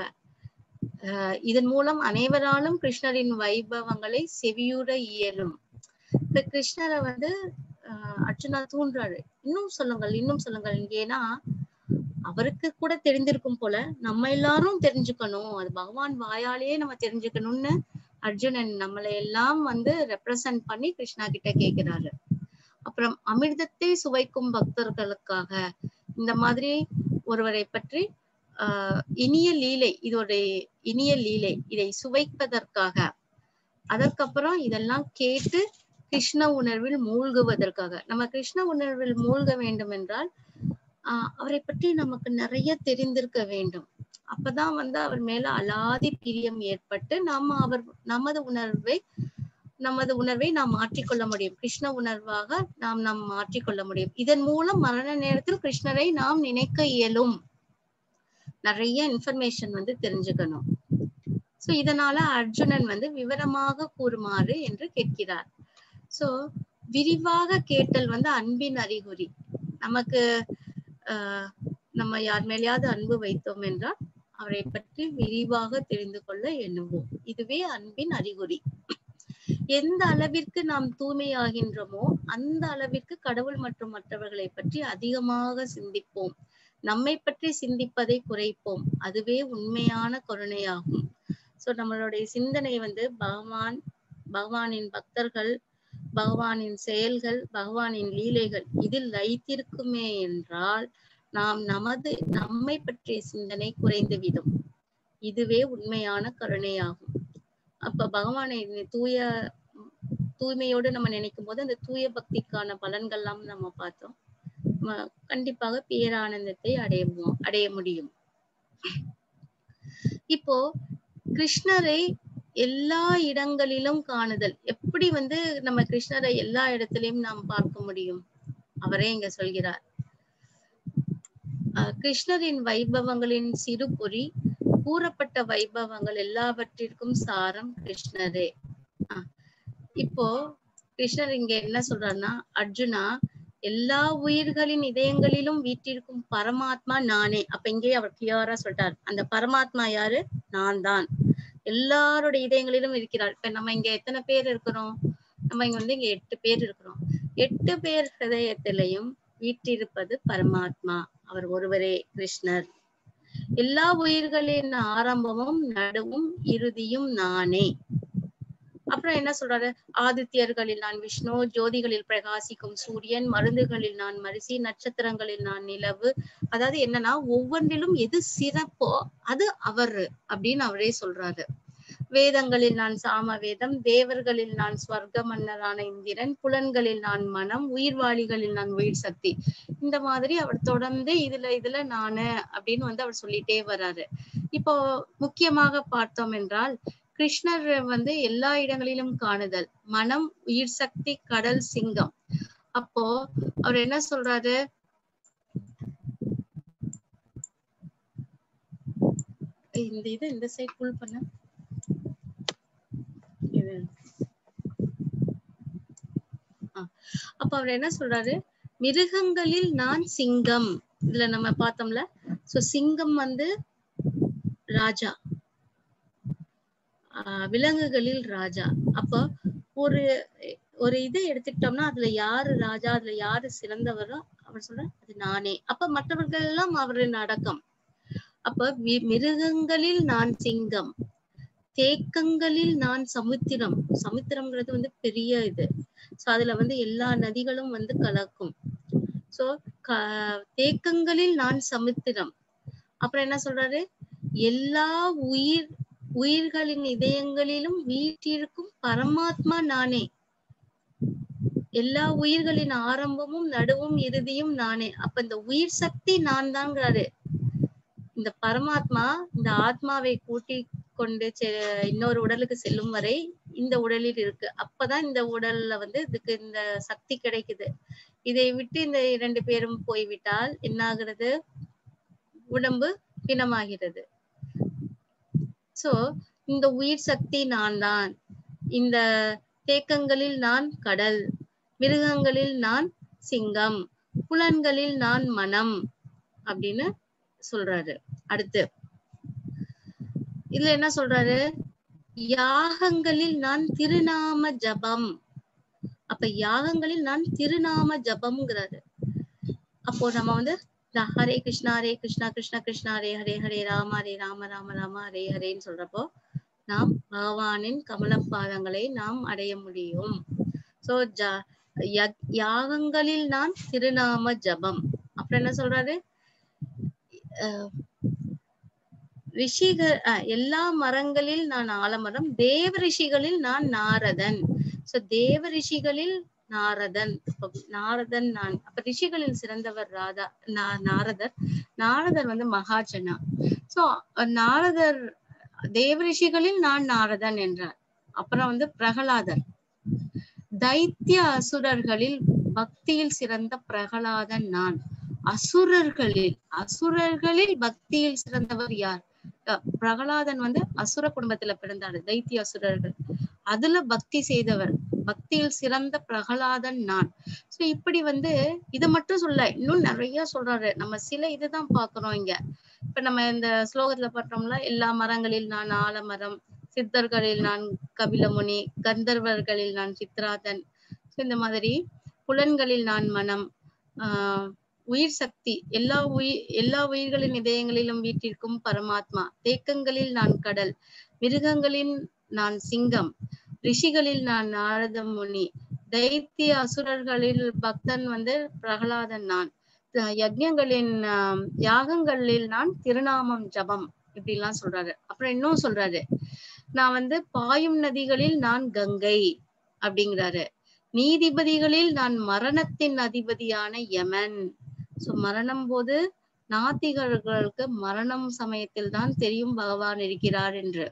[SPEAKER 1] ஆஹ் இதன் மூலம் அனைவராலும் கிருஷ்ணரின் வைபவங்களை செவியுற இயலும் இப்ப கிருஷ்ணரை வந்து ஆஹ் அர்ஜுனா தூண்டுறாரு இன்னும் சொல்லுங்கள் இன்னும் சொல்லுங்கள் ஏன்னா அவருக்கு கூட தெரிந்திருக்கும் போல நம்ம எல்லாரும் தெரிஞ்சுக்கணும் அது பகவான் வாயாலேயே நம்ம தெரிஞ்சுக்கணும்னு அர்ஜுனன் நம்மளை எல்லாம் வந்து ரெப்ரசன்ட் பண்ணி கிருஷ்ணா கிட்ட கேக்குறாரு அப்புறம் அமிர்தத்தை சுவைக்கும் பக்தர்களுக்காக இந்த மாதிரி ஒருவரை பற்றி ஆஹ் இனிய லீலை இதோட இனிய லீலை இதை சுவைப்பதற்காக அதற்கப்புறம் இதெல்லாம் கேட்டு கிருஷ்ண உணர்வில் மூழ்குவதற்காக நம்ம கிருஷ்ண உணர்வில் மூழ்க வேண்டும் என்றால் ஆஹ் அவரை பற்றி நமக்கு நிறைய தெரிந்திருக்க வேண்டும் அப்பதான் வந்து அவர் மேல அலாதி பிரியம் ஏற்பட்டு நாம அவர் நமது உணர்வை நமது உணர்வை நாம் மாற்றிக்கொள்ள முடியும் கிருஷ்ண உணர்வாக நாம் நாம் மாற்றிக்கொள்ள முடியும் இதன் மூலம் மரண நேரத்தில் கிருஷ்ணரை நாம் நினைக்க இயலும் நிறைய இன்ஃபர்மேஷன் வந்து தெரிஞ்சுக்கணும் சோ இதனால அர்ஜுனன் வந்து விவரமாக கூறுமாறு என்று கேட்கிறார் சோ விரிவாக கேட்டல் வந்து அன்பின் அறிகுறி நமக்கு ஆஹ் நம்ம யார் மேலேயாவது அன்பு வைத்தோம் என்றால் அவரை பற்றி விரிவாக தெரிந்து கொள்ள எண்ணுவோம் இதுவே அன்பின் அறிகுறி எந்த அளவிற்கு நாம் தூய்மையாகின்றோமோ அந்த அளவிற்கு கடவுள் மற்றும் மற்றவர்களை பற்றி அதிகமாக சிந்திப்போம் நம்மை பற்றி சிந்திப்பதை குறைப்போம் அதுவே உண்மையான கருணையாகும் சோ நம்மளுடைய சிந்தனை வந்து பகவான் பகவானின் பக்தர்கள் பகவானின் செயல்கள் பகவானின் லீலைகள் இதில் லைத்திருக்குமே என்றால் நாம் நமது நம்மை பற்றிய சிந்தனை குறைந்துவிடும் இதுவே உண்மையான கருணையாகும் அப்ப பகவானை தூய தூய்மையோடு நம்ம நினைக்கும் போது அந்த தூய பக்திக்கான பலன்கள்லாம் நம்ம பார்த்தோம் ம- கண்டிப்பாக பேரானந்தத்தை அடைவோம் அடைய முடியும் இப்போ கிருஷ்ணரை எல்லா இடங்களிலும் காணுதல் எப்படி வந்து நம்ம கிருஷ்ணரை எல்லா இடத்திலையும் நாம் பார்க்க முடியும் அவரே இங்க சொல்கிறார் அஹ் கிருஷ்ணரின் வைபவங்களின் சிறு பொறி கூறப்பட்ட வைபவங்கள் எல்லாவற்றிற்கும் சாரம் கிருஷ்ணரே அஹ் இப்போ கிருஷ்ணர் இங்க என்ன சொல்றாருன்னா அர்ஜுனா எல்லா உயிர்களின் இதயங்களிலும் வீற்றிருக்கும் பரமாத்மா நானே அப்ப இங்கே அவர் கிளியரா சொல்லிட்டார் அந்த பரமாத்மா யாரு நான் தான் எல்லாருடைய இதயங்களிலும் இருக்கிறார் இப்ப நம்ம இங்க எத்தனை பேர் இருக்கிறோம் நம்ம இங்க வந்து இங்க எட்டு பேர் இருக்கிறோம் எட்டு பேர் ஹிருதயத்திலையும் வீற்றிருப்பது பரமாத்மா அவர் ஒருவரே கிருஷ்ணர் எல்லா உயிர்களின் ஆரம்பமும் நடுவும் இறுதியும் நானே அப்புறம் என்ன சொல்றாரு ஆதித்யர்களில் நான் விஷ்ணு ஜோதிகளில் பிரகாசிக்கும் சூரியன் மருந்துகளில் நான் மரிசி நட்சத்திரங்களில் நான் நிலவு அதாவது என்னன்னா ஒவ்வொன்றிலும் எது சிறப்போ அது அவர் அப்படின்னு அவரே சொல்றாரு வேதங்களில் நான் சாம வேதம் தேவர்களில் நான் ஸ்வர்க்க மன்னரான இந்திரன் புலன்களில் நான் மனம் உயிர்வாளிகளில் நான் உயிர் சக்தி இந்த மாதிரி அவர் தொடர்ந்து இதுல இதுல நானு அப்படின்னு வந்து அவர் சொல்லிட்டே வர்றாரு இப்போ முக்கியமாக பார்த்தோம் என்றால் கிருஷ்ணர் வந்து எல்லா இடங்களிலும் காணுதல் மனம் உயிர் சக்தி கடல் சிங்கம் அப்போ அவர் என்ன சொல்றாரு இந்த இது இந்த சைட் புல் பண்ண இது ஆ. அப்ப அவர் என்ன சொல்றாரு மிருகங்களில் நான் சிங்கம் இதுல நம்ம பார்த்தோம்ல சோ சிங்கம் வந்து ராஜா ஆஹ் விலங்குகளில் ராஜா அப்போ ஒரு ஒரு இதை எடுத்துக்கிட்டோம்னா அதுல யாரு ராஜா அதுல யாரு சிறந்தவரோ அவர் சொல்ற அது நானே அப்ப மற்றவர்கள் எல்லாம் அவரின் அடக்கம் அப்ப வி- மிருகங்களில் நான் சிங்கம் தேக்கங்களில் நான் சமுத்திரம் சமுத்திரம்ங்கிறது வந்து பெரிய இது சோ அதுல வந்து எல்லா நதிகளும் வந்து கலக்கும் சோ க தேக்கங்களில் நான் சமுத்திரம் அப்புறம் என்ன சொல்றாரு எல்லா உயிர் உயிர்களின் இதயங்களிலும் வீற்றிருக்கும் பரமாத்மா நானே எல்லா உயிர்களின் ஆரம்பமும் நடுவும் இறுதியும் நானே அப்ப இந்த உயிர் சக்தி நான் தான்ங்கிறாரு இந்த பரமாத்மா இந்த ஆத்மாவை கூட்டி கொண்டு செ- இன்னொரு உடலுக்கு செல்லும் வரை இந்த உடலில் இருக்கு அப்பதான் இந்த உடல்ல வந்து இதுக்கு இந்த சக்தி கிடைக்குது இதை விட்டு இந்த இரண்டு பேரும் போய்விட்டால் என்ன ஆகுறது உடம்பு பிணமாகிறது சோ இந்த உயிர் சக்தி நான் தான் இந்த தேக்கங்களில் நான் கடல் மிருகங்களில் நான் சிங்கம் புலன்களில் நான் மனம் அப்படின்னு சொல்றாரு அடுத்து இதுல என்ன சொல்றாரு யாகங்களில் நான் திருநாம ஜபம் அப்ப யாகங்களில் நான் திருநாம ஜபம்ங்கிறாரு அப்போ நம்ம வந்து இந்த ஹரே கிருஷ்ணா ஹரே கிருஷ்ணா கிருஷ்ணா கிருஷ்ணா ஹரே ஹரே ஹரே ராம ஹரே ராம ராம ராம ஹரே ஹரேன்னு சொல்றப்போ நாம் பகவானின் கமலப்பாதங்களை நாம் அடைய முடியும் சோ ஜ யக்- யாகங்களில் நான் திருநாம ஜபம் அப்புறம் என்ன சொல்றாரு அஹ் ரிஷிகள் அஹ் எல்லா மரங்களில் நான் ஆலமரம் தேவ ரிஷிகளில் நான் நாரதன் சோ தேவ ரிஷிகளில் நாரதன் அப்ப நாரதன் நான் அப்ப ரிஷிகளில் சிறந்தவர் ராதா நா- நாரதர் நாரதர் வந்து மகாஜனா சோ நாரதர் தேவ ரிஷிகளில் நான் நாரதன் என்றார் அப்புறம் வந்து பிரகலாதர் தைத்திய அசுரர்களில் பக்தியில் சிறந்த பிரகலாதன் நான் அசுரர்களில் அசுரர்களில் பக்தியில் சிறந்தவர் யார் அஹ் பிரகலாதன் வந்து அசுர குடும்பத்துல பிறந்தாரு தைத்திய அசுரர்கள் அதுல பக்தி செய்தவர் பக்தியில் சிறந்த பிரகலாதன் நான் சோ இப்படி வந்து இதை மட்டும் சொல்ல இன்னும் நிறைய சொல்றாரு நம்ம சில இதுதான் பாக்குறோம் இங்க இப்ப நம்ம இந்த ஸ்லோகத்துல பார்த்தோம்ல எல்லா மரங்களில் நான் ஆலமரம் சித்தர்களில் நான் கபிலமுனி கந்தர்வர்களில் நான் சித்ராதன் So இந்த மாதிரி புலன்களில் நான் மனம் ஆஹ் உயிர் சக்தி எல்லா உயிர் எல்லா உயிர்களின் இதயங்களிலும் வீட்டிற்கும் பரமாத்மா தேக்கங்களில் நான் கடல் மிருகங்களில் நான் சிங்கம் ரிஷிகளில் நான் நாரத முனி தைத்திய அசுரர்களில் பக்தன் வந்து பிரகலாதன் நான் த- யஜ்ஞங்களின் ஆஹ் யாகங்களில் நான் திருநாமம் ஜபம் இப்படி எல்லாம் சொல்றாரு அப்புறம் இன்னும் சொல்றாரு நான் வந்து பாயும் நதிகளில் நான் கங்கை அப்படிங்கிறாரு நீதிபதிகளில் நான் மரணத்தின் அதிபதியான யமன் சோ மரணம் போது நாத்திகர்களுக்கு மரணம் சமயத்தில் தான் தெரியும் பகவான் இருக்கிறார் என்று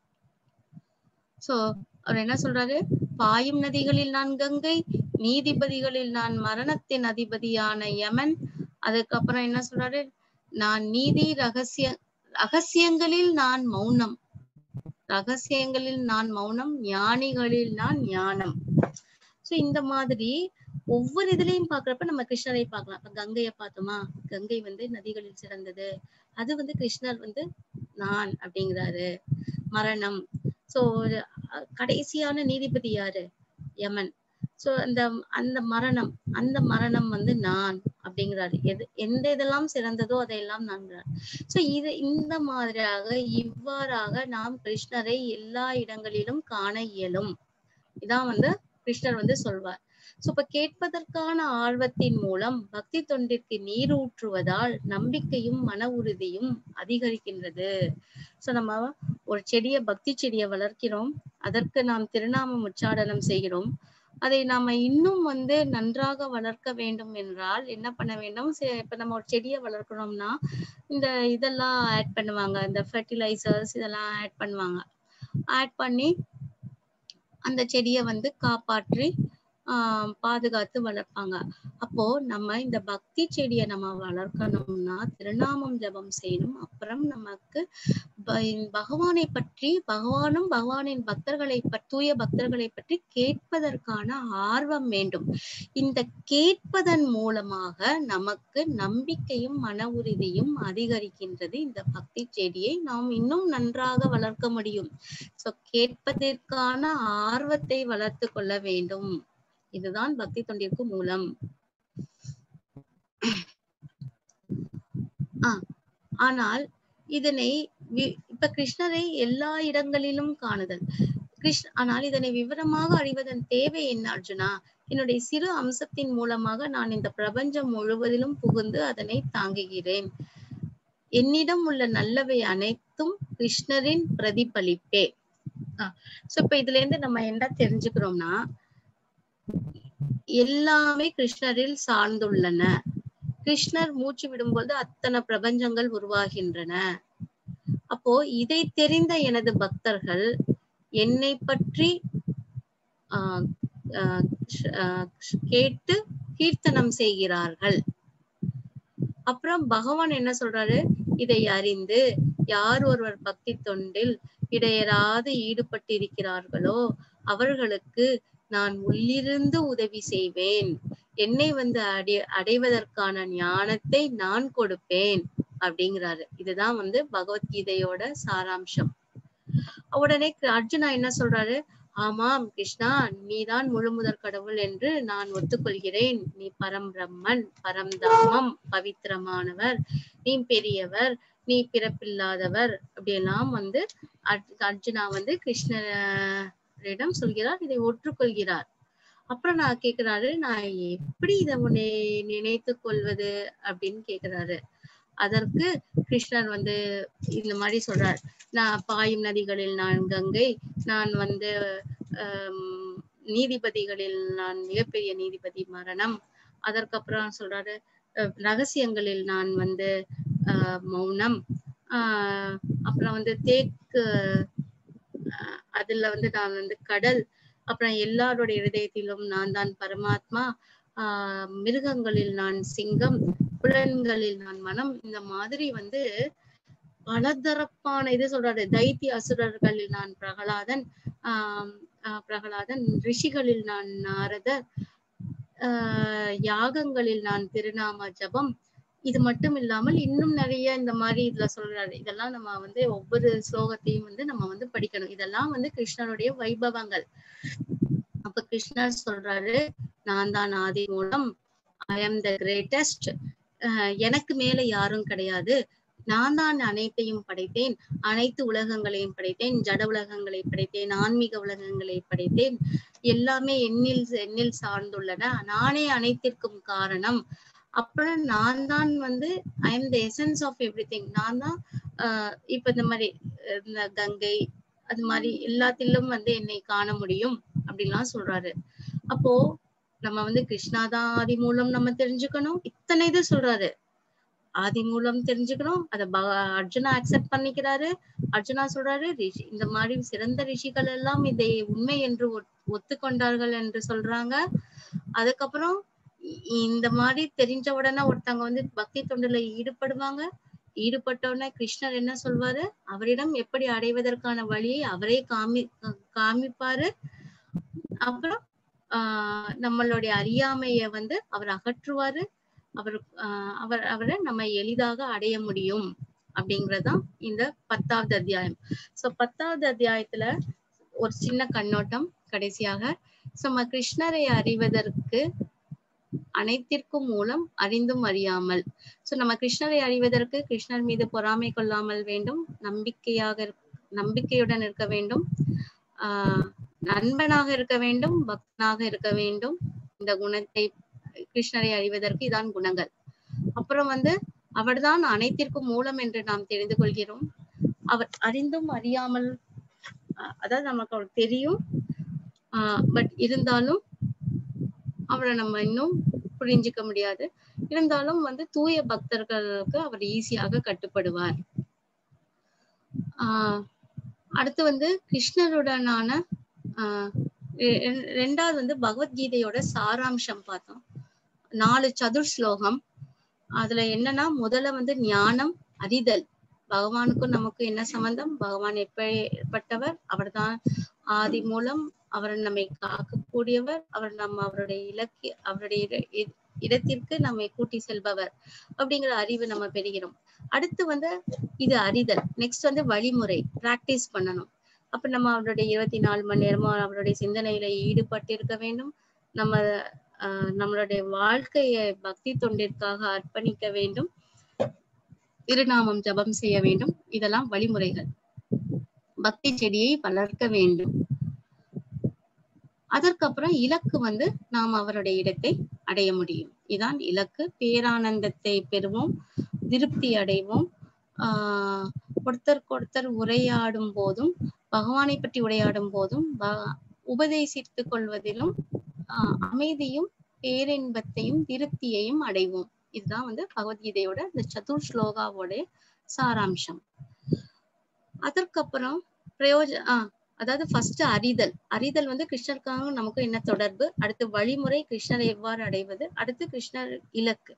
[SPEAKER 1] சோ அவர் என்ன சொல்றாரு பாயும் நதிகளில் நான் கங்கை நீதிபதிகளில் நான் மரணத்தின் அதிபதியான யமன் அதுக்கப்புறம் என்ன சொல்றாரு நான் நீதி ரகசிய ரகசியங்களில் நான் மௌனம் ரகசியங்களில் நான் மௌனம் ஞானிகளில் நான் ஞானம் சோ இந்த மாதிரி ஒவ்வொரு இதுலயும் பாக்குறப்ப நம்ம கிருஷ்ணரை பார்க்கலாம் இப்ப கங்கையை பார்த்தோமா கங்கை வந்து நதிகளில் சிறந்தது அது வந்து கிருஷ்ணர் வந்து நான் அப்படிங்கிறாரு மரணம் சோ கடைசியான நீதிபதி யாரு யமன் சோ அந்த அந்த மரணம் அந்த மரணம் வந்து நான் அப்படிங்கிறாரு எது எந்த இதெல்லாம் சிறந்ததோ அதையெல்லாம் நான்கிறார் சோ இது இந்த மாதிரியாக இவ்வாறாக நாம் கிருஷ்ணரை எல்லா இடங்களிலும் காண இயலும் இதான் வந்து கிருஷ்ணர் வந்து சொல்வார் சோ இப்ப கேட்பதற்கான ஆர்வத்தின் மூலம் பக்தி தொண்டிற்கு நீரூற்றுவதால் நம்பிக்கையும் மன உறுதியும் அதிகரிக்கின்றது சோ நம்ம ஒரு செடியை பக்தி செடியை வளர்க்கிறோம் அதற்கு நாம் திருநாமம் உச்சாடனம் செய்கிறோம் அதை நாம இன்னும் வந்து நன்றாக வளர்க்க வேண்டும் என்றால் என்ன பண்ண வேண்டும் சே- இப்ப நம்ம ஒரு செடியை வளர்க்கணும்னா இந்த இதெல்லாம் ஆட் பண்ணுவாங்க இந்த ஃபெர்டிலைசர்ஸ் இதெல்லாம் ஆட் பண்ணுவாங்க ஆட் பண்ணி அந்த செடியை வந்து காப்பாற்றி ஆஹ் பாதுகாத்து வளர்ப்பாங்க அப்போ நம்ம இந்த பக்தி செடியை நம்ம வளர்க்கணும்னா திருநாமம் ஜெபம் செய்யணும் அப்புறம் நமக்கு ப- பகவானை பற்றி பகவானும் பகவானின் பக்தர்களை பற்றி தூய பக்தர்களை பற்றி கேட்பதற்கான ஆர்வம் வேண்டும் இந்த கேட்பதன் மூலமாக நமக்கு நம்பிக்கையும் மன உறுதியும் அதிகரிக்கின்றது இந்த பக்தி செடியை நாம் இன்னும் நன்றாக வளர்க்க முடியும் சோ கேட்பதற்கான ஆர்வத்தை வளர்த்து கொள்ள வேண்டும் இதுதான் பக்தி தொண்டிற்கு மூலம் ஆஹ் ஆனால் இதனை வி- இப்ப கிருஷ்ணரை எல்லா இடங்களிலும் காணுதல் கிருஷ்ண ஆனால் இதனை விவரமாக அறிவதன் தேவை என்ன அர்ஜுனா என்னுடைய சிறு அம்சத்தின் மூலமாக நான் இந்த பிரபஞ்சம் முழுவதிலும் புகுந்து அதனை தாங்குகிறேன் என்னிடம் உள்ள நல்லவை அனைத்தும் கிருஷ்ணரின் பிரதிபலிப்பே சோ இப்ப இதுல இருந்து நம்ம என்ன தெரிஞ்சுக்கிறோம்னா எல்லாமே கிருஷ்ணரில் சார்ந்துள்ளன கிருஷ்ணர் மூச்சு விடும்போது அத்தனை பிரபஞ்சங்கள் உருவாகின்றன அப்போ இதை தெரிந்த எனது பக்தர்கள் என்னை பற்றி ஆஹ் ஆஹ் ஷ்- ஆஹ் ஷ்- கேட்டு கீர்த்தனம் செய்கிறார்கள் அப்புறம் பகவான் என்ன சொல்றாரு இதை அறிந்து யார் ஒருவர் பக்தி தொண்டில் இடையராது ஈடுபட்டிருக்கிறார்களோ அவர்களுக்கு நான் உள்ளிருந்து உதவி செய்வேன் என்னை வந்து அடை அடைவதற்கான ஞானத்தை நான் கொடுப்பேன் அப்படிங்கிறாரு இதுதான் வந்து பகவத்கீதையோட சாராம்சம் உடனே க- அர்ஜுனா என்ன சொல்றாரு ஆமாம் கிருஷ்ணா நீதான் முழுமுதற் கடவுள் என்று நான் ஒத்துக்கொள்கிறேன் நீ பரம் பிரம்மன் பரம்தாமம் பவித்திரமானவர் நீ பெரியவர் நீ பிறப்பில்லாதவர் அப்படியெல்லாம் வந்து அர்ஜு- அர்ஜுனா வந்து கிருஷ்ணரிடம் சொல்கிறார் இதை ஒற்றுக்கொள்கிறார் அப்புறம் நான் கேக்குறாரு நான் எப்படி இதை உன்னை நினைத்து கொள்வது அப்படின்னு கேக்குறாரு அதற்கு கிருஷ்ணர் வந்து இந்த மாதிரி சொல்றார் நான் பாயும் நதிகளில் நான் கங்கை நான் வந்து ஆம், நீதிபதிகளில் நான் மிகப்பெரிய நீதிபதி மரணம் அதற்கப்புறம் சொல்றாரு அஹ், ரகசியங்களில் நான் வந்து ஆஹ், மௌனம் ஆஹ் அப்புறம் வந்து தேக்கு ஆஹ் அதுல வந்து நான் வந்து கடல் அப்புறம் எல்லாருடைய இருதயத்திலும் நான் தான் பரமாத்மா ஆஹ் மிருகங்களில் நான் சிங்கம் புலன்களில் நான் மனம் இந்த மாதிரி வந்து பலதரப்பான இது சொல்றாரு தைத்திய அசுரர்களில் நான் பிரகலாதன் ஆஹ் ஆஹ் பிரகலாதன் ரிஷிகளில் நான் நாரதர் ஆஹ் யாகங்களில் நான் திருநாம ஜபம் இது மட்டும் இல்லாமல் இன்னும் நிறைய இந்த மாதிரி இதுல சொல்றாரு இதெல்லாம் நம்ம வந்து ஒவ்வொரு ஸ்லோகத்தையும் வந்து நம்ம வந்து படிக்கணும் இதெல்லாம் வந்து கிருஷ்ணனுடைய வைபவங்கள் அப்ப கிருஷ்ணர் சொல்றாரு நான் தான் ஆதி மூலம் ஐ ஆம் த கிரேட்டஸ்ட் எனக்கு மேல யாரும் கிடையாது நான் தான் அனைத்தையும் படைத்தேன் அனைத்து உலகங்களையும் படைத்தேன் ஜட உலகங்களை படைத்தேன் ஆன்மீக உலகங்களை படைத்தேன் எல்லாமே எண்ணில் எண்ணில் சார்ந்துள்ளன நானே அனைத்திற்கும் காரணம் அப்புறம் நான் தான் வந்து I am the essence of everything நான் தான் ஆஹ் இப்ப இந்த மாதிரி அஹ் இந்த கங்கை அது மாதிரி எல்லாத்திலும் வந்து என்னை காண முடியும் அப்படின்லாம் சொல்றாரு அப்போ நம்ம வந்து கிருஷ்ணாதான் ஆதி மூலம் நம்ம தெரிஞ்சுக்கணும் இத்தனை இது சொல்றாரு ஆதி மூலம் தெரிஞ்சுக்கணும் அத ப- அர்ஜுனா அக்செப்ட் பண்ணிக்கிறாரு அர்ஜுனா சொல்றாரு ரிஷி இந்த மாதிரி சிறந்த ரிஷிகள் எல்லாம் இதை உண்மை என்று ஒத்- ஒத்துக்கொண்டார்கள் என்று சொல்றாங்க அதுக்கப்புறம் இ- இந்த மாதிரி தெரிஞ்ச உடனே ஒருத்தவங்க வந்து பக்தி தொண்டுல ஈடுபடுவாங்க ஈடுபட்ட உடனே கிருஷ்ணர் என்ன சொல்வாரு அவரிடம் எப்படி அடைவதற்கான வழியை அவரே காமி காமிப்பாரு அப்புறம் ஆஹ் நம்மளுடைய அறியாமைய வந்து அவர் அகற்றுவாரு அவர் ஆஹ் அவர் அவரை நம்ம எளிதாக அடைய முடியும் அப்படிங்கறதுதான் இந்த பத்தாவது அத்தியாயம் சோ பத்தாவது அத்தியாயத்துல ஒரு சின்ன கண்ணோட்டம் கடைசியாக சோ நம்ம கிருஷ்ணரை அறிவதற்கு அனைத்திற்கும் மூலம் அறிந்தும் அறியாமல் சோ நம்ம கிருஷ்ணரை அறிவதற்கு கிருஷ்ணர் மீது பொறாமை கொள்ளாமல் வேண்டும் நம்பிக்கையாக இருக்- நம்பிக்கையுடன் இருக்க வேண்டும் ஆஹ் நண்பனாக இருக்க வேண்டும் பக்தனாக இருக்க வேண்டும் இந்த குணத்தை கிருஷ்ணரை அறிவதற்கு இதான் குணங்கள் அப்புறம் வந்து அவர்தான் அனைத்திற்கும் மூலம் என்று நாம் தெரிந்து கொள்கிறோம் அவர் அறிந்தும் அறியாமல் அஹ் அதாவது நமக்கு அவர் தெரியும் பட் இருந்தாலும் அவரை நம்ம இன்னும் புரிஞ்சுக்க முடியாது இருந்தாலும் வந்து தூய பக்தர்களுக்கு அவர் ஈஸியாக கட்டுப்படுவார் ஆஹ் அடுத்து வந்து கிருஷ்ணருடனான ஆஹ் ரெ- ரெ- ரெண்டாவது வந்து பகவத்கீதையோட சாராம்சம் பார்த்தோம் நாலு சதுர் ஸ்லோகம் அதுல என்னன்னா முதல்ல வந்து ஞானம் அறிதல் பகவானுக்கும் நமக்கும் என்ன சம்பந்தம் பகவான் எப்பேற்பட்டவர் அவர்தான் ஆதி மூலம் அவர் நம்மை காக்கக்கூடியவர் அவர் நம்ம அவருடைய இலக்கிய அவருடைய இட- இ- இடத்திற்கு நம்மை கூட்டி செல்பவர் அப்படிங்கிற அறிவு நம்ம பெறுகிறோம் அடுத்து வந்து இது அறிதல் நெக்ஸ்ட் வந்து வழிமுறை பிராக்டிஸ் பண்ணணும் அப்ப நம்ம அவருடைய இருபத்தி நாலு மணி நேரமும் அவருடைய சிந்தனையில ஈடுபட்டு இருக்க வேண்டும் நம்ம ஆஹ் நம்மளுடைய வாழ்க்கையை பக்தி தொண்டிற்காக அர்ப்பணிக்க வேண்டும் திருநாமம் ஜபம் செய்ய வேண்டும் இதெல்லாம் வழிமுறைகள் பக்தி செடியை வளர்க்க வேண்டும் அதற்கப்புறம் இலக்கு வந்து நாம் அவருடைய இடத்தை அடைய முடியும் இதான் இலக்கு பேரானந்தத்தை பெறுவோம் திருப்தி அடைவோம் ஆஹ் ஒருத்தருக்கு ஒருத்தர் உரையாடும் போதும் பகவானை பற்றி உரையாடும் போதும் ப- உபதேசித்துக் கொள்வதிலும் ஆஹ் அமைதியும் பேரின்பத்தையும் திருப்தியையும் அடைவோம் இதுதான் வந்து பகவத்கீதையோட இந்த சதுர் ஸ்லோகாவோட சாராம்சம் அதற்கப்புறம் பிரயோஜ ஆஹ் அதாவது ஃபர்ஸ்ட் அறிதல் அறிதல் வந்து கிருஷ்ணருக்காக நமக்கு என்ன தொடர்பு அடுத்து வழிமுறை கிருஷ்ணரை எவ்வாறு அடைவது அடுத்து கிருஷ்ணர் இலக்கு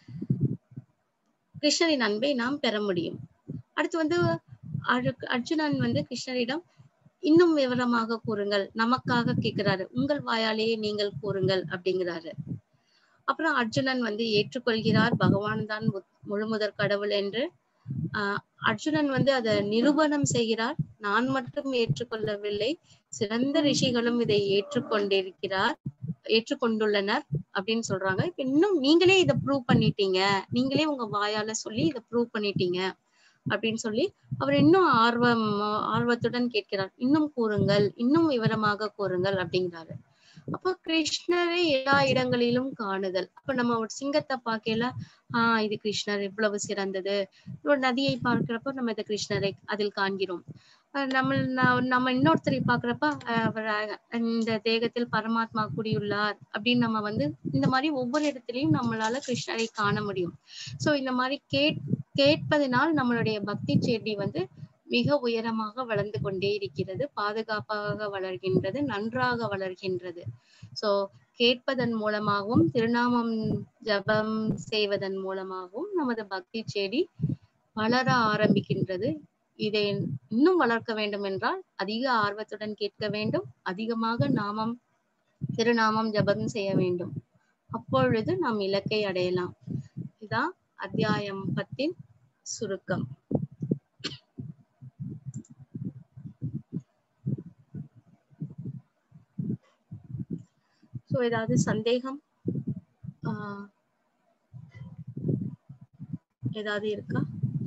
[SPEAKER 1] கிருஷ்ணரின் அன்பை நாம் பெற முடியும் அடுத்து வந்து அரு- அர்ஜுனன் வந்து கிருஷ்ணரிடம் இன்னும் விவரமாக கூறுங்கள் நமக்காக கேக்குறாரு உங்கள் வாயாலேயே நீங்கள் கூறுங்கள் அப்படிங்கிறாரு அப்புறம் அர்ஜுனன் வந்து ஏற்றுக்கொள்கிறார் பகவான் தான் மு- முழுமுதற் கடவுள் என்று ஆஹ் அர்ஜுனன் வந்து அதை நிரூபணம் செய்கிறார் நான் மட்டும் ஏற்றுக்கொள்ளவில்லை சிறந்த ரிஷிகளும் இதை ஏற்றுக்கொண்டிருக்கிறார் ஏற்றுக்கொண்டுள்ளனர் அப்படின்னு சொல்றாங்க இப்ப இன்னும் நீங்களே இதை ப்ரூவ் பண்ணிட்டீங்க நீங்களே உங்க வாயால சொல்லி இதை ப்ரூவ் பண்ணிட்டீங்க அப்படின்னு சொல்லி அவர் இன்னும் ஆர்வம் ஆர்வத்துடன் கேட்கிறார் இன்னும் கூறுங்கள் இன்னும் விவரமாக கூறுங்கள் அப்படிங்கிறாரு அப்போ கிருஷ்ணரை எல்லா இடங்களிலும் காணுதல் அப்ப நம்ம ஒரு சிங்கத்தை பார்க்கல ஆஹ் இது கிருஷ்ணர் இவ்வளவு சிறந்தது ஒரு நதியை பார்க்கிறப்போ நம்ம இந்த கிருஷ்ணரை அதில் காண்கிறோம் அஹ் நம்ம ந- நம்ம இன்னொருத்தரை பாக்குறப்ப அஹ் அவர் அஹ் இந்த தேகத்தில் பரமாத்மா கூடியுள்ளார் அப்படின்னு நம்ம வந்து இந்த மாதிரி ஒவ்வொரு இடத்துலயும் நம்மளால கிருஷ்ணரை காண முடியும் சோ இந்த மாதிரி கேட் கேட்பதனால் நம்மளுடைய பக்தி செடி வந்து மிக உயரமாக வளர்ந்து கொண்டே இருக்கிறது பாதுகாப்பாக வளர்கின்றது நன்றாக வளர்கின்றது சோ கேட்பதன் மூலமாகவும் திருநாமம் ஜபம் செய்வதன் மூலமாகவும் நமது பக்தி செடி வளர ஆரம்பிக்கின்றது இதை இன்னும் வளர்க்க வேண்டும் என்றால் அதிக ஆர்வத்துடன் கேட்க வேண்டும் அதிகமாக நாமம் திருநாமம் ஜபம் செய்ய வேண்டும் அப்பொழுது நாம் இலக்கை அடையலாம் இதான் அத்தியாயம் பத்தின் சுருக்கம் சோ ஏதாவது சந்தேகம் ஆஹ் ஏதாவது இருக்கா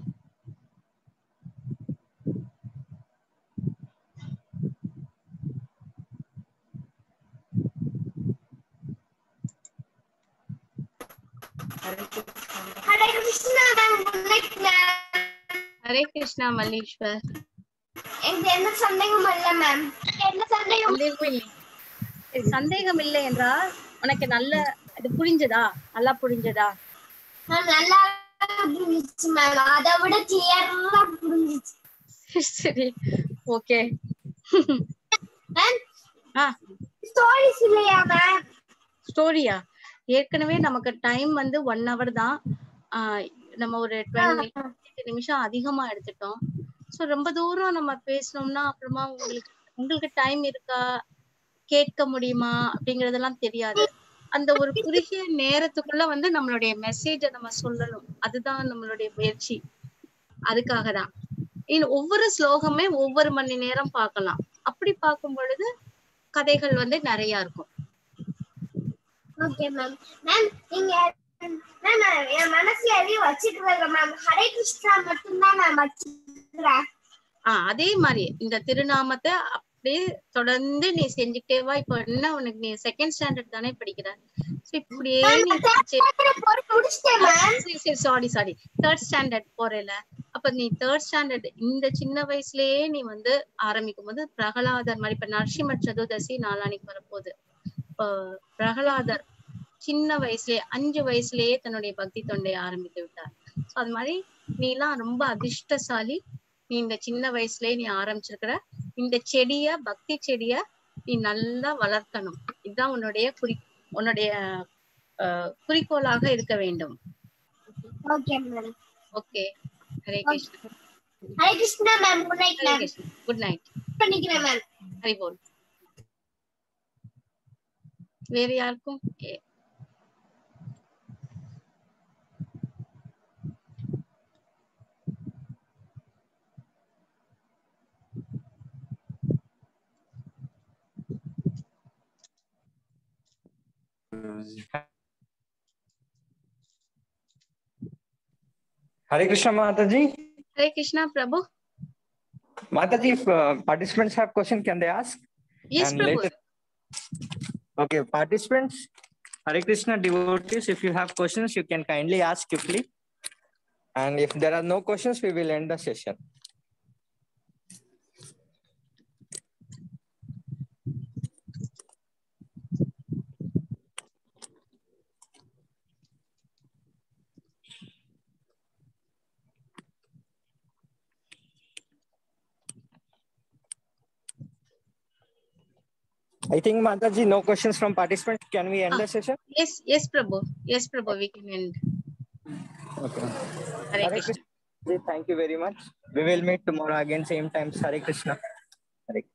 [SPEAKER 2] Hare Krishna, ma'am. Good night, ma'am.
[SPEAKER 1] Hare Krishna மல்லீஸ்வர்
[SPEAKER 2] எனக்கு எந்த சந்தேகமும் இல்ல மேம் எந்த சந்தேகம்
[SPEAKER 1] சந்தேகம் இல்லை சரி, சந்தேகம் இல்லை என்றால் உனக்கு நல்ல இது புரிஞ்சதா நல்லா புரிஞ்சதா
[SPEAKER 2] நல்லா புரிஞ்சிச்சு மேம் அதை விட கிளியரா புரிஞ்சிச்சு
[SPEAKER 1] சரி ஓகே
[SPEAKER 2] மேம்
[SPEAKER 1] ஆ
[SPEAKER 2] ஸ்டோரிஸ் இல்லையா மேம்
[SPEAKER 1] ஸ்டோரியா ஏற்கனவே நமக்கு டைம் வந்து ஒன் hour தான் ஆஹ் நம்ம ஒரு டுவெண்ட்டி நிமிஷம் அதிகமா எடுத்துட்டோம் சோ ரொம்ப தூரம் நம்ம பேசணும்னா அப்புறமா உங்களுக்கு உங்களுக்கு டைம் இருக்கா கேட்க முடியுமா அப்படிங்கறதெல்லாம் தெரியாது அந்த ஒரு குறுகிய நேரத்துக்குள்ள வந்து நம்மளுடைய மெசேஜ நம்ம சொல்லணும் அதுதான் நம்மளுடைய முயற்சி அதுக்காக தான் இன்னும் ஒவ்வொரு ஸ்லோகமே ஒவ்வொரு மணி நேரம் பார்க்கலாம் அப்படி பார்க்கும் பொழுது கதைகள் வந்து நிறைய இருக்கும்
[SPEAKER 2] ஓகே மேம் மேம் நீங்க மேம் என் மனசுல எதையும் வச்சுட்டு மேம் ஹரே கிருஷ்ணா மட்டும்தான் மேம் வச்சுக்கிறேன்
[SPEAKER 1] ஆஹ் அதே மாதிரி இந்த திருநாமத்தை அப்படியே தொடர்ந்து நீ செஞ்சுக்கிட்டே வா இப்ப என்ன உனக்கு நீ செகண்ட் ஸ்டாண்டர்ட் தானே படிக்கிற So இப்படியே நீ
[SPEAKER 2] போட்டு முடிச்சிட்டேன் மேம்
[SPEAKER 1] சரி சரி சாரி சாரி தேர்ட் ஸ்டாண்டர்ட் போறேல அப்ப நீ தேர்ட் ஸ்டாண்டர்ட் இந்த சின்ன வயசுலயே நீ வந்து ஆரம்பிக்கும் போது பிரகலாதர் மாதிரி இப்ப நரசிம்ம சதுர்தசி நாளானிக்கு வரப்போகுது இப்போ பிரகலாதர் சின்ன வயசுலயே அஞ்சு வயசுலயே தன்னுடைய பக்தி தொண்டையை ஆரம்பித்து விட்டார் So அது மாதிரி நீ எல்லாம் ரொம்ப அதிர்ஷ்டசாலி நீ இந்த சின்ன வயசுலயே நீ ஆரம்பிச்சிருக்கிற இந்த செடிய பக்தி செடிய நீ நல்லா வளர்க்கணும் இதுதான் உன்னுடைய குறி உன்னுடைய அஹ், குறிக்கோளாக இருக்க வேண்டும்
[SPEAKER 2] okay ma'am
[SPEAKER 1] okay Hare Krishna
[SPEAKER 2] Hare Krishna ma'am good night
[SPEAKER 1] Hare
[SPEAKER 2] ma'am
[SPEAKER 1] Krishna good night
[SPEAKER 2] பண்ணிக்கிறேன் மேம்
[SPEAKER 1] ஹரி போல் வேற யாருக்கும் ஏ-
[SPEAKER 4] Hare Krishna Mataji.
[SPEAKER 1] Hare Krishna Prabhu
[SPEAKER 4] Mataji, if uh, participants have question, can they ask?
[SPEAKER 1] Yes
[SPEAKER 4] And
[SPEAKER 1] Prabhu
[SPEAKER 4] later- Okay, participants, Hare Krishna devotees, if you have questions, you can kindly ask quickly. And if there are no questions, we will end the session. I think Mataji, no questions from participants. Can we end
[SPEAKER 1] Ah.
[SPEAKER 4] the session?
[SPEAKER 1] Yes yes Prabhu yes Prabhu we can end
[SPEAKER 4] Okay.
[SPEAKER 1] Hare
[SPEAKER 4] Hare
[SPEAKER 1] Krishna
[SPEAKER 4] Krishna. Thank you very much. We will meet tomorrow again, same time. Hare Krishna. Hare